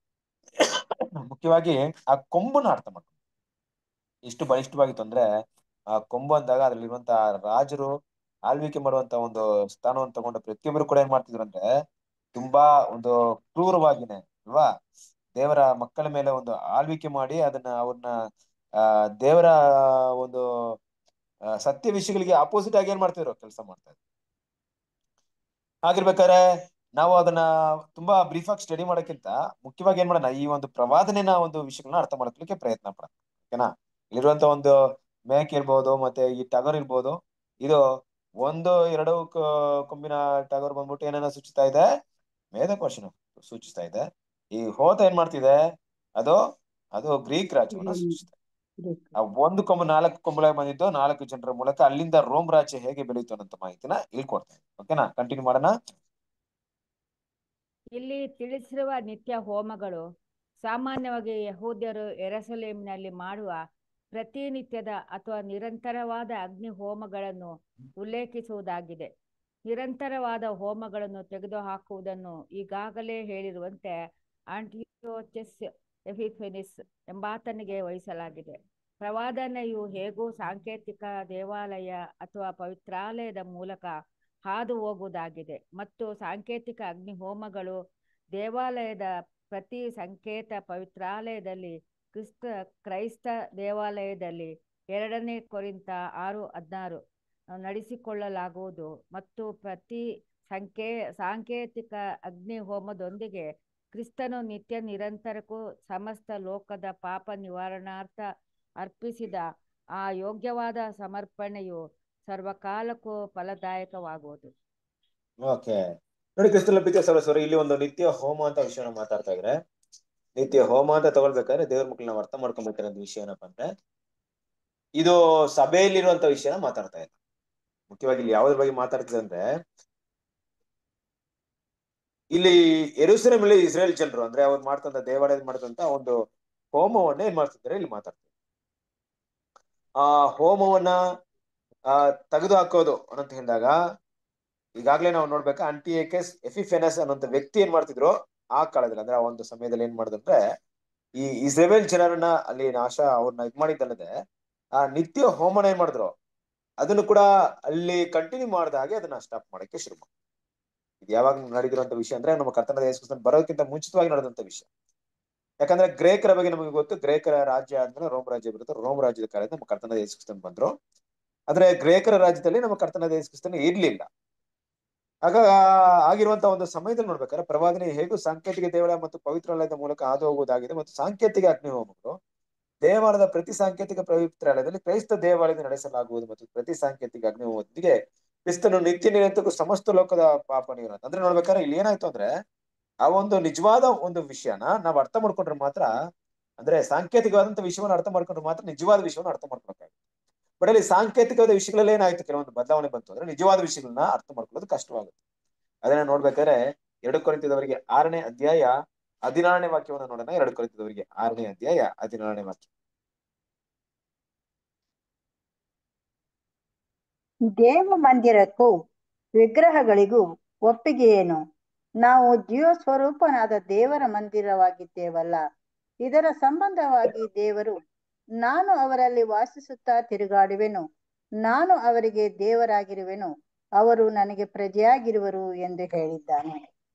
ಮುಖ್ಯವಾಗಿ ಆ ಕೊಂಬನ್ನ ಅರ್ಥ ಮಾಡ್ಕೊಂಡು ಎಷ್ಟು ಬಲಿಷ್ಠವಾಗಿತ್ತು ಅಂದ್ರೆ ಆ ಕೊಂಬು ಅಂದಾಗ ಅದ್ರಲ್ಲಿರುವಂತ ರಾಜರು ಆಳ್ವಿಕೆ ಮಾಡುವಂತ ಒಂದು ಸ್ಥಾನವನ್ನು ತಗೊಂಡ ಪ್ರತಿಯೊಬ್ಬರು ಕೂಡ ಏನ್ ಮಾಡ್ತಿದ್ರು ಅಂದ್ರೆ ತುಂಬಾ ಒಂದು ಕ್ರೂರವಾಗಿನೇ ಅಲ್ವಾ ದೇವರ ಮಕ್ಕಳ ಮೇಲೆ ಒಂದು ಆಳ್ವಿಕೆ ಮಾಡಿ ಅದನ್ನ ಅವ್ರನ್ನ ಆ ದೇವರ ಒಂದು ಸತ್ಯ ವಿಷಯಗಳಿಗೆ ಅಪೋಸಿಟ್ ಆಗಿ ಏನ್ ಮಾಡ್ತಿದ್ರು ಕೆಲಸ ಮಾಡ್ತಾ ಇದ್ರು ಹಾಗಿರ್ಬೇಕಾದ್ರೆ ನಾವು ಅದನ್ನ ತುಂಬಾ ಬ್ರೀಫ್ ಆಗಿ ಸ್ಟಡಿ ಮಾಡೋಕ್ಕಿಂತ ಮುಖ್ಯವಾಗಿ ಏನ್ ಮಾಡೋಣ ಈ ಒಂದು ಪ್ರವಾದನೆನ ಒಂದು ವಿಷಯಗಳನ್ನ ಅರ್ಥ ಮಾಡ್ಕೊಳ್ಳಿಕ್ಕೆ ಪ್ರಯತ್ನ ಪಡೋಣ ಓಕೆನಾ ಇಲ್ಲಿರುವಂತ ಒಂದು ಮೇಕ್ ಇರ್ಬೋದು ಮತ್ತೆ ಈ ಟಗರ್ ಇರ್ಬೋದು ಇದು ಒಂದು ಎರಡು ಕೊಂಬಿನ ಟಗರ್ ಬಂದ್ಬಿಟ್ಟು ಏನೇನ ಸೂಚಿಸ್ತಾ ಇದೆ ಮೇಧಕೋಶನ ಸೂಚಿಸ್ತಾ ಇದೆ ಈ ಹೋತ ಏನ್ ಮಾಡ್ತಿದೆ ಅದು ಅದು ಗ್ರೀಕ್ ರಾಜ್ಯವನ್ನ ಸೂಚಿಸ್ತಾ ಇದೆ ಆ ಒಂದು ಕೊಂಬು ನಾಲ್ಕು ಕೊಂಬಳ ಬಂದಿದ್ದು ನಾಲ್ಕು ಜನರ ಮೂಲಕ ಅಲ್ಲಿಂದ ರೋಮ್ ರಾಜ್ಯ ಹೇಗೆ ಬೆಳೀತು ಅನ್ನೋ ಮಾಹಿತಿನ ಇಲ್ಲಿ ಕೊಡ್ತೇನೆ ಓಕೆನಾ ಕಂಟಿನ್ಯೂ ಮಾಡೋಣ ಇಲ್ಲಿ ತಿಳಿಸಿರುವ ನಿತ್ಯ ಹೋಮಗಳು ಸಾಮಾನ್ಯವಾಗಿ ಯಹೂದ್ಯರು ಎರಸಲೇಮಿನಲ್ಲಿ ಮಾಡುವ ಪ್ರತಿನಿತ್ಯದ ಅಥವಾ ನಿರಂತರವಾದ ಅಗ್ನಿ ಹೋಮಗಳನ್ನು ಉಲ್ಲೇಖಿಸುವುದಾಗಿದೆ ನಿರಂತರವಾದ ಹೋಮಗಳನ್ನು ತೆಗೆದುಹಾಕುವುದನ್ನು ಈಗಾಗಲೇ ಹೇಳಿರುವಂತೆ ಆಂಟಿಯೋಚಸ್ ಎಫಿಫೆನಿಸ್ ಎಂಬಾತನಿಗೆ ವಹಿಸಲಾಗಿದೆ ಪ್ರವಾದನೆಯು ಹೇಗೂ ಸಾಂಕೇತಿಕ ದೇವಾಲಯ ಅಥವಾ ಪವಿತ್ರಾಲಯದ ಮೂಲಕ ಹಾದು ಹೋಗುವುದಾಗಿದೆ ಮತ್ತು ಸಾಂಕೇತಿಕ ಅಗ್ನಿ ಹೋಮಗಳು ದೇವಾಲಯದ ಪ್ರತಿ ಸಂಕೇತ ಪವಿತ್ರಾಲಯದಲ್ಲಿ ಕ್ರಿಸ್ತ ಕ್ರೈಸ್ತ ದೇವಾಲಯದಲ್ಲಿ ಎರಡನೇ ಕೊರಿಂತ ಆರು ಹದಿನಾರು ನಡೆಸಿಕೊಳ್ಳಲಾಗುವುದು ಮತ್ತು ಪ್ರತಿ ಸಂಕೇ ಸಾಂಕೇತಿಕ ಅಗ್ನಿ ಹೋಮದೊಂದಿಗೆ ಕ್ರಿಸ್ತನು ನಿತ್ಯ ನಿರಂತರಕ್ಕೂ ಸಮಸ್ತ ಲೋಕದ ಪಾಪ ನಿವಾರಣಾರ್ಥ ಅರ್ಪಿಸಿದ ಆ ಯೋಗ್ಯವಾದ ಸಮರ್ಪಣೆಯು ಸರ್ವಕಾಲಕ್ಕೂ ಫಲದಾಯಕವಾಗುವುದು ಓಕೆ ನೋಡಿ ಕ್ರಿಸ್ತಲ ಪ್ರೀತಿಯ ಸಹೋದರ ಇಲ್ಲಿ ಒಂದು ನಿತ್ಯ ಹೋಮ ಅಂತ ವಿಷಯನ ಮಾತಾಡ್ತಾ ಇದ್ರೆ ನಿತ್ಯ ಹೋಮ ಅಂತ ತಗೊಳ್ಬೇಕಾದ್ರೆ ದೇವ್ರ ಮಕ್ಕಳು ನಾವು ಅರ್ಥ ಮಾಡ್ಕೊಬೇಕಾದ ವಿಷಯ ಏನಪ್ಪಾ ಅಂದ್ರೆ ಇದು ಸಭೆಯಲ್ಲಿರುವಂತ ವಿಷಯನ ಮಾತಾಡ್ತಾ ಇಲ್ಲ ಮುಖ್ಯವಾಗಿ ಇಲ್ಲಿ ಯಾವ್ದ್ರ ಬಗ್ಗೆ ಮಾತಾಡ್ತಿದೆ ಅಂದ್ರೆ ಇಲ್ಲಿ ಎರುಸಲೇಮಲ್ಲಿ ಇಸ್ರೇಲ್ ಜನರು ಅಂದ್ರೆ ಅವ್ರು ಮಾಡ್ತಂತ ದೇವಾಲಯದ ಮಾಡ್ತಂತ ಒಂದು ಹೋಮವನ್ನ ಏನ್ ಮಾಡ್ತಿದ್ದಾರೆ ಇಲ್ಲಿ ಮಾತಾಡ್ತಾರೆ ಆ ಹೋಮವನ್ನ ಆ ತೆಗೆದು ಹಾಕೋದು ಅನ್ನಂತ ಹೇಳಿದಾಗ ಈಗಾಗ್ಲೇ ನಾವು ನೋಡ್ಬೇಕಾ ಅಂಟಿಯೇಕೆಸ್ ಎಫಿಫೆನಸ್ ಅನ್ನೋಂಥ ವ್ಯಕ್ತಿ ಏನ್ ಮಾಡ್ತಿದ್ರು ಆ ಕಾಲದಲ್ಲಿ ಅಂದ್ರೆ ಆ ಒಂದು ಸಮಯದಲ್ಲಿ ಏನ್ ಮಾಡಿದಂದ್ರೆ ಈ ಇಸ್ರೇಲ್ ಜನರನ್ನ ಅಲ್ಲಿ ನಾಶ ಅವ್ರನ್ನ ಇದ್ ಮಾಡಿದ್ದಲ್ಲದೆ ಆ ನಿತ್ಯ ಹೋಮನ ಏನ್ ಮಾಡಿದ್ರು ಅದನ್ನು ಕೂಡ ಅಲ್ಲಿ ಕಂಟಿನ್ಯೂ ಮಾಡಿದ ಹಾಗೆ ಅದನ್ನ ಸ್ಟಾಪ್ ಮಾಡಕ್ಕೆ ಶುರು ಮಾಡಿ ಇದು ಯಾವಾಗ ನಡೆದಿರುವಂತ ವಿಷಯ ಅಂದ್ರೆ ನಮ್ಮ ಕರ್ತನದ ಯೇಸುಕ್ರಿಸ್ತನ ಬರೋದಕ್ಕಿಂತ ಮುಂಚಿತವಾಗಿ ನಡೆದಂತ ವಿಷಯ ಯಾಕಂದ್ರೆ ಗ್ರೇಕರ ಬಗ್ಗೆ ನಮಗೆ ಗೊತ್ತು ಗ್ರೇಕರ ರಾಜ್ಯ ಆದ್ಮೇಲೆ ರೋಮ್ ರಾಜ್ಯ ಬರುತ್ತೆ ರೋಮ್ ರಾಜ್ಯದ ಕಾಲದಲ್ಲಿ ನಮ್ಮ ಕರ್ತನದ ಯೇಸುಕ್ರಿಸ್ತನ್ ಬಂದ್ರು ಆದ್ರೆ ಗ್ರೇಕರ ರಾಜ್ಯದಲ್ಲಿ ನಮ್ಮ ಕರ್ತನದ ಯೇಸುಕ್ರಿಸ್ತನ ಇರ್ಲಿಲ್ಲ ಆಗ ಆಗಿರುವಂತ ಒಂದು ಸಮಯದಲ್ಲಿ ನೋಡ್ಬೇಕಾದ್ರೆ ಪ್ರವಾದನೆ ಹೇಗೂ ಸಾಂಕೇತಿಕ ದೇವಾಲಯ ಮತ್ತು ಪವಿತ್ರಾಲಯದ ಮೂಲಕ ಹಾದು ಹೋಗುವುದಾಗಿದೆ ಮತ್ತು ಸಾಂಕೇತಿಕ ಅಗ್ನಿ ಹೋಮಗಳು ದೇವಾಲಯದ ಪ್ರತಿ ಸಾಂಕೇತಿಕ ಪವಿತ್ರಾಲಯದಲ್ಲಿ ಕ್ರೈಸ್ತ ದೇವಾಲಯದ ನಡೆಸಲಾಗುವುದು ಮತ್ತು ಪ್ರತಿ ಸಾಂಕೇತಿಕ ಅಗ್ನಿ ಹೋಮದೊಂದಿಗೆ ಕ್ರಿಸ್ತನು ನಿತ್ಯ ನಿರಂತರಕ್ಕೂ ಸಮಸ್ತ ಲೋಕದ ಪಾಪ ನೀರು ಅಂದ್ರೆ ನೋಡ್ಬೇಕಾದ್ರೆ ಇಲ್ಲಿ ಏನಾಯ್ತು ಅಂದ್ರೆ ಆ ಒಂದು ನಿಜವಾದ ಒಂದು ವಿಷಯನ ನಾವು ಅರ್ಥ ಮಾಡ್ಕೊಂಡ್ರೆ ಮಾತ್ರ ಅಂದ್ರೆ ಸಾಂಕೇತಿಕವಾದಂತ ವಿಷಯವನ್ನ ಅರ್ಥ ಮಾಡ್ಕೊಂಡ್ರೆ ಮಾತ್ರ ನಿಜವಾದ ವಿಷಯವನ್ನ ಅರ್ಥ ಮಾಡ್ಕೊಳಕ್ಕಾಗುತ್ತೆ ಬಟ್ ಅಲ್ಲಿ ಸಾಂಕೇತಿಕವಾದ ವಿಷಯಗಳಲ್ಲಿ ಏನಾಯ್ತು ಕೆಲವೊಂದು ಬದಲಾವಣೆ ಬಂತು ಅಂದ್ರೆ ನಿಜವಾದ ವಿಷಯಗಳನ್ನ ಅರ್ಥ ಮಾಡ್ಕೊಳ್ಳೋದು ಕಷ್ಟವಾಗುತ್ತೆ ಅದನ್ನ ನೋಡ್ಬೇಕಾದ್ರೆ ಎರಡು ಕೊರಿಂತದವರಿಗೆ ಆರನೇ ಅಧ್ಯಾಯ ಹದಿನಾರನೇ ವಾಕ್ಯವನ್ನ ನೋಡೋಣ ಎರಡು ಕೊರಿಂತದವರಿಗೆ ಆರನೇ ಅಧ್ಯಾಯ ಹದಿನಾರನೇ ವಾಕ್ಯ ದೇವ ಮಂದಿರಕ್ಕೂ ವಿಗ್ರಹಗಳಿಗೂ ಒಪ್ಪಿಗೆ ಏನು ನಾವು ಜೀವ ಸ್ವರೂಪನಾದ ದೇವರ ಮಂದಿರವಾಗಿದ್ದೇವಲ್ಲ ಇದರ ಸಂಬಂಧವಾಗಿ ದೇವರು ನಾನು ಅವರಲ್ಲಿ ವಾಸಿಸುತ್ತಾ ತಿರುಗಾಡುವೆನು ನಾನು ಅವರಿಗೆ ದೇವರಾಗಿರುವೆನು ಅವರು ನನಗೆ ಪ್ರಜೆಯಾಗಿರುವರು ಎಂದು ಹೇಳಿದ್ದಾನೆ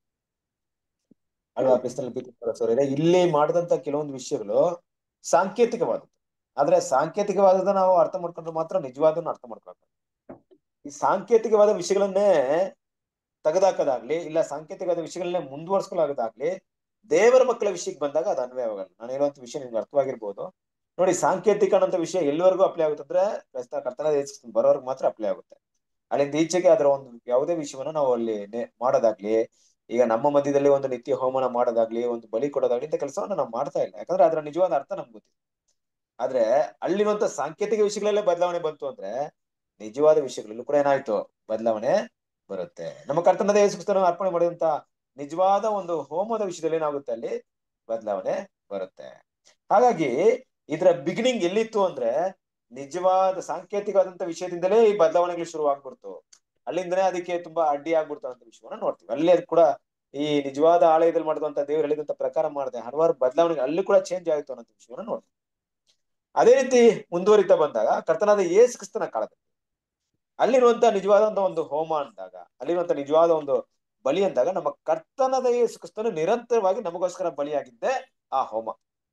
ಅಲ್ವಾ ಕ್ರಿಸ್ತನ ಪ್ರೀತಿ ಇಲ್ಲಿ ಮಾಡಿದಂತ ಕೆಲವೊಂದು ವಿಷಯಗಳು ಸಾಂಕೇತಿಕವಾದದ್ದು ಆದ್ರೆ ಸಾಂಕೇತಿಕವಾದದ ನಾವು ಅರ್ಥ ಮಾಡ್ಕೊಂಡ್ರೆ ಮಾತ್ರ ನಿಜವಾದನ್ನ ಅರ್ಥ ಮಾಡ್ಕೊಳ್ಬೇಕು ಈ ಸಾಂಕೇತಿಕವಾದ ವಿಷಯಗಳನ್ನೇ ತೆಗೆದಾಕೋದಾಗ್ಲಿ ಇಲ್ಲ ಸಾಂಕೇತಿಕವಾದ ವಿಷಯಗಳನ್ನೇ ಮುಂದುವರ್ಸ್ಕೊಳ್ಳೋದಾಗ್ಲಿ ದೇವರ ಮಕ್ಕಳ ವಿಷಯಕ್ಕೆ ಬಂದಾಗ ಅದು ಅನ್ವಯವಾಗಲ್ಲ ನಾನು ಹೇಳುವಂತ ವಿಷಯ ನಿಮ್ಗೆ ಅರ್ಥವಾಗಿರ್ಬೋದು ನೋಡಿ ಸಾಂಕೇತಿಕ ಅನ್ನೋಂಥ ವಿಷಯ ಎಲ್ಲಿವರೆಗೂ ಅಪ್ಲೈ ಆಗುತ್ತೆ ಅಂದ್ರೆ ಕ್ರೈಸ್ತ ಕರ್ತನ ಬರೋರ್ಗೆ ಮಾತ್ರ ಅಪ್ಲೈ ಆಗುತ್ತೆ ಅಲ್ಲಿಂದ ಈಚೆಗೆ ಅದರ ಒಂದು ಯಾವುದೇ ವಿಷಯವನ್ನ ನಾವು ಅಲ್ಲಿ ಮಾಡೋದಾಗ್ಲಿ ಈಗ ನಮ್ಮ ಮಧ್ಯದಲ್ಲಿ ಒಂದು ನಿತ್ಯ ಹೋಮನ ಮಾಡೋದಾಗ್ಲಿ ಒಂದು ಬಲಿ ಕೊಡೋದಾಗ್ಲಿ ಇಂಥ ಕೆಲಸವನ್ನ ನಾವು ಮಾಡ್ತಾ ಇಲ್ಲ ಯಾಕಂದ್ರೆ ಅದರ ನಿಜವಾದ ಅರ್ಥ ನಮ್ಗೆ ಗೊತ್ತಿಲ್ಲ ಆದ್ರೆ ಅಲ್ಲಿರುವಂತ ಸಾಂಕೇತಿಕ ವಿಷಯಗಳಲ್ಲೇ ಬದಲಾವಣೆ ಬಂತು ಅಂದ್ರೆ ನಿಜವಾದ ವಿಷಯಗಳಲ್ಲೂ ಕೂಡ ಏನಾಯ್ತು ಬದಲಾವಣೆ ಬರುತ್ತೆ ನಮ್ಮ ಕರ್ತನದ ಯೇಸುಕ್ರಿಸ್ತನ ಅರ್ಪಣೆ ಮಾಡಿದಂತ ನಿಜವಾದ ಒಂದು ಹೋಮದ ವಿಷಯದಲ್ಲಿ ಏನಾಗುತ್ತೆ ಅಲ್ಲಿ ಬದಲಾವಣೆ ಬರುತ್ತೆ ಹಾಗಾಗಿ ಇದರ ಬಿಗಿನಿಂಗ್ ಎಲ್ಲಿತ್ತು ಅಂದ್ರೆ ನಿಜವಾದ ಸಾಂಕೇತಿಕವಾದಂತ ವಿಷಯದಿಂದಲೇ ಈ ಬದಲಾವಣೆಗಳು ಶುರು ಆಗ್ಬಿಡ್ತು ಅಲ್ಲಿಂದನೇ ಅದಕ್ಕೆ ತುಂಬಾ ಅಡ್ಡಿ ಆಗ್ಬಿಡ್ತು ಅಂತ ವಿಷಯವನ್ನ ನೋಡ್ತೀವಿ ಅಲ್ಲೇ ಕೂಡ ಈ ನಿಜವಾದ ಆಲಯದಲ್ಲಿ ಮಾಡಿದಂತ ದೇವರು ಹೇಳಿದಂತ ಪ್ರಕಾರ ಮಾಡಿದೆ ಹಲವಾರು ಬದಲಾವಣೆ ಅಲ್ಲಿ ಕೂಡ ಚೇಂಜ್ ಆಯ್ತು ಅನ್ನೋ ವಿಷಯವನ್ನ ನೋಡ್ತೀವಿ ಅದೇ ರೀತಿ ಮುಂದುವರಿತಾ ಬಂದಾಗ ಕರ್ತನಾದ ಯೇಸು ಕ್ರಿಸ್ತನ ಕಾಲದಲ್ಲಿ ಅಲ್ಲಿರುವಂತ ನಿಜವಾದಂತ ಒಂದು ಹೋಮ ಅಂದಾಗ ಅಲ್ಲಿರುವಂತ ನಿಜವಾದ ಒಂದು ಬಲಿ ಅಂದಾಗ ನಮ್ಮ ಕರ್ತನದ ಯೇಸು ಕ್ರಿಸ್ತನು ನಿರಂತರವಾಗಿ ನಮಗೋಸ್ಕರ ಬಲಿಯಾಗಿದ್ದೆ ಆ ಹೋಮ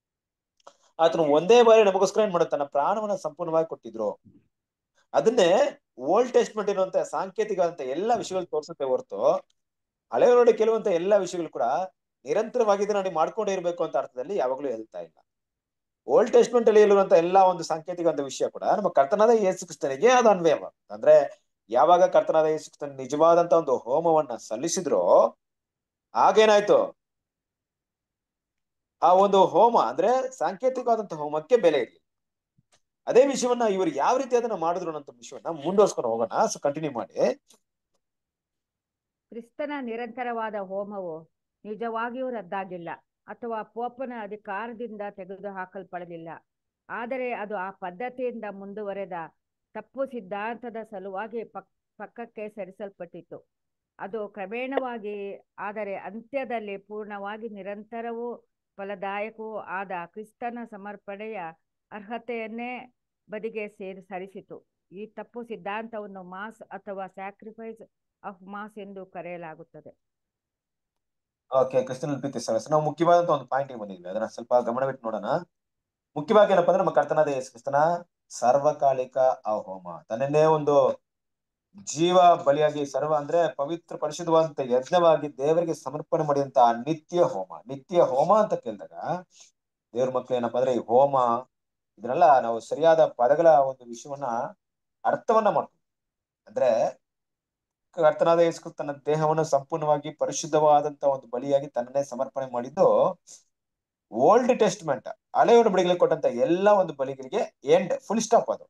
ಆತನು ಒಂದೇ ಬಾರಿ ನಮಗೋಸ್ಕರ ಏನ್ ಮಾಡುತ್ತೆ ತನ್ನ ಪ್ರಾಣವನ್ನ ಸಂಪೂರ್ಣವಾಗಿ ಕೊಟ್ಟಿದ್ರು ಅದನ್ನೇ ಓಲ್ಡ್ ಟೆಸ್ಟ್ಮೆಂಟ್ ಇರುವಂತ ಸಾಂಕೇತಿಕವಾದಂತ ಎಲ್ಲಾ ವಿಷಯಗಳು ತೋರಿಸುತ್ತೆ ಹೊರತು ಹಳೆ ನೋಡಿ ಕೆಲವಂತ ಎಲ್ಲಾ ವಿಷಯಗಳು ಕೂಡ ನಿರಂತರವಾಗಿ ಇದನ್ನ ನೀವು ಮಾಡ್ಕೊಂಡೇ ಇರ್ಬೇಕು ಅಂತ ಅರ್ಥದಲ್ಲಿ ಯಾವಾಗ್ಲೂ ಹೇಳ್ತಾ ಇಲ್ಲ ಓಲ್ಡ್ ಟೆಸ್ಟ್ಮೆಂಟ್ ಅಲ್ಲಿ ಇರುವಂತ ಎಲ್ಲಾ ಒಂದು ಸಾಂಕೇತಿಕ ವಿಷಯ ಕೂಡ ನಮ್ಮ ಕರ್ತನಾದ ಯೇಸು ಕ್ರಿಸ್ತನಿಗೆ ಅದು ಅನ್ವಯ ಅಂದ್ರೆ ಯಾವಾಗ ಕರ್ತನಾದ ಯೇಸು ಕ್ರಿಸ್ತನ್ ನಿಜವಾದಂತ ಒಂದು ಹೋಮವನ್ನ ಸಲ್ಲಿಸಿದ್ರೋ ಆಗೇನಾಯ್ತು ಆ ಒಂದು ಹೋಮ ಅಂದ್ರೆ ಸಾಂಕೇತಿಕವಾದಂತ ಹೋಮಕ್ಕೆ ಬೆಲೆ ಇರಲಿ ಅದೇ ವಿಷಯವನ್ನ ಇವರು ಯಾವ ರೀತಿ ಅದನ್ನ ಮಾಡಿದ್ರು ಅನ್ನೋ ವಿಷಯವನ್ನ ಮುಂದುವರ್ಸ್ಕೊಂಡು ಹೋಗೋಣ ಸೊ ಕಂಟಿನ್ಯೂ ಮಾಡಿ ಕ್ರಿಸ್ತನ ನಿರಂತರವಾದ ಹೋಮವು ನಿಜವಾಗಿಯೂ ರದ್ದಾಗಿಲ್ಲ ಅಥವಾ ಪೋಪನ ಅಧಿಕಾರದಿಂದ ತೆಗೆದುಹಾಕಲ್ಪಡಲಿಲ್ಲ ಆದರೆ ಅದು ಆ ಪದ್ಧತಿಯಿಂದ ಮುಂದುವರೆದ ತಪ್ಪು ಸಿದ್ಧಾಂತದ ಸಲುವಾಗಿ ಪಕ್ ಪಕ್ಕಕ್ಕೆ ಸರಿಸಲ್ಪಟ್ಟಿತು ಅದು ಕ್ರಮೇಣವಾಗಿ ಆದರೆ ಅಂತ್ಯದಲ್ಲಿ ಪೂರ್ಣವಾಗಿ ನಿರಂತರವೂ ಫಲದಾಯಕವೂ ಆದ ಕ್ರಿಸ್ತನ ಸಮರ್ಪಣೆಯ ಅರ್ಹತೆಯನ್ನೇ ಬದಿಗೆ ಸೇರಿ ಸರಿಸಿತು ಈ ತಪ್ಪು ಸಿದ್ಧಾಂತವನ್ನು ಮಾಸ್ ಅಥವಾ ಸ್ಯಾಕ್ರಿಫೈಸ್ ಆಫ್ ಮಾಸ್ ಎಂದು ಕರೆಯಲಾಗುತ್ತದೆ ಓಕೆ ಕ್ರಿಸ್ತನಲ್ಲಿ ಪ್ರೀತಿ ಸಹವಾಸ ನಾವು ಮುಖ್ಯವಾದಂತ ಒಂದು ಪಾಯಿಂಟ್ ಬಂದಿದ್ವಿ ಅದನ್ನ ಸ್ವಲ್ಪ ಗಮನವಿಟ್ಟು ನೋಡೋಣ ಮುಖ್ಯವಾಗಿ ಏನಪ್ಪಾ ಅಂದ್ರೆ ನಮ್ಮ ಕರ್ತನಾದ ಯೇಸು ಕ್ರಿಸ್ತನ ಸಾರ್ವಕಾಲಿಕ ಆ ಹೋಮ ತನ್ನನ್ನೇ ಒಂದು ಜೀವ ಬಲಿಯಾಗಿ ಸರ್ವ ಅಂದ್ರೆ ಪವಿತ್ರ ಪರಿಶುದ್ಧವಾದಂತ ಯಜ್ಞವಾಗಿ ದೇವರಿಗೆ ಸಮರ್ಪಣೆ ಮಾಡಿದಂತ ಆ ನಿತ್ಯ ಹೋಮ ನಿತ್ಯ ಹೋಮ ಅಂತ ಕೇಳಿದಾಗ ದೇವ್ರ ಮಕ್ಳು ಏನಪ್ಪಾ ಅಂದ್ರೆ ಈ ಹೋಮ ಇದನ್ನೆಲ್ಲ ನಾವು ಸರಿಯಾದ ಪದಗಳ ಒಂದು ವಿಷಯವನ್ನ ಅರ್ಥವನ್ನ ಮಾಡ್ತೀವಿ ಅಂದ್ರೆ ಕರ್ತನಾದ ಯೇಸು ಕ್ರಿಸ್ತ ತನ್ನ ದೇಹವನ್ನು ಸಂಪೂರ್ಣವಾಗಿ ಪರಿಶುದ್ಧವಾದಂತ ಒಂದು ಬಲಿಯಾಗಿ ತನ್ನನ್ನೇ ಸಮರ್ಪಣೆ ಮಾಡಿದ್ದು ಓಲ್ಡ್ ಟೆಸ್ಟ್ಮೆಂಟ್ ಹಳೆ ಒಡಂಬಡಿಕೆಯಲ್ಲಿ ಕೊಟ್ಟಂತ ಎಲ್ಲಾ ಒಂದು ಬಲಿಗಳಿಗೆ ಎಂಡ್ ಫುಲ್ ಸ್ಟಾಪ್ ಅದು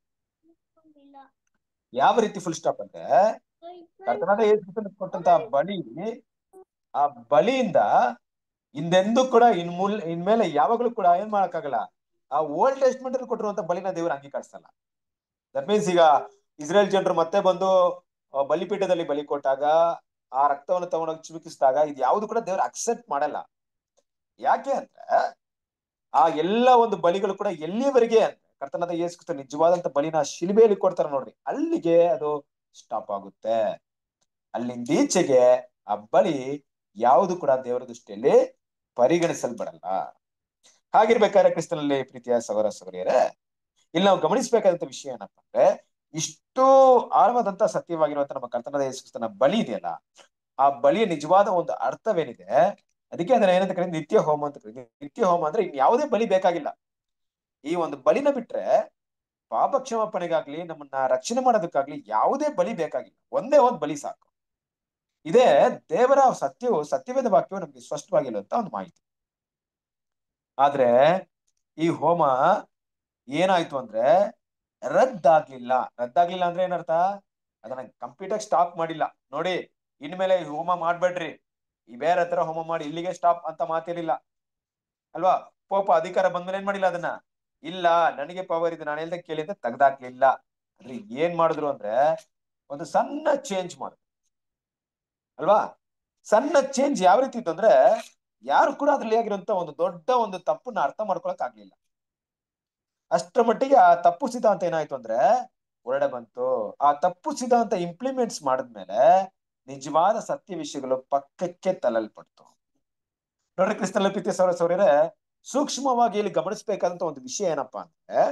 ಯಾವ ರೀತಿ ಫುಲ್ ಸ್ಟಾಪ್ ಅಂದ್ರೆ ಕರ್ತನಾದ ಯೇಸು ಕ್ರಿಸ್ತನಿಗೆ ಕೊಟ್ಟಂತ ಬಲಿ ಆ ಬಲಿಯಿಂದ ಹಿಂದೆಂದೂ ಕೂಡ ಇನ್ ಮುಲ್ ಇನ್ಮೇಲೆ ಯಾವಾಗಲೂ ಕೂಡ ಏನ್ ಮಾಡಕ್ಕಾಗಲ್ಲ ಆ ಓಲ್ಡ್ ಟೆಸ್ಟ್ಮೆಂಟ್ ಅಲ್ಲಿ ಕೊಟ್ಟಿರುವಂತ ಬಲಿನ ದೇವರು ಅಂಗೀಕರಿಸಲ್ಲ ದಟ್ ಮೀನ್ಸ್ ಈಗ ಇಸ್ರೇಲ್ ಜನರು ಮತ್ತೆ ಬಂದು ಆ, ಬಲಿಪೀಠದಲ್ಲಿ ಬಲಿ ಕೊಟ್ಟಾಗ ಆ ರಕ್ತವನ್ನು ತಗೊಂಡೋಗಿ ಚಿಮುಕಿಸಿದಾಗ ಇದು ಯಾವುದು ಕೂಡ ದೇವರು ಅಕ್ಸೆಪ್ಟ್ ಮಾಡಲ್ಲ ಯಾಕೆ ಅಂದ್ರೆ ಆ ಎಲ್ಲ ಒಂದು ಬಲಿಗಳು ಕೂಡ ಎಲ್ಲಿಯವರೆಗೆ ಅಂದ್ರೆ ಕರ್ತನಾದ ಯೇಸು ಕ್ರಿಸ್ತ ನಿಜವಾದಂತ ಬಲಿನ ಶಿಲ್ಬೆಯಲ್ಲಿ ಕೊಡ್ತಾರ ನೋಡ್ರಿ ಅಲ್ಲಿಗೆ ಅದು ಸ್ಟಾಪ್ ಆಗುತ್ತೆ ಅಲ್ಲಿಂದೀಚೆಗೆ ಆ ಬಲಿ ಯಾವುದು ಕೂಡ ದೇವರ ದೃಷ್ಟಿಯಲ್ಲಿ ಪರಿಗಣಿಸಲ್ಪಡಲ್ಲ ಹಾಗಿರ್ಬೇಕಾದ್ರೆ ಕ್ರಿಸ್ತನಲ್ಲಿ ಪ್ರೀತಿಯ ಸಹೋದರ ಸಹೋದರಿಯರೇ ಇಲ್ಲಿ ನಾವು ಗಮನಿಸಬೇಕಾದಂತ ವಿಷಯ ಏನಪ್ಪಾ ಅಂದ್ರೆ ಇಷ್ಟು ಆಳವಾದಂತ ಸತ್ಯವಾಗಿರುವಂತ ನಮ್ಮ ಕರ್ತನಾದ ಯೇಸು ಕ್ರಿಸ್ತನ ಬಲಿ ಇದೆಯಲ್ಲ ಆ ಬಲಿಯ ನಿಜವಾದ ಒಂದು ಅರ್ಥವೇನಿದೆ ಅದಕ್ಕೆ ಅದನ್ನ ಏನಂತ ಕರೀತೀವಿ ನಿತ್ಯ ಹೋಮ ಅಂತ ಕರೀತೀವಿ ನಿತ್ಯ ಹೋಮ ಅಂದ್ರೆ ಇನ್ ಯಾವುದೇ ಬಲಿ ಬೇಕಾಗಿಲ್ಲ ಈ ಒಂದು ಬಲಿನ ಬಿಟ್ರೆ ಪಾಪ ಕ್ಷಮಾಪಣೆಗಾಗ್ಲಿ ನಮ್ಮನ್ನ ರಕ್ಷಣೆ ಮಾಡೋದಕ್ಕಾಗ್ಲಿ ಯಾವುದೇ ಬಲಿ ಬೇಕಾಗಿಲ್ಲ ಒಂದೇ ಒಂದ್ ಬಲಿ ಸಾಕು ಇದೇ ದೇವರ ಸತ್ಯವು ಸತ್ಯವೇದ ವಾಕ್ಯವು ನಮ್ಗೆ ಸ್ಪಷ್ಟವಾಗಿರುವಂತ ಒಂದು ಮಾಹಿತಿ ಆದ್ರೆ ಈ ಹೋಮ ಏನಾಯ್ತು ಅಂದ್ರೆ ರದ್ದಾಗ್ಲಿಲ್ಲ ರದ್ದಾಗ್ಲಿಲ್ಲ ಅಂದ್ರೆ ಏನರ್ಥ ಅದನ್ನ ಕಂಪ್ಲೀಟ್ ಆಗಿ ಸ್ಟಾಪ್ ಮಾಡಿಲ್ಲ ನೋಡಿ ಇನ್ಮೇಲೆ ಈ ಹೋಮ ಮಾಡ್ಬೇಡ್ರಿ ಈ ಬೇರೆ ಹತ್ರ ಹೋಮ ಮಾಡಿ ಇಲ್ಲಿಗೆ ಸ್ಟಾಪ್ ಅಂತ ಮಾತೇನಿಲ್ಲ ಅಲ್ವಾ ಪೋಪ ಅಧಿಕಾರ ಬಂದ್ಮೇಲೆ ಏನ್ ಮಾಡಿಲ್ಲ ಅದನ್ನ ಇಲ್ಲ ನನಗೆ ಪವರ್ ಇದೆ ನಾನು ಹೇಳ್ದೆ ಕೇಳಿ ಅಂತ ತೆಗ್ದಾಕ್ಲಿಲ್ಲ ಅಂದ್ರೆ ಏನ್ ಮಾಡಿದ್ರು ಅಂದ್ರೆ ಒಂದು ಸಣ್ಣ ಚೇಂಜ್ ಮಾಡಿದ್ರು ಅಲ್ವಾ ಸಣ್ಣ ಚೇಂಜ್ ಯಾವ ರೀತಿ ಇತ್ತು ಅಂದ್ರೆ ಯಾರು ಕೂಡ ಅದ್ರಲ್ಲಿ ಆಗಿರುವಂತ ಒಂದು ದೊಡ್ಡ ಒಂದು ತಪ್ಪನ್ನ ಅರ್ಥ ಮಾಡ್ಕೊಳಕ್ ಆಗ್ಲಿಲ್ಲ ಅಷ್ಟರ ಮಟ್ಟಿಗೆ ಆ ತಪ್ಪು ಸಿದ್ಧಾಂತ ಏನಾಯ್ತು ಅಂದ್ರೆ ಹೊರಡೆ ಬಂತು ಆ ತಪ್ಪು ಸಿದ್ಧಾಂತ ಇಂಪ್ಲಿಮೆಂಟ್ಸ್ ಮಾಡಿದ್ಮೇಲೆ ನಿಜವಾದ ಸತ್ಯ ವಿಷಯಗಳು ಪಕ್ಕಕ್ಕೆ ತಳ್ಳಲ್ಪಡ್ತು ನೋಡ್ರಿ ಕ್ರಿಸ್ತನ ಪ್ರೀತಿ ಸೌರ ಸೌರ್ಯರೇ ಸೂಕ್ಷ್ಮವಾಗಿ ಇಲ್ಲಿ ಗಮನಿಸಬೇಕಾದಂತ ಒಂದು ವಿಷಯ ಏನಪ್ಪಾ ಅಂದ್ರೆ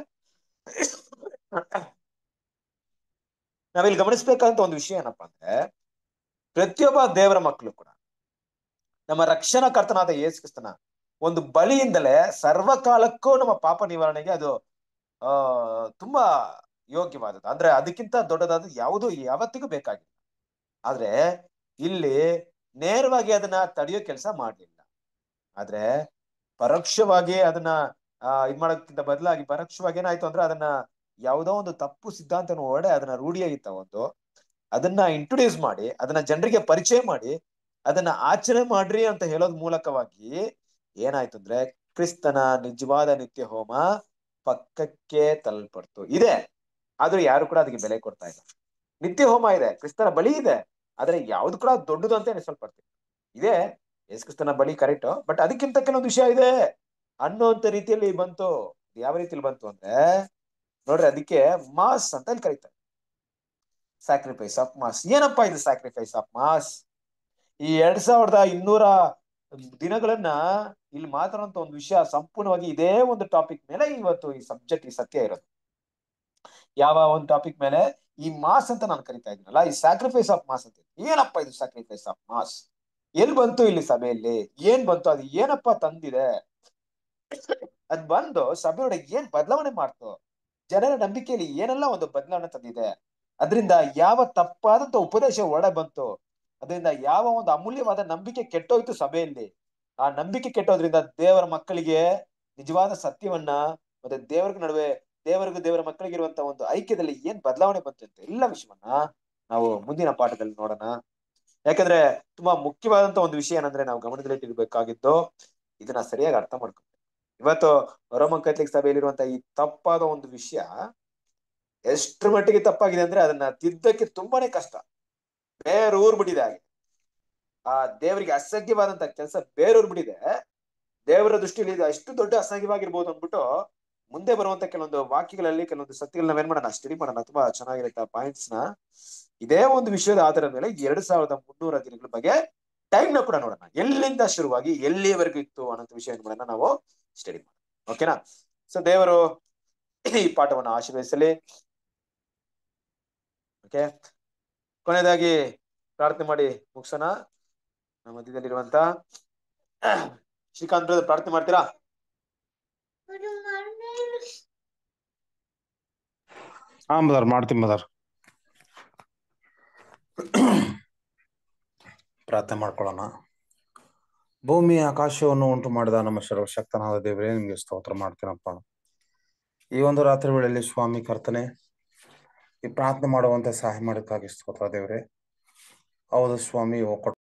ನಾವಿಲ್ಲಿ ಗಮನಿಸಬೇಕಾದಂತ ಒಂದು ವಿಷಯ ಏನಪ್ಪಾ ಅಂದ್ರೆ ಪ್ರತಿಯೊಬ್ಬ ದೇವರ ಮಕ್ಕಳು ಕೂಡ ನಮ್ಮ ರಕ್ಷಣಾ ಕರ್ತನಾದ ಯೇಸು ಕ್ರಿಸ್ತನ ಒಂದು ಬಲಿಯಿಂದಲೇ ಸರ್ವಕಾಲಕ್ಕೂ ನಮ್ಮ ಪಾಪ ನಿವಾರಣೆಗೆ ಅದು ಆ ತುಂಬಾ ಯೋಗ್ಯವಾದದ್ದು ಅಂದ್ರೆ ಅದಕ್ಕಿಂತ ದೊಡ್ಡದಾದ ಯಾವುದು ಯಾವತ್ತಿಗೂ ಬೇಕಾಗಿಲ್ಲ ಆದ್ರೆ ಇಲ್ಲಿ ನೇರವಾಗಿ ಅದನ್ನ ತಡೆಯೋ ಕೆಲಸ ಮಾಡ್ಲಿಲ್ಲ ಆದ್ರೆ ಪರೋಕ್ಷವಾಗಿ ಅದನ್ನ ಆ ಇದ್ ಮಾಡೋಕ್ಕಿಂತ ಬದಲಾಗಿ ಪರೋಕ್ಷವಾಗಿ ಏನಾಯ್ತು ಅಂದ್ರೆ ಅದನ್ನ ಯಾವುದೋ ಒಂದು ತಪ್ಪು ಸಿದ್ಧಾಂತನ ಹೊರಡೆ ಅದನ್ನ ರೂಢಿಯಾಗಿತ್ತ ಒಂದು ಅದನ್ನ ಇಂಟ್ರೊಡ್ಯೂಸ್ ಮಾಡಿ ಅದನ್ನ ಜನರಿಗೆ ಪರಿಚಯ ಮಾಡಿ ಅದನ್ನ ಆಚರಣೆ ಮಾಡ್ರಿ ಅಂತ ಹೇಳೋದ್ ಮೂಲಕವಾಗಿ ಏನಾಯ್ತು ಅಂದ್ರೆ ಕ್ರಿಸ್ತನ ನಿಜವಾದ ನಿತ್ಯ ಹೋಮ ಪಕ್ಕಕ್ಕೆ ತಳ್ಳಲ್ಪಡ್ತು ಇದೆ ಆದ್ರೂ ಯಾರು ಕೂಡ ಅದಕ್ಕೆ ಬೆಲೆ ಕೊಡ್ತಾ ಇಲ್ಲ ನಿತ್ಯ ಹೋಮ ಇದೆ ಕ್ರಿಸ್ತನ ಬಲಿ ಇದೆ ಆದ್ರೆ ಯಾವ್ದು ಕೂಡ ದೊಡ್ಡದು ಅಂತ ಎನಿಸಲ್ಪಡ್ತೀವಿ ಇದೆ ಯೇಸು ಕ್ರಿಸ್ತನ ಬಲಿ ಕರೆಕ್ಟ್ ಬಟ್ ಅದಕ್ಕಿಂತ ಕೆಲವೊಂದು ವಿಷಯ ಇದೆ ಅನ್ನೋಂತ ರೀತಿಯಲ್ಲಿ ಬಂತು ಯಾವ ರೀತಿಯಲ್ಲಿ ಬಂತು ಅಂದ್ರೆ ನೋಡ್ರಿ ಅದಕ್ಕೆ ಮಾಸ್ ಅಂತ ಇಲ್ಲಿ ಕರೀತಾರೆ ಸ್ಯಾಕ್ರಿಫೈಸ್ ಆಫ್ ಮಾಸ್ ಏನಪ್ಪಾ ಇದು ಸ್ಯಾಕ್ರಿಫೈಸ್ ಆಫ್ ಮಾಸ್ ಈ ಎರಡ್ ಸಾವಿರದ ಇನ್ನೂರ ದಿನಗಳನ್ನ ಇಲ್ಲಿ ಮಾತಾಡುವಂತ ಒಂದು ವಿಷಯ ಸಂಪೂರ್ಣವಾಗಿ ಇದೇ ಒಂದು ಟಾಪಿಕ್ ಮೇಲೆ ಇವತ್ತು ಈ ಸಬ್ಜೆಕ್ಟ್ ಈ ಸತ್ಯ ಇರೋದು ಯಾವ ಒಂದು ಟಾಪಿಕ್ ಮೇಲೆ ಈ ಮಾಸ್ ಅಂತ ನಾನು ಕರಿತಾ ಇದ್ದೀನಲ್ಲ ಈ ಸ್ಯಾಕ್ರಿಫೈಸ್ ಆಫ್ ಮಾಸ್ ಅಂತ ಏನಪ್ಪ ಇದು ಸ್ಯಾಕ್ರಿಫೈಸ್ ಆಫ್ ಮಾಸ್ ಎಲ್ಲಿ ಬಂತು ಇಲ್ಲಿ ಸಭೆಯಲ್ಲಿ ಏನ್ ಬಂತು ಅದು ಏನಪ್ಪ ತಂದಿದೆ ಅದ್ ಬಂದು ಸಭೆಯೊಳಗೆ ಏನ್ ಬದಲಾವಣೆ ಮಾಡ್ತು ಜನರ ನಂಬಿಕೆಯಲ್ಲಿ ಏನೆಲ್ಲ ಒಂದು ಬದಲಾವಣೆ ತಂದಿದೆ ಅದರಿಂದ ಯಾವ ತಪ್ಪಾದಂತ ಉಪದೇಶ ಒಳ ಬಂತು ಅದರಿಂದ ಯಾವ ಒಂದು ಅಮೂಲ್ಯವಾದ ನಂಬಿಕೆ ಕೆಟ್ಟೋಯ್ತು ಸಭೆಯಲ್ಲಿ ಆ ನಂಬಿಕೆ ಕೆಟ್ಟೋದ್ರಿಂದ ದೇವರ ಮಕ್ಕಳಿಗೆ ನಿಜವಾದ ಸತ್ಯವನ್ನ ಮತ್ತೆ ದೇವರ ನಡುವೆ ದೇವರಿಗೂ ದೇವರ ಮಕ್ಕಳಿಗಿರುವಂತ ಒಂದು ಐಕ್ಯದಲ್ಲಿ ಏನ್ ಬದಲಾವಣೆ ಬಂತು ಅಂತ ಎಲ್ಲ ವಿಷಯವನ್ನ ನಾವು ಮುಂದಿನ ಪಾಠದಲ್ಲಿ ನೋಡೋಣ ಯಾಕಂದ್ರೆ ತುಂಬಾ ಮುಖ್ಯವಾದಂತ ಒಂದು ವಿಷಯ ಏನಂದ್ರೆ ನಾವು ಗಮನದಲ್ಲಿಟ್ಟಿರ್ಬೇಕಾಗಿದ್ದು ಇದನ್ನ ಸರಿಯಾಗಿ ಅರ್ಥ ಮಾಡ್ಕೊಂಡು ಇವತ್ತು ರೋಮನ್ ಕ್ಯಾಥಲಿಕ್ ಸಭೆಯಲ್ಲಿರುವಂತ ಈ ತಪ್ಪಾದ ಒಂದು ವಿಷಯ ಎಷ್ಟ್ರ ಮಟ್ಟಿಗೆ ತಪ್ಪಾಗಿದೆ ಅಂದ್ರೆ ಅದನ್ನ ತಿದ್ದಕ್ಕೆ ತುಂಬಾನೇ ಕಷ್ಟ ಬೇರೂರ್ ಬಿಟ್ಟಿದೆ ಹಾಗೆ ಆ ದೇವರಿಗೆ ಅಸಹ್ಯವಾದಂತ ಕೆಲಸ ಬೇರೂರ್ ಬಿಟ್ಟಿದೆ ದೇವರ ದೃಷ್ಟಿಯಲ್ಲಿ ಇದು ಎಷ್ಟು ದೊಡ್ಡ ಅಸಹ್ಯವಾಗಿರ್ಬೋದು ಅಂದ್ಬಿಟ್ಟು ಮುಂದೆ ಬರುವಂತ ಕೆಲವೊಂದು ವಾಕ್ಯಗಳಲ್ಲಿ ಕೆಲವೊಂದು ಸತ್ಯಗಳನ್ನ ನಾವೇನ್ ಮಾಡೋಣ ಸ್ಟಡಿ ಮಾಡೋಣ ತುಂಬಾ ಚೆನ್ನಾಗಿರುತ್ತೆ ಪಾಯಿಂಟ್ಸ್ ನ ಇದೇ ಒಂದು ವಿಷಯದ ಆಧಾರದ ಮೇಲೆ ಎರಡ್ ಸಾವಿರದ ಮುನ್ನೂರ ದಿನಗಳ ಬಗ್ಗೆ ಟೈಮ್ ನ ಕೂಡ ನೋಡೋಣ ಎಲ್ಲಿಂದ ಶುರುವಾಗಿ ಎಲ್ಲಿಯವರೆಗೂ ಇತ್ತು ಅನ್ನೋ ವಿಷಯ ಮಾಡೋಣ ನಾವು ಸ್ಟಡಿ ಮಾಡೋಣ ಓಕೆನಾ ಸೊ ದೇವರು ಈ ಪಾಠವನ್ನು ಆಶೀರ್ವದಿಸಲಿ ಓಕೆ ಕೊನೆಯದಾಗಿ ಪ್ರಾರ್ಥನೆ ಮಾಡಿ ಮುಗಿಸೋಣ ನಮ್ಮ ಮಧ್ಯದಲ್ಲಿರುವಂತ ಶ್ರೀಕಾಂತ್ ಬ್ರದರ್ ಪ್ರಾರ್ಥನೆ ಮಾಡ್ತೀರಾ ಹಾ ಮದರ್ ಮಾಡ್ತೀನಿ ಮದರ್ ಪ್ರಾರ್ಥನೆ ಮಾಡ್ಕೊಳ್ಳೋಣ ಭೂಮಿ ಆಕಾಶವನ್ನು ಉಂಟು ಮಾಡಿದ ನಮ್ಮ ಸರ್ವಶಕ್ತನಾದ ದೇವರೇ ನಿಮ್ಗೆ ಸ್ತೋತ್ರ ಮಾಡ್ತೀನಪ್ಪ ಈ ಒಂದು ರಾತ್ರಿ ವೇಳೆಯಲ್ಲಿ ಸ್ವಾಮಿ ಕರ್ತನೆ ಈ ಪ್ರಾರ್ಥನೆ ಮಾಡುವಂತ ಸಹಾಯ ಮಾಡೋಕ್ಕಾಗಿ ಸ್ತೋತ್ರ ದೇವರೇ ಹೌದು ಸ್ವಾಮಿ